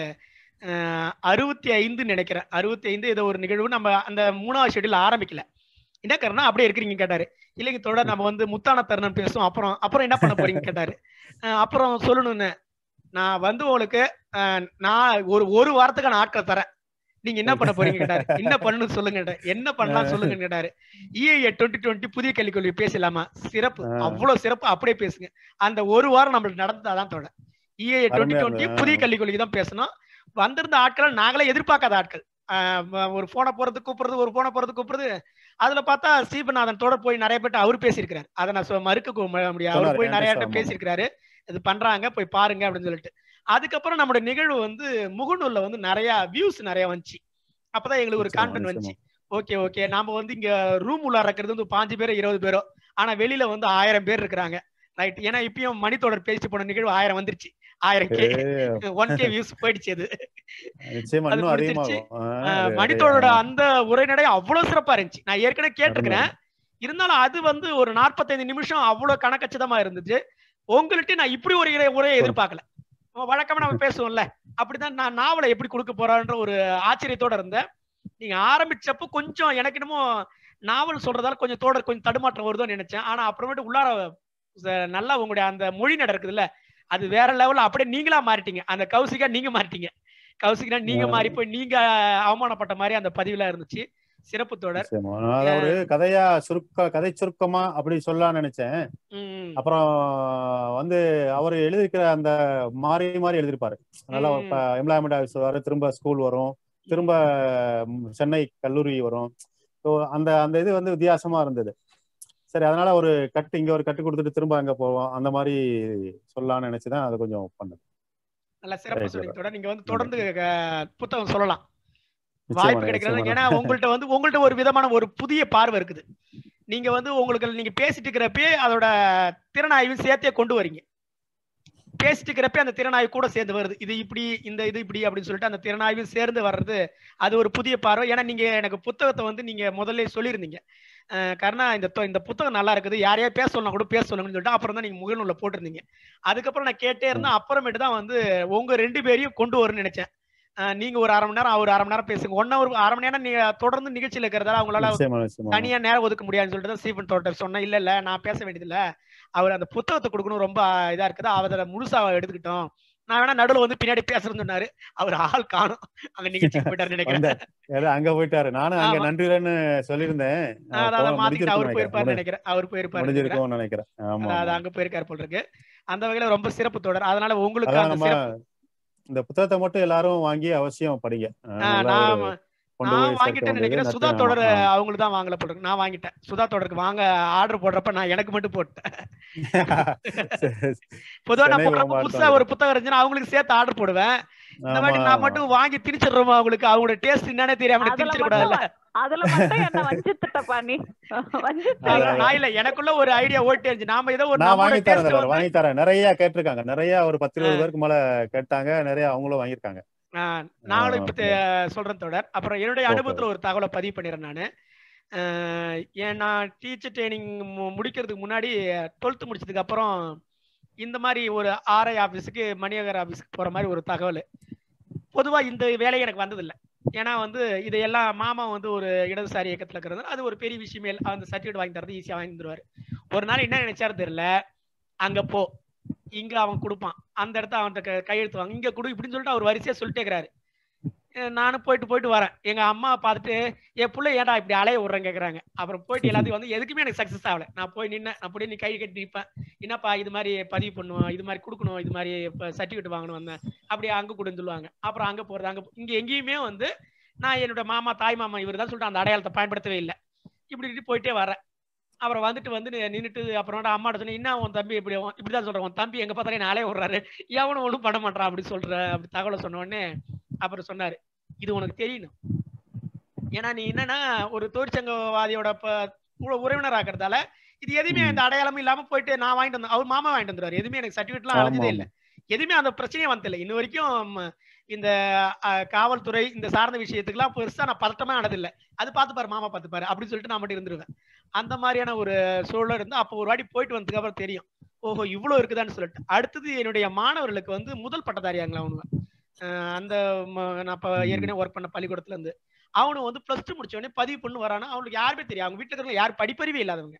அஹ், அறுபத்தி ஐந்து நினைக்கிறேன் அறுபத்தி ஐந்து ஏதோ ஒரு நிகழ்வு நம்ம அந்த மூணாவது ஷெட்யூல் ஆரம்பிக்கல என்ன காரணம் அப்படியே இருக்கிறீங்க கேட்டாரு இல்லைங்க தோழர் நம்ம வந்து முத்தான தருணம் பேசுவோம் அப்புறம் அப்புறம் என்ன பண்ண போறீங்க கேட்டாரு அஹ், அப்புறம் சொல்லணும்னு நான் வந்து உங்களுக்கு அஹ், நான் ஒரு ஒரு வாரத்துக்கான ஆட்களை தரேன் நீங்க என்ன பண்ண போறீங்க கேட்டாரு என்ன பண்ணணும் சொல்லுங்க கேட்டாரு. என்ன பண்ணலாம் சொல்லுங்க கேட்டாரு இஏஏ டுவெண்ட்டி டுவெண்ட்டி புதிய கல்விக் கொள்கை பேசலாமா சிறப்பு ஆ. அவ்வளவு சிறப்பு அப்படியே பேசுங்க அந்த ஒரு வாரம் நம்மளுக்கு நடந்ததாதான் தோட இஏஏ டுவெண்ட்டி அருமையா டுவெண்ட்டி இருந்தது. புதிய கல்விக் கொள்கை தான் பேசணும் வந்திருந்த ஆட்களை நாங்களே எதிர்பார்க்காத ஆட்கள் ஆஹ் வ- ஒரு போனை போறது கூப்பிடுறது ஒரு போனை போறது கூப்பிடுறது அதுல பார்த்தா ஸ்ரீபநாதன் தொடர் போய் நிறைய பேர்ட்ட அவர் பேசியிருக்கிறாரு அதை நான் சொ- மறுக்க கு- ம- முடியாது அவர் சொன்னாரு, போய் நிறைய என்கிட்ட பேர்ட்ட பேசியிருக்கிறாரு இது பண்றாங்க போய் பாருங்க அப்படின்னு சொல்லிட்டு அதுக்கப்புறம் நம்மளோட நிகழ்வு வந்து முகநூல்ல வந்து நிறைய வியூஸ் நிறைய வந்துச்சு அப்பதான் எங்களுக்கு ஒரு நிச்சயமா, கான்டென்ட் வந்துச்சு நிச்சயமா. ஓகே ஓகே நாம வந்து இங்க ரூம் உள்ள இருக்கிறது வந்து பாஞ்சு பேர் இருபது பேரோ ஆனா வெளியில வந்து ஆயிரம் பேர் இருக்கிறாங்க ரைட் ஏன்னா இப்பயும் மணித்தொடர் பேசி போன நிகழ்வு ஆயிரம் வந்துருச்சு ஆயிரம் கே ஏ, ஒன் கே வியூஸ் போயிடுச்சு அது நிச்சயமா அது இன்னும் முடிஞ்சிருச்சு. அதிகமாகும் ஆ, ஆஹ் அது- மணித்தோடோட அது- அந்த உரைநடை அவ்வளவு சிறப்பா இருந்துச்சு நான் ஏற்கனவே கேட்டிருக்கிறேன் இருந்தாலும் அது வந்து ஒரு நாற்பத்தைந்து நிமிஷம் அவ்வளவு கணக்கச்சிதமா இருந்துச்சு உங்கள்ட்ட நான் இப்படி ஒரு இறை- உரையை எதிர்பார்க்கல வழக்கமா நம்ம பேசுவோம்ல அப்படிதான் நான் நாவலை எப்படி கொடுக்க போறான்ற ஒரு ஆச்சரியத்தோட இருந்தேன் நீங்க ஆரம்பிச்சப்போ கொஞ்சம் எனக்கு என்னமோ நாவல் சொல்றதால கொஞ்சம் தோட கொஞ்சம் தடுமாற்றம் வருதோன்னு நினைச்சேன் ஆனா அப்புறமேட்டு உள்ளார ச- நல்லா உங்களுடைய அந்த மொழி நட இருக்குதுல்ல அது வேற லெவல்ல அப்படியே நீங்களா மாறிட்டீங்க அந்த கௌசிகா நீங்க மாறிட்டீங்க கௌசிகா நீங்க மாறி போய் நீங்க அவமானப்பட்ட மாதிரி அந்த பதிவுல இருந்துச்சு சிறப்பு தொடர் நிச்சயமா. நான் அதை ஒரு கதையா சுருக்க கதை சுருக்கமா அப்படி சொல்லலாம்னு நினைச்சேன் ம், அப்புறம் வந்து அவர் எழுதியிருக்கிற அந்த மாறி மாறி எழுதியிருப்பாரு நல்லா ம். எம்ப்ளாய்மெண்ட் ஆஃபீஸ் வரும் திரும்ப ஸ்கூல் வரும் திரும்ப ம், சென்னை கல்லூரி வரும் ஸோ அந்த அந்த இது வந்து வித்தியாசமா இருந்தது சரி அதனால ஒரு கட்டு இங்க ஒரு கட்டு கொடுத்துட்டு திரும்ப அங்க போவோம் அந்த மாதிரி சொல்லலாம்னு நினைச்சுதான் அதை கொஞ்சம் பண்ணது நல்லா சிறப்பா Right, சொன்னீங்க right. தொடர் நீங்க வந்து தொடர்ந்து அஹ், புத்தகம் சொல்லலாம் நிச்சயமா, வாய்ப்பு கிடைக்கிறது நிச்சயமா. ஏன்னா உங்கள்ட்ட வந்து உங்கள்ட்ட ஒரு விதமான ஒரு புதிய பார்வை இருக்குது நீங்க வந்து உங்களுக்கு நீங்க பேசிட்டு இருக்கிறப்பே அதோட திறனாய்வு சேர்த்தே கொண்டு வரீங்க பேசிட்டு இருக்கிறப்ப அந்த திறனாய்வு கூட சேர்ந்து வருது இது இப்படி இந்த இது இப்படி அப்படின்னு சொல்லிட்டு அந்த திறனாய்வு சேர்ந்து வர்றது அது ஒரு புதிய பார்வை ஏன்னா நீங்க எனக்கு புத்தகத்தை வந்து நீங்க முதல்ல சொல்லியிருந்தீங்க அஹ் கருணா இந்த தொ- இந்த புத்தகம் நல்லா இருக்குது யாரையா பேச சொல்லணும் கூட பேச சொல்லுங்கன்னு சொல்லிட்டு அப்புறம் தான் நீங்க முகநூல்ல போட்டிருந்தீங்க அதுக்கப்புறம் நான் கேட்டே இருந்தேன் அப்புறமேட்டு தான் வந்து உங்க ரெண்டு பேரையும் கொண்டு வரணும்னு நினைச்சேன் அஹ் நீங்க ஒரு அரை மணி நேரம் அவர் அரை மணி நேரம் பேசுங்க ஒன் ஹவர் அரை மணி நேரம் நீங்க தொடர்ந்து நிகழ்ச்சியில இருக்கிறதால அவங்களால நிச்சயமா நிச்சயமா தனியா நேரம் ஒதுக்க முடியாதுன்னு சொல்லிட்டு தான் ஸ்டீஃபன் தோட்டர் சொன்னேன் இல்ல இல்ல நான் பேச வேண்டியதில்ல அவர் அந்த புத்தகத்தை கொடுக்கணும் ரொம்ப இதா இருக்குது அவரை முழுசா எடுத்துக்கிட்டோம் நான் வேணா நடுவுல வந்து பின்னாடி பேசுறேன்னு சொன்னாரு அவர் ஆள் காணும் அங்க நிகழ்ச்சிக்கு போயிட்டாரு நினைக்கிறேன் வந்தார். ஏதோ அங்க போயிட்டாரு நானும் அங்க ஆமா. நன்றிலன்னு சொல்லியிருந்தேன் அதான் போ- அதான் மாத்திட்டு அவர் முடிஞ்சிருக்கும்னு போயிருப்பாரு நினைக்கிறேன். நினைக்கிறேன் அவர் போயிருப்பாரு நினைக்கிறேன். முடிஞ்சிருக்கும்னு நினைக்கிறேன் ஆமா அதான் அது ஆமா. அங்க போயிருக்காரு போல இருக்கு அந்த வகையில ரொம்ப சிறப்பு தொடர் அதனால உங்களுக்கு அதான் அந்த நம்ம சிறப்பு இந்த புத்தகத்தை மட்டும் எல்லாரும் வாங்கி அவசியம் படிங்க அஹ் ஆ, நல்லா நான் ஒரு கொண்டு நான் போய் சேர்க்க வாங்கிட்டேன்னு வேண்டியது நினைக்கிறேன் சுதா நச்சு- தொடர் ஆமா, ஆமா. அவங்களுக்கு தான் வாங்கல போட்டிருக்கு நான் வாங்கிட்டேன் சுதா தொடருக்கு வாங்க ஆர்டர் போடுறப்ப நான் எனக்கு மட்டும் போட்டேன் சரி, பொதுவா நான் சென்னை போடுறப்ப ரொம்ப புதுசா அடுத்தவங்க. ஒரு புத்தகம் இருந்துச்சுன்னா அவங்களுக்கு சேர்த்து ஆர்டர் போடுவேன் இந்த ஆமா, வாட்டி நான் ஆமா. மட்டும் வாங்கி திணிச்சிடுறோம் அவங்களுக்கு அவங்களோட டேஸ்ட் என்னன்னே தெரியாம அதுல திணிச்சிட மட்டும் கூடாதுல்ல அதுல மட்டும் என்ன வஞ்சித்துட்டப்பா நீ வஞ்சித்து அதான், நான் நான் இல்ல எனக்குள்ள ஒரு ஐடியா ஓட்டே இருந்துச்சு நாம ஏதோ ஒரு நான் நம்மளோட வாங்கி தரேன் டேஸ்ட் தலைவர், வந்து வாங்கி தரேன் நிறைய கேட்டிருக்காங்க நிறைய ஒரு பத்து இருபது ஆ. பேருக்கு மேல கேட்டாங்க நிறைய அவங்களும் வாங்கியிருக்காங்க ஆ, நாங்களும் ஆ, இப்ப ஓகே. தெ- சொல்றேன் தொடர் அப்புறம் என்னுடைய ஓகே. அனுபவத்துல ஒரு தகவலை பதிவு பண்ணிடுறேன் நானு அஹ், ஏன் நான் டீச்சர் ட்ரைனிங் முடிக்கிறதுக்கு முன்னாடி டுவெல்த் முடிச்சதுக்கு அப்புறம் இந்த மாதிரி ஒரு ஆர்ஐ ஆபீஸுக்கு மணியகர் ஆபீஸ்க்கு போற மாதிரி ஒரு தகவல் பொதுவா இந்த வேலை எனக்கு வந்ததில்லை ஏன்னா வந்து இதையெல்லாம் மாமா வந்து ஒரு இடதுசாரி இயக்கத்துல இருக்கிறது அது ஒரு பெரிய விஷயமே இல்ல. அந்த சர்டிஃபிகேட் வாங்கி தரது ஈஸியா வாங்கி தருவாரு ஒரு நாள் என்ன நினைச்சாரு தெரியல அங்க போ இங்க அவன் கொடுப்பான் அந்த இடத்த அவன்கிட்ட க- கையெழுத்து வாங்க இங்க கொடு இப்படின்னு சொல்லிட்டு அவர் வரிசையா சொல்லிட்டே இருக்கிறாரு அஹ் நானும் போயிட்டு போயிட்டு வரேன் எங்க அம்மா பார்த்துட்டு என் புள்ள ஏன்டா இப்படி அலைய விடுறேன் கேக்குறாங்க அப்புறம் போயிட்டு எல்லாத்தையும் வந்து எதுக்குமே எனக்கு சக்சஸ் ஆகல நான் போய் நின்னேன் அப்படியே நீ கை கட்டி நிற்பேன் என்னப்பா இது மாதிரி பதிவு பண்ணுவோம் இது மாதிரி கொடுக்கணும் இது மாதிரி சர்டிஃபிகேட் வாங்கணும் வந்தேன் அப்படியே அங்க கொடுன்னு சொல்லுவாங்க அப்புறம் அங்க போறது அங்க போ- இங்க எங்கேயுமே வந்து நான் என்னோட மாமா தாய் மாமா இவர் தான் சொல்லிட்டு அந்த அடையாளத்தை பயன்படுத்தவே இல்லை இப்படி இப்படி போயிட்டே வரேன் அப்புறம் வந்துட்டு வந்து நின்றுட்டு அப்புறம் அம்மாட்ட சொன்னேன் என்ன உன் தம்பி இப்படி இப்படி தான் சொல்கிறேன் உன் தம்பி எங்கே பார்த்தாலே நாளே விட்றாரு எவனும் ஒன்றும் பண்ண மாட்டான் அப்படி சொல்கிற அப்படி தகவலை சொன்ன உடனே அப்புறம் சொன்னார் இது உனக்கு தெரியணும் ஏன்னா நீ என்னன்னா ஒரு தொழிற்சங்கவாதியோட ப- உறவினர் ஆக்கிறதால இது எதுவுமே இந்த அடையாளமும் இல்லாம போயிட்டு நான் வாங்கிட்டு வந்தேன் அவர் மாமா வாங்கிட்டு வந்துருவாரு எதுவுமே எனக்கு சர்டிஃபிகேட்லாம் ஆமா, அலைஞ்சதே ஆமா. இல்லை எதுவுமே அந்த பிரச்சனையே வந்ததில்லை இன்ன வரைக்கும் ம், இந்த அஹ், காவல்துறை இந்த சார்ந்த விஷயத்துக்குலாம் பெருசா நான் பதட்டமே ஆனதில்லை அது பார்த்து பாரு மாமா பார்த்து பாரு அப்படின்னு சொல்லிட்டு நான் மட்டும் இருந்துருவேன் அந்த மாதிரியான ஒரு சூழல் இருந்து அப்போ ஒரு வாட்டி போயிட்டு வந்ததுக்கு அப்புறம் தெரியும் ஓஹோ இவ்வளோ இருக்குதான்னு சொல்லிட்டு அடுத்தது என்னுடைய மாணவர்களுக்கு வந்து முதல் பட்டதாரியாங்களா அவனுங்க அஹ் அந்த ம- நான் இப்போ ஏற்கனவே ஒர்க் பண்ண பள்ளிக்கூடத்துல இருந்து அவனு வந்து ப்ளஸ் டூ முடிச்ச உடனே பதிவு பண்ணு வரானா அவனுக்கு யாருமே தெரியும் அவங்க வீட்டுல இருக்கிறவங்க யார் படிப்பறிவே இல்லாதவங்க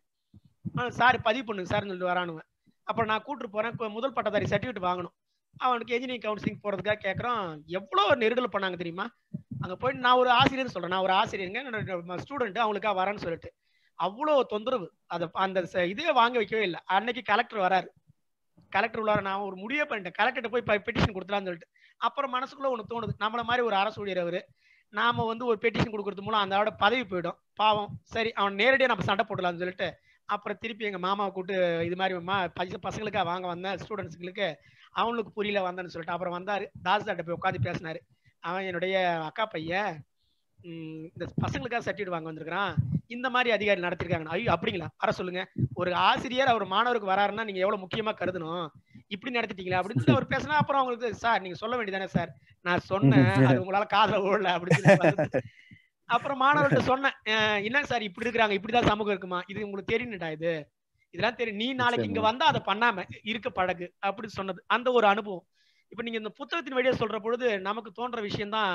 சார் பதிவு பண்ணுங்க சார் சொல்லிட்டு வரானுங்க அப்புறம் நான் கூட்டிட்டு போறேன் இப்ப முதல் பட்டதாரி சர்டிஃபிகேட் வாங்கணும் அவனுக்கு என்ஜினியரிங் கவுன்சிலிங் போறதுக்காக கேட்கறான் எவ்வளோ நெருடல் பண்ணாங்க தெரியுமா அங்க போயிட்டு நான் ஒரு ஆசிரியர் சொல்றேன் நான் ஒரு ஆசிரியருங்க ஸ்டூடெண்ட் அவங்களுக்காக வரேன்னு சொல்லிட்டு அவ்வளோ தொந்தரவு அதை அந்த ச- இதே வாங்க வைக்கவே இல்லை அன்னைக்கு கலெக்டர் வராரு கலெக்டர் உள்ளார நான் ஒரு முடிவே பண்ணிட்டேன் கலெக்டர்கிட்ட போய் பெட்டிஷன் கொடுத்துலான்னு சொல்லிட்டு அப்புறம் மனசுக்குள்ள ஒன்று தோணுது நம்மள மாதிரி ஒரு அரசு ஊழியர் அவரு நாம வந்து ஒரு பெட்டிஷன் கொடுக்கறது மூலம் அந்த ஆளோட பதவி போயிடும் பாவம் சரி அவன் நேரடியாக நம்ம சண்டை போடலாம்னு சொல்லிட்டு அப்புறம் திருப்பி எங்க மாமாவை கூப்பிட்டு இது மாதிரி மா பச பசங்களுக்காக வாங்க வந்தேன் ஸ்டூடெண்ட்ஸுங்களுக்கு அவனுக்கு புரியல வந்தேன்னு சொல்லிட்டு அப்புறம் வந்தாரு தாஸ்தாட்ட போய் உட்காந்து பேசினாரு அவன் என்னுடைய அக்கா பையன் ம், இந்த பசங்களுக்காக சர்டிஃபிகேட் வாங்க வந்திருக்கிறான் இந்த மாதிரி அதிகாரி நடத்திருக்காங்க ஐயோ அப்படிங்களா வர சொல்லுங்க ஒரு ஆசிரியர் அவர் மாணவருக்கு வராருன்னா நீங்க எவ்வளவு முக்கியமா கருதணும் இப்படி நடத்திட்டீங்களா அப்படின்னு சொல்லி அவர் பேசினா அப்புறம் அவங்களுக்கு சார் நீங்க சொல்ல வேண்டியதானே சார் நான் சொன்னேன் அது உங்களால காதுல ஓடல அப்படின்னு சொல்லி வந்து. அப்புறம் மாணவர்கிட்ட சொன்னேன் அஹ் என்னங்க சார் இப்படி இருக்கிறாங்க இப்படிதான் சமூகம் இருக்குமா இது உங்களுக்கு தெரியும்டா இது இதெல்லாம் தெரியும் நீ நாளைக்கு இங்க வந்தா அதை பண்ணாம இருக்க பழகு அப்படி சொன்னது அந்த ஒரு அனுபவம் இப்ப நீங்க இந்த புத்தகத்தின் வழியா சொல்ற பொழுது நமக்கு தோன்ற விஷயம்தான்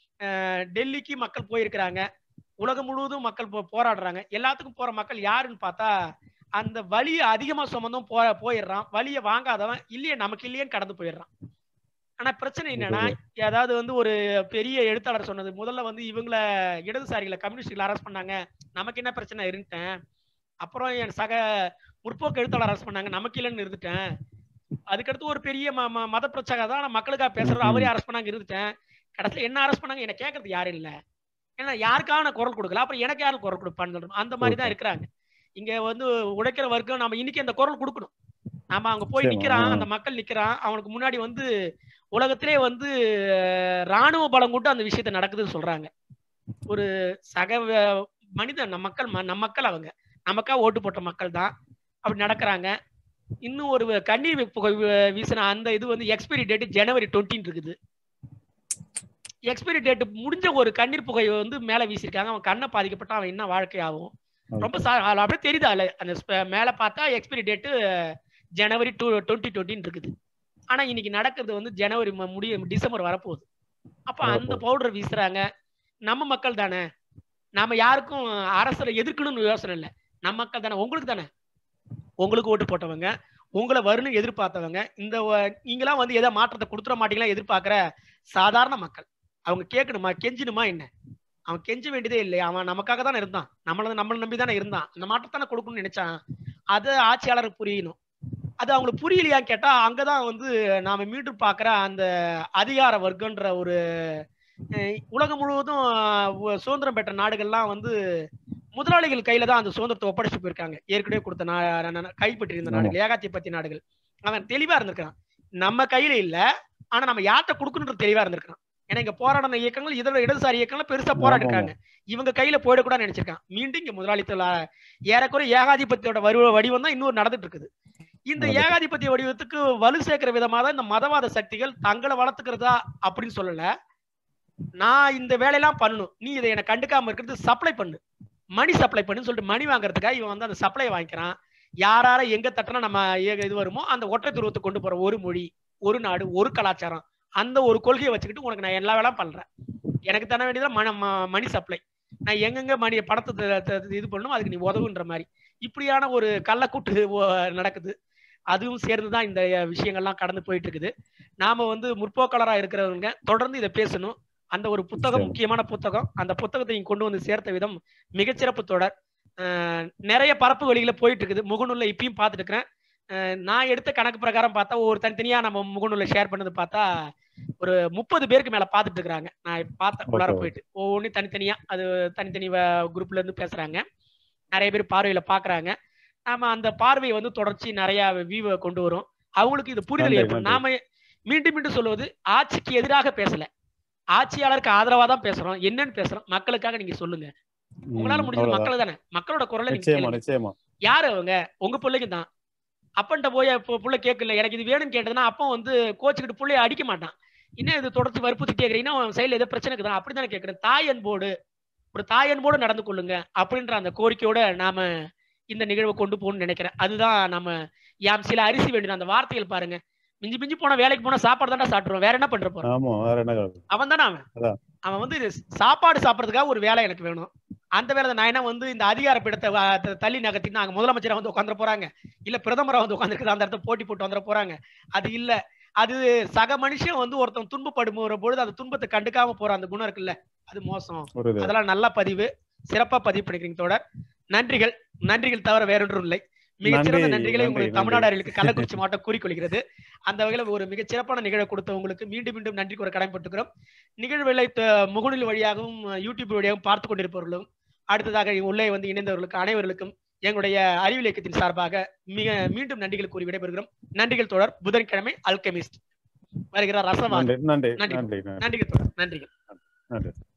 அஹ் டெல்லிக்கு மக்கள் போயிருக்கிறாங்க உலகம் முழுவதும் மக்கள் போ- போராடுறாங்க எல்லாத்துக்கும் போற மக்கள் யாருன்னு பார்த்தா அந்த வலியை அதிகமா சுமந்தும் போ போயிடுறான் வலியை வாங்காதவன் இல்லையே நமக்கு இல்லையேன்னு கடந்து போயிடுறான் ஆனா பிரச்சனை என்னன்னா அதாவது வந்து ஒரு பெரிய எழுத்தாளர் சொன்னது முதல்ல வந்து இவங்கள இடதுசாரிகளை கம்யூனிஸ்டுகளை அரெஸ்ட் பண்ணாங்க நமக்கு என்ன பிரச்சனை இருந்துட்டேன் அப்புறம் என் சக முற்போக்கு எழுத்தாளர் அரெஸ்ட் பண்ணாங்க நமக்கு இல்லைன்னு இருந்துட்டேன் அதுக்கடுத்து ஒரு பெரிய ம ம- மத பிரச்சாக தான் நான் மக்களுக்காக பேசுறது அவரே அரெஸ்ட் பண்ணாங்க இருந்துட்டேன் கடைசியில் என்ன அரெஸ்ட் பண்ணாங்க என்ன கேட்கறது யாரும் இல்லை ஏன்னா யாருக்காக நான் குரல் கொடுக்கல அப்புறம் எனக்கு யாரும் குரல் கொடுப்பான்னு சொல்றோம் அந்த மாதிரி தான் இருக்கிறாங்க இங்க வந்து உழைக்கிற வர்க்கம் நம்ம இன்னைக்கு அந்த குரல் கொடுக்கணும் நாம அங்க போய் நிச்சயமா. நிக்கிறான் அந்த மக்கள் நிக்கிறான் அவனுக்கு முன்னாடி வந்து உலகத்திலே வந்து அஹ், ராணுவ பலம் கொண்டு அந்த விஷயத்த நடக்குதுன்னு சொல்றாங்க ஒரு சக வ- மனிதன் நம்ம மக்கள் ம- நம்ம மக்கள் அவங்க நமக்கா ஓட்டு போட்ட மக்கள் தான் அப்படி நடக்கிறாங்க இன்னும் ஒரு கண்ணீர் புகை வீ- வீசின அந்த இது வந்து எக்ஸ்பைரி டேட் ஜனவரி டுவெண்ட்டின்னு இருக்குது எக்ஸ்பைரி டேட் முடிஞ்ச ஒரு கண்ணீர் புகை வந்து மேல வீசியிருக்காங்க அவன் கண்ணை பாதிக்கப்பட்டா அவன் என்ன வாழ்க்கை ஆகும் ரொம்ப சா- அதுல அப்படியே தெரியுது அதுல அந்த ஸ்ப- மேல பார்த்தா expiry date January two twenty டுவெண்ட்டின்னு இருக்குது ஆனா இன்னைக்கு நடக்கிறது வந்து ஜனவரி ம- முடிய டிசம்பர் வரப்போகுது அப்ப அந்த வரப்போகுது. பவுடர் வீசுறாங்க நம்ம மக்கள் தானே நாம யாருக்கும் அரசரை எதிர்க்கணும்னு யோசனை இல்லை நம்ம மக்கள் தானே உங்களுக்கு தானே உங்களுக்கு ஓட்டு போட்டவங்க உங்களை வரும்னு எதிர்பார்த்தவங்க இந்த வ- நீங்களாம் வந்து எதை மாற்றத்தை கொடுத்துட மாட்டீங்களா எதிர்பார்க்கிற சாதாரண மக்கள் அவங்க கேட்கணுமா கெஞ்சணுமா என்ன அவன் கெஞ்ச வேண்டியதே இல்லை அவன் நமக்காக தானே இருந்தான் நம்மள நம்மளை நம்பி தானே இருந்தான் இந்த மாற்றத்தானே கொடுக்கணும்னு நினைச்சான் அது ஆட்சியாளருக்கு புரியணும் அது அவங்களுக்கு புரியலையான்னு கேட்டா அங்கதான் வந்து நாம மீண்டும் பார்க்குற அந்த அதிகார வர்க்கன்ற ஒரு அஹ், உலகம் முழுவதும் அஹ், உ- சுதந்திரம் பெற்ற நாடுகள்லாம் வந்து முதலாளிகள் கையில தான் அந்த சுதந்திரத்தை ஒப்படைச்சு போயிருக்காங்க ஏற்கனவே கொடுத்த நா- நா- கைப்பற்றியிருந்த நாடுகள் ஏகாதிபத்திய நாடுகள் அவன் தெளிவா இருந்திருக்கான் நம்ம கையில இல்ல ஆனா நம்ம யார்கிட்ட கொடுக்கணுன்றது தெளிவா இருந்திருக்கான் ஏன்னா இங்க போராடின இயக்கங்கள் இதோட இடதுசாரி இயக்கங்கள் பெருசா போராடி இருக்காங்க இவங்க கையில போயிடக்கூடாதுன்னு நினைச்சிருக்கான் மீண்டும் இங்க முதலாளித்துவ ஏறக்குறைய ஏகாதிபத்தியோட வரு வடிவம் தான் இன்னொரு நடந்துட்டு இருக்குது இந்த நடந்துட்டு ஏகாதிபத்திய வடிவத்துக்கு வலு சேர்க்கிற விதமா தான் இந்த மதவாத சக்திகள் தங்களை வளர்த்துக்கிறதா அப்படின்னு சொல்லல நான் இந்த வேலையெல்லாம் பண்ணணும் நீ இதை என்னை கண்டுக்காம இருக்கிறது சப்ளை பண்ணு மணி சப்ளை பண்ணுன்னு சொல்லிட்டு மணி வாங்குறதுக்காக இவன் வந்து அந்த சப்ளை வாங்கிக்கிறான் யாரார எங்க தட்டினா நம்ம ஏக இது வருமோ அந்த ஒற்றை துருவத்தை கொண்டு போற ஒரு மொழி ஒரு நாடு ஒரு கலாச்சாரம் அந்த ஒரு கொள்கையை வச்சுக்கிட்டு உனக்கு நான் எல்லா வேலையும் பண்றேன் எனக்கு தர வேண்டியது மணி ம- மணி சப்ளை நான் எங்கெங்க மணி பணத்தை த- த- இது பண்ணணும் அதுக்கு நீ உதவுன்ற மாதிரி இப்படியான ஒரு கள்ளக்கூட்டு ஓ- நடக்குது அதுவும் சேர்ந்து தான் இந்த விஷயங்கள்லாம் கடந்து போயிட்டு இருக்குது நாம வந்து முற்போக்காளரா இருக்கிறவங்க தொடர்ந்து இதை பேசணும் அந்த ஒரு புத்தகம் சரி. முக்கியமான புத்தகம் அந்த புத்தகத்தை இங்க கொண்டு வந்து சேர்த்த விதம் மிகச்சிறப்பு தொடர் அஹ் நிறைய பரப்பு வழியில போயிட்டு இருக்குது முகநூல்ல இப்பயும் பார்த்துட்டு இருக்கிறேன் அஹ் நான் எடுத்த கணக்கு பிரகாரம் பார்த்தா ஒரு தனித்தனியா நம்ம முகநூல்ல ஷேர் பண்ணது பார்த்தா ஒரு முப்பது பேருக்கு மேல பார்த்துட்டு இருக்காங்க நான் பார்த்தேன் உள்ளார Okay. போயிட்டு ஒவ்வொன்றும் தனித்தனியா அது தனித்தனி வ- குரூப்ல இருந்து பேசுறாங்க நிறைய பேர் பார்வையில பாக்குறாங்க நாம அந்த பார்வையை வந்து தொடர்ச்சி நிறைய வியூவை கொண்டு வரும் அவங்களுக்கு இது புரிதல் நன்றி, ஏற்படும் நன்றி. நாம மீண்டும் மீண்டும் சொல்லுவது ஆட்சிக்கு எதிராக பேசல ஆட்சியாளருக்கு ஆதரவா தான் பேசுறோம் என்னன்னு பேசுறோம் மக்களுக்காக நீங்க சொல்லுங்க உங்களால ம், முடிஞ்சது அவ்வளவுதான். மக்கள் தானே மக்களோட குரலை நீங்க நிச்சயமா கேளுங்க. நிச்சயமா யாரு அவங்க உங்க பிள்ளைங்க தான் அப்பன்ட்ட போய் இப்போ புள்ள கேட்கல எனக்கு இது வேணும்னு கேட்டதுன்னா அப்போ வந்து கோச்சுக்கிட்டு பிள்ளைய அடிக்க மாட்டான் இன்னும் இது தொடர்ச்சி வற்புறுத்தி கேட்கறீங்கன்னா அவன் சைடில் ஏதோ பிரச்சனைக்கு தான் அப்படி தானே கேட்குறேன் தாய் அன்போடு ஒரு தாய் அன்போடு நடந்து கொள்ளுங்க அப்படின்ற அந்த கோரிக்கையோட நாம இந்த நிகழ்வை கொண்டு போகணும்னு நினைக்கிறேன் அதுதான் நம்ம யாம் சில அரிசி வேண்டியது அந்த வார்த்தைகள் பாருங்க மிஞ்சி மிஞ்சி போனா வேலைக்கு போனா சாப்பாடு தானே சாப்பிடுறோம் வேற என்ன பண்ற போறோம் ஆமா வேற என்ன கதை? அவன் தானே அவன் அதான். அவன் வந்து இது சாப்பாடு சாப்பிட்றதுக்காக ஒரு வேலை எனக்கு வேணும் அந்த வேலை தான் நான் என்ன வந்து இந்த அதிகார பீடத்தை வ- த- தள்ளி நகர்த்தி நாங்க முதலமைச்சரை வந்து உட்காந்துட போறாங்க இல்ல பிரதமரா வந்து உட்காந்துருக்குது அந்த இடத்த போட்டி போட்டு வந்துட போறாங்க அது இல்ல அது சக மனுஷன் வந்து ஒருத்தன் துன்பப்படும் பொழுது அந்த துன்பத்தை கண்டுக்காம போற அந்த குணம் இருக்குல்ல அது மோசம் ஒரு இது அதெல்லாம் நல்ல பதிவு சிறப்பா பதிவு பண்ணிக்கிறீங்க தோழர் நன்றிகள் நன்றிகள் தவிர வேறொன்றும் இல்லை மிகச்சிறந்த நன்றி, நன்றிகளை நன்றி, உங்களுக்கு நன்றி. தமிழ்நாடு அறிவியலுக்கு கள்ளக்குறிச்சி மாவட்டம் கூறிக்கொள்கிறது அந்த வகையில் ஒரு மிகச்சிறப்பான நிகழ்வை கொடுத்த உங்களுக்கு மீண்டும் மீண்டும் நன்றி கூற கடமைப்பட்டுக்கிறோம் நிகழ்வுகளை த- முகநூல் வழியாகவும் யூடியூப் வழியாகவும் பார்த்து கொண்டிருப்பவர்களும் அடுத்ததாக உள்ளே வந்து இணைந்தவர்களுக்கு அனைவர்களுக்கும் எங்களுடைய அறிவியல் இயக்கத்தின் சார்பாக மிக மீண்டும் நன்றிகள் கூறி விடைபெறுகிறோம் நன்றிகள் தொடர் புதன்கிழமை அல்கெமிஸ்ட் வருகிறார் ரசவான் நன்றி நன்றி நன்றி. நன்றி நன்றி நன்றிகள் தொடர் நன்றிகள் நன்றி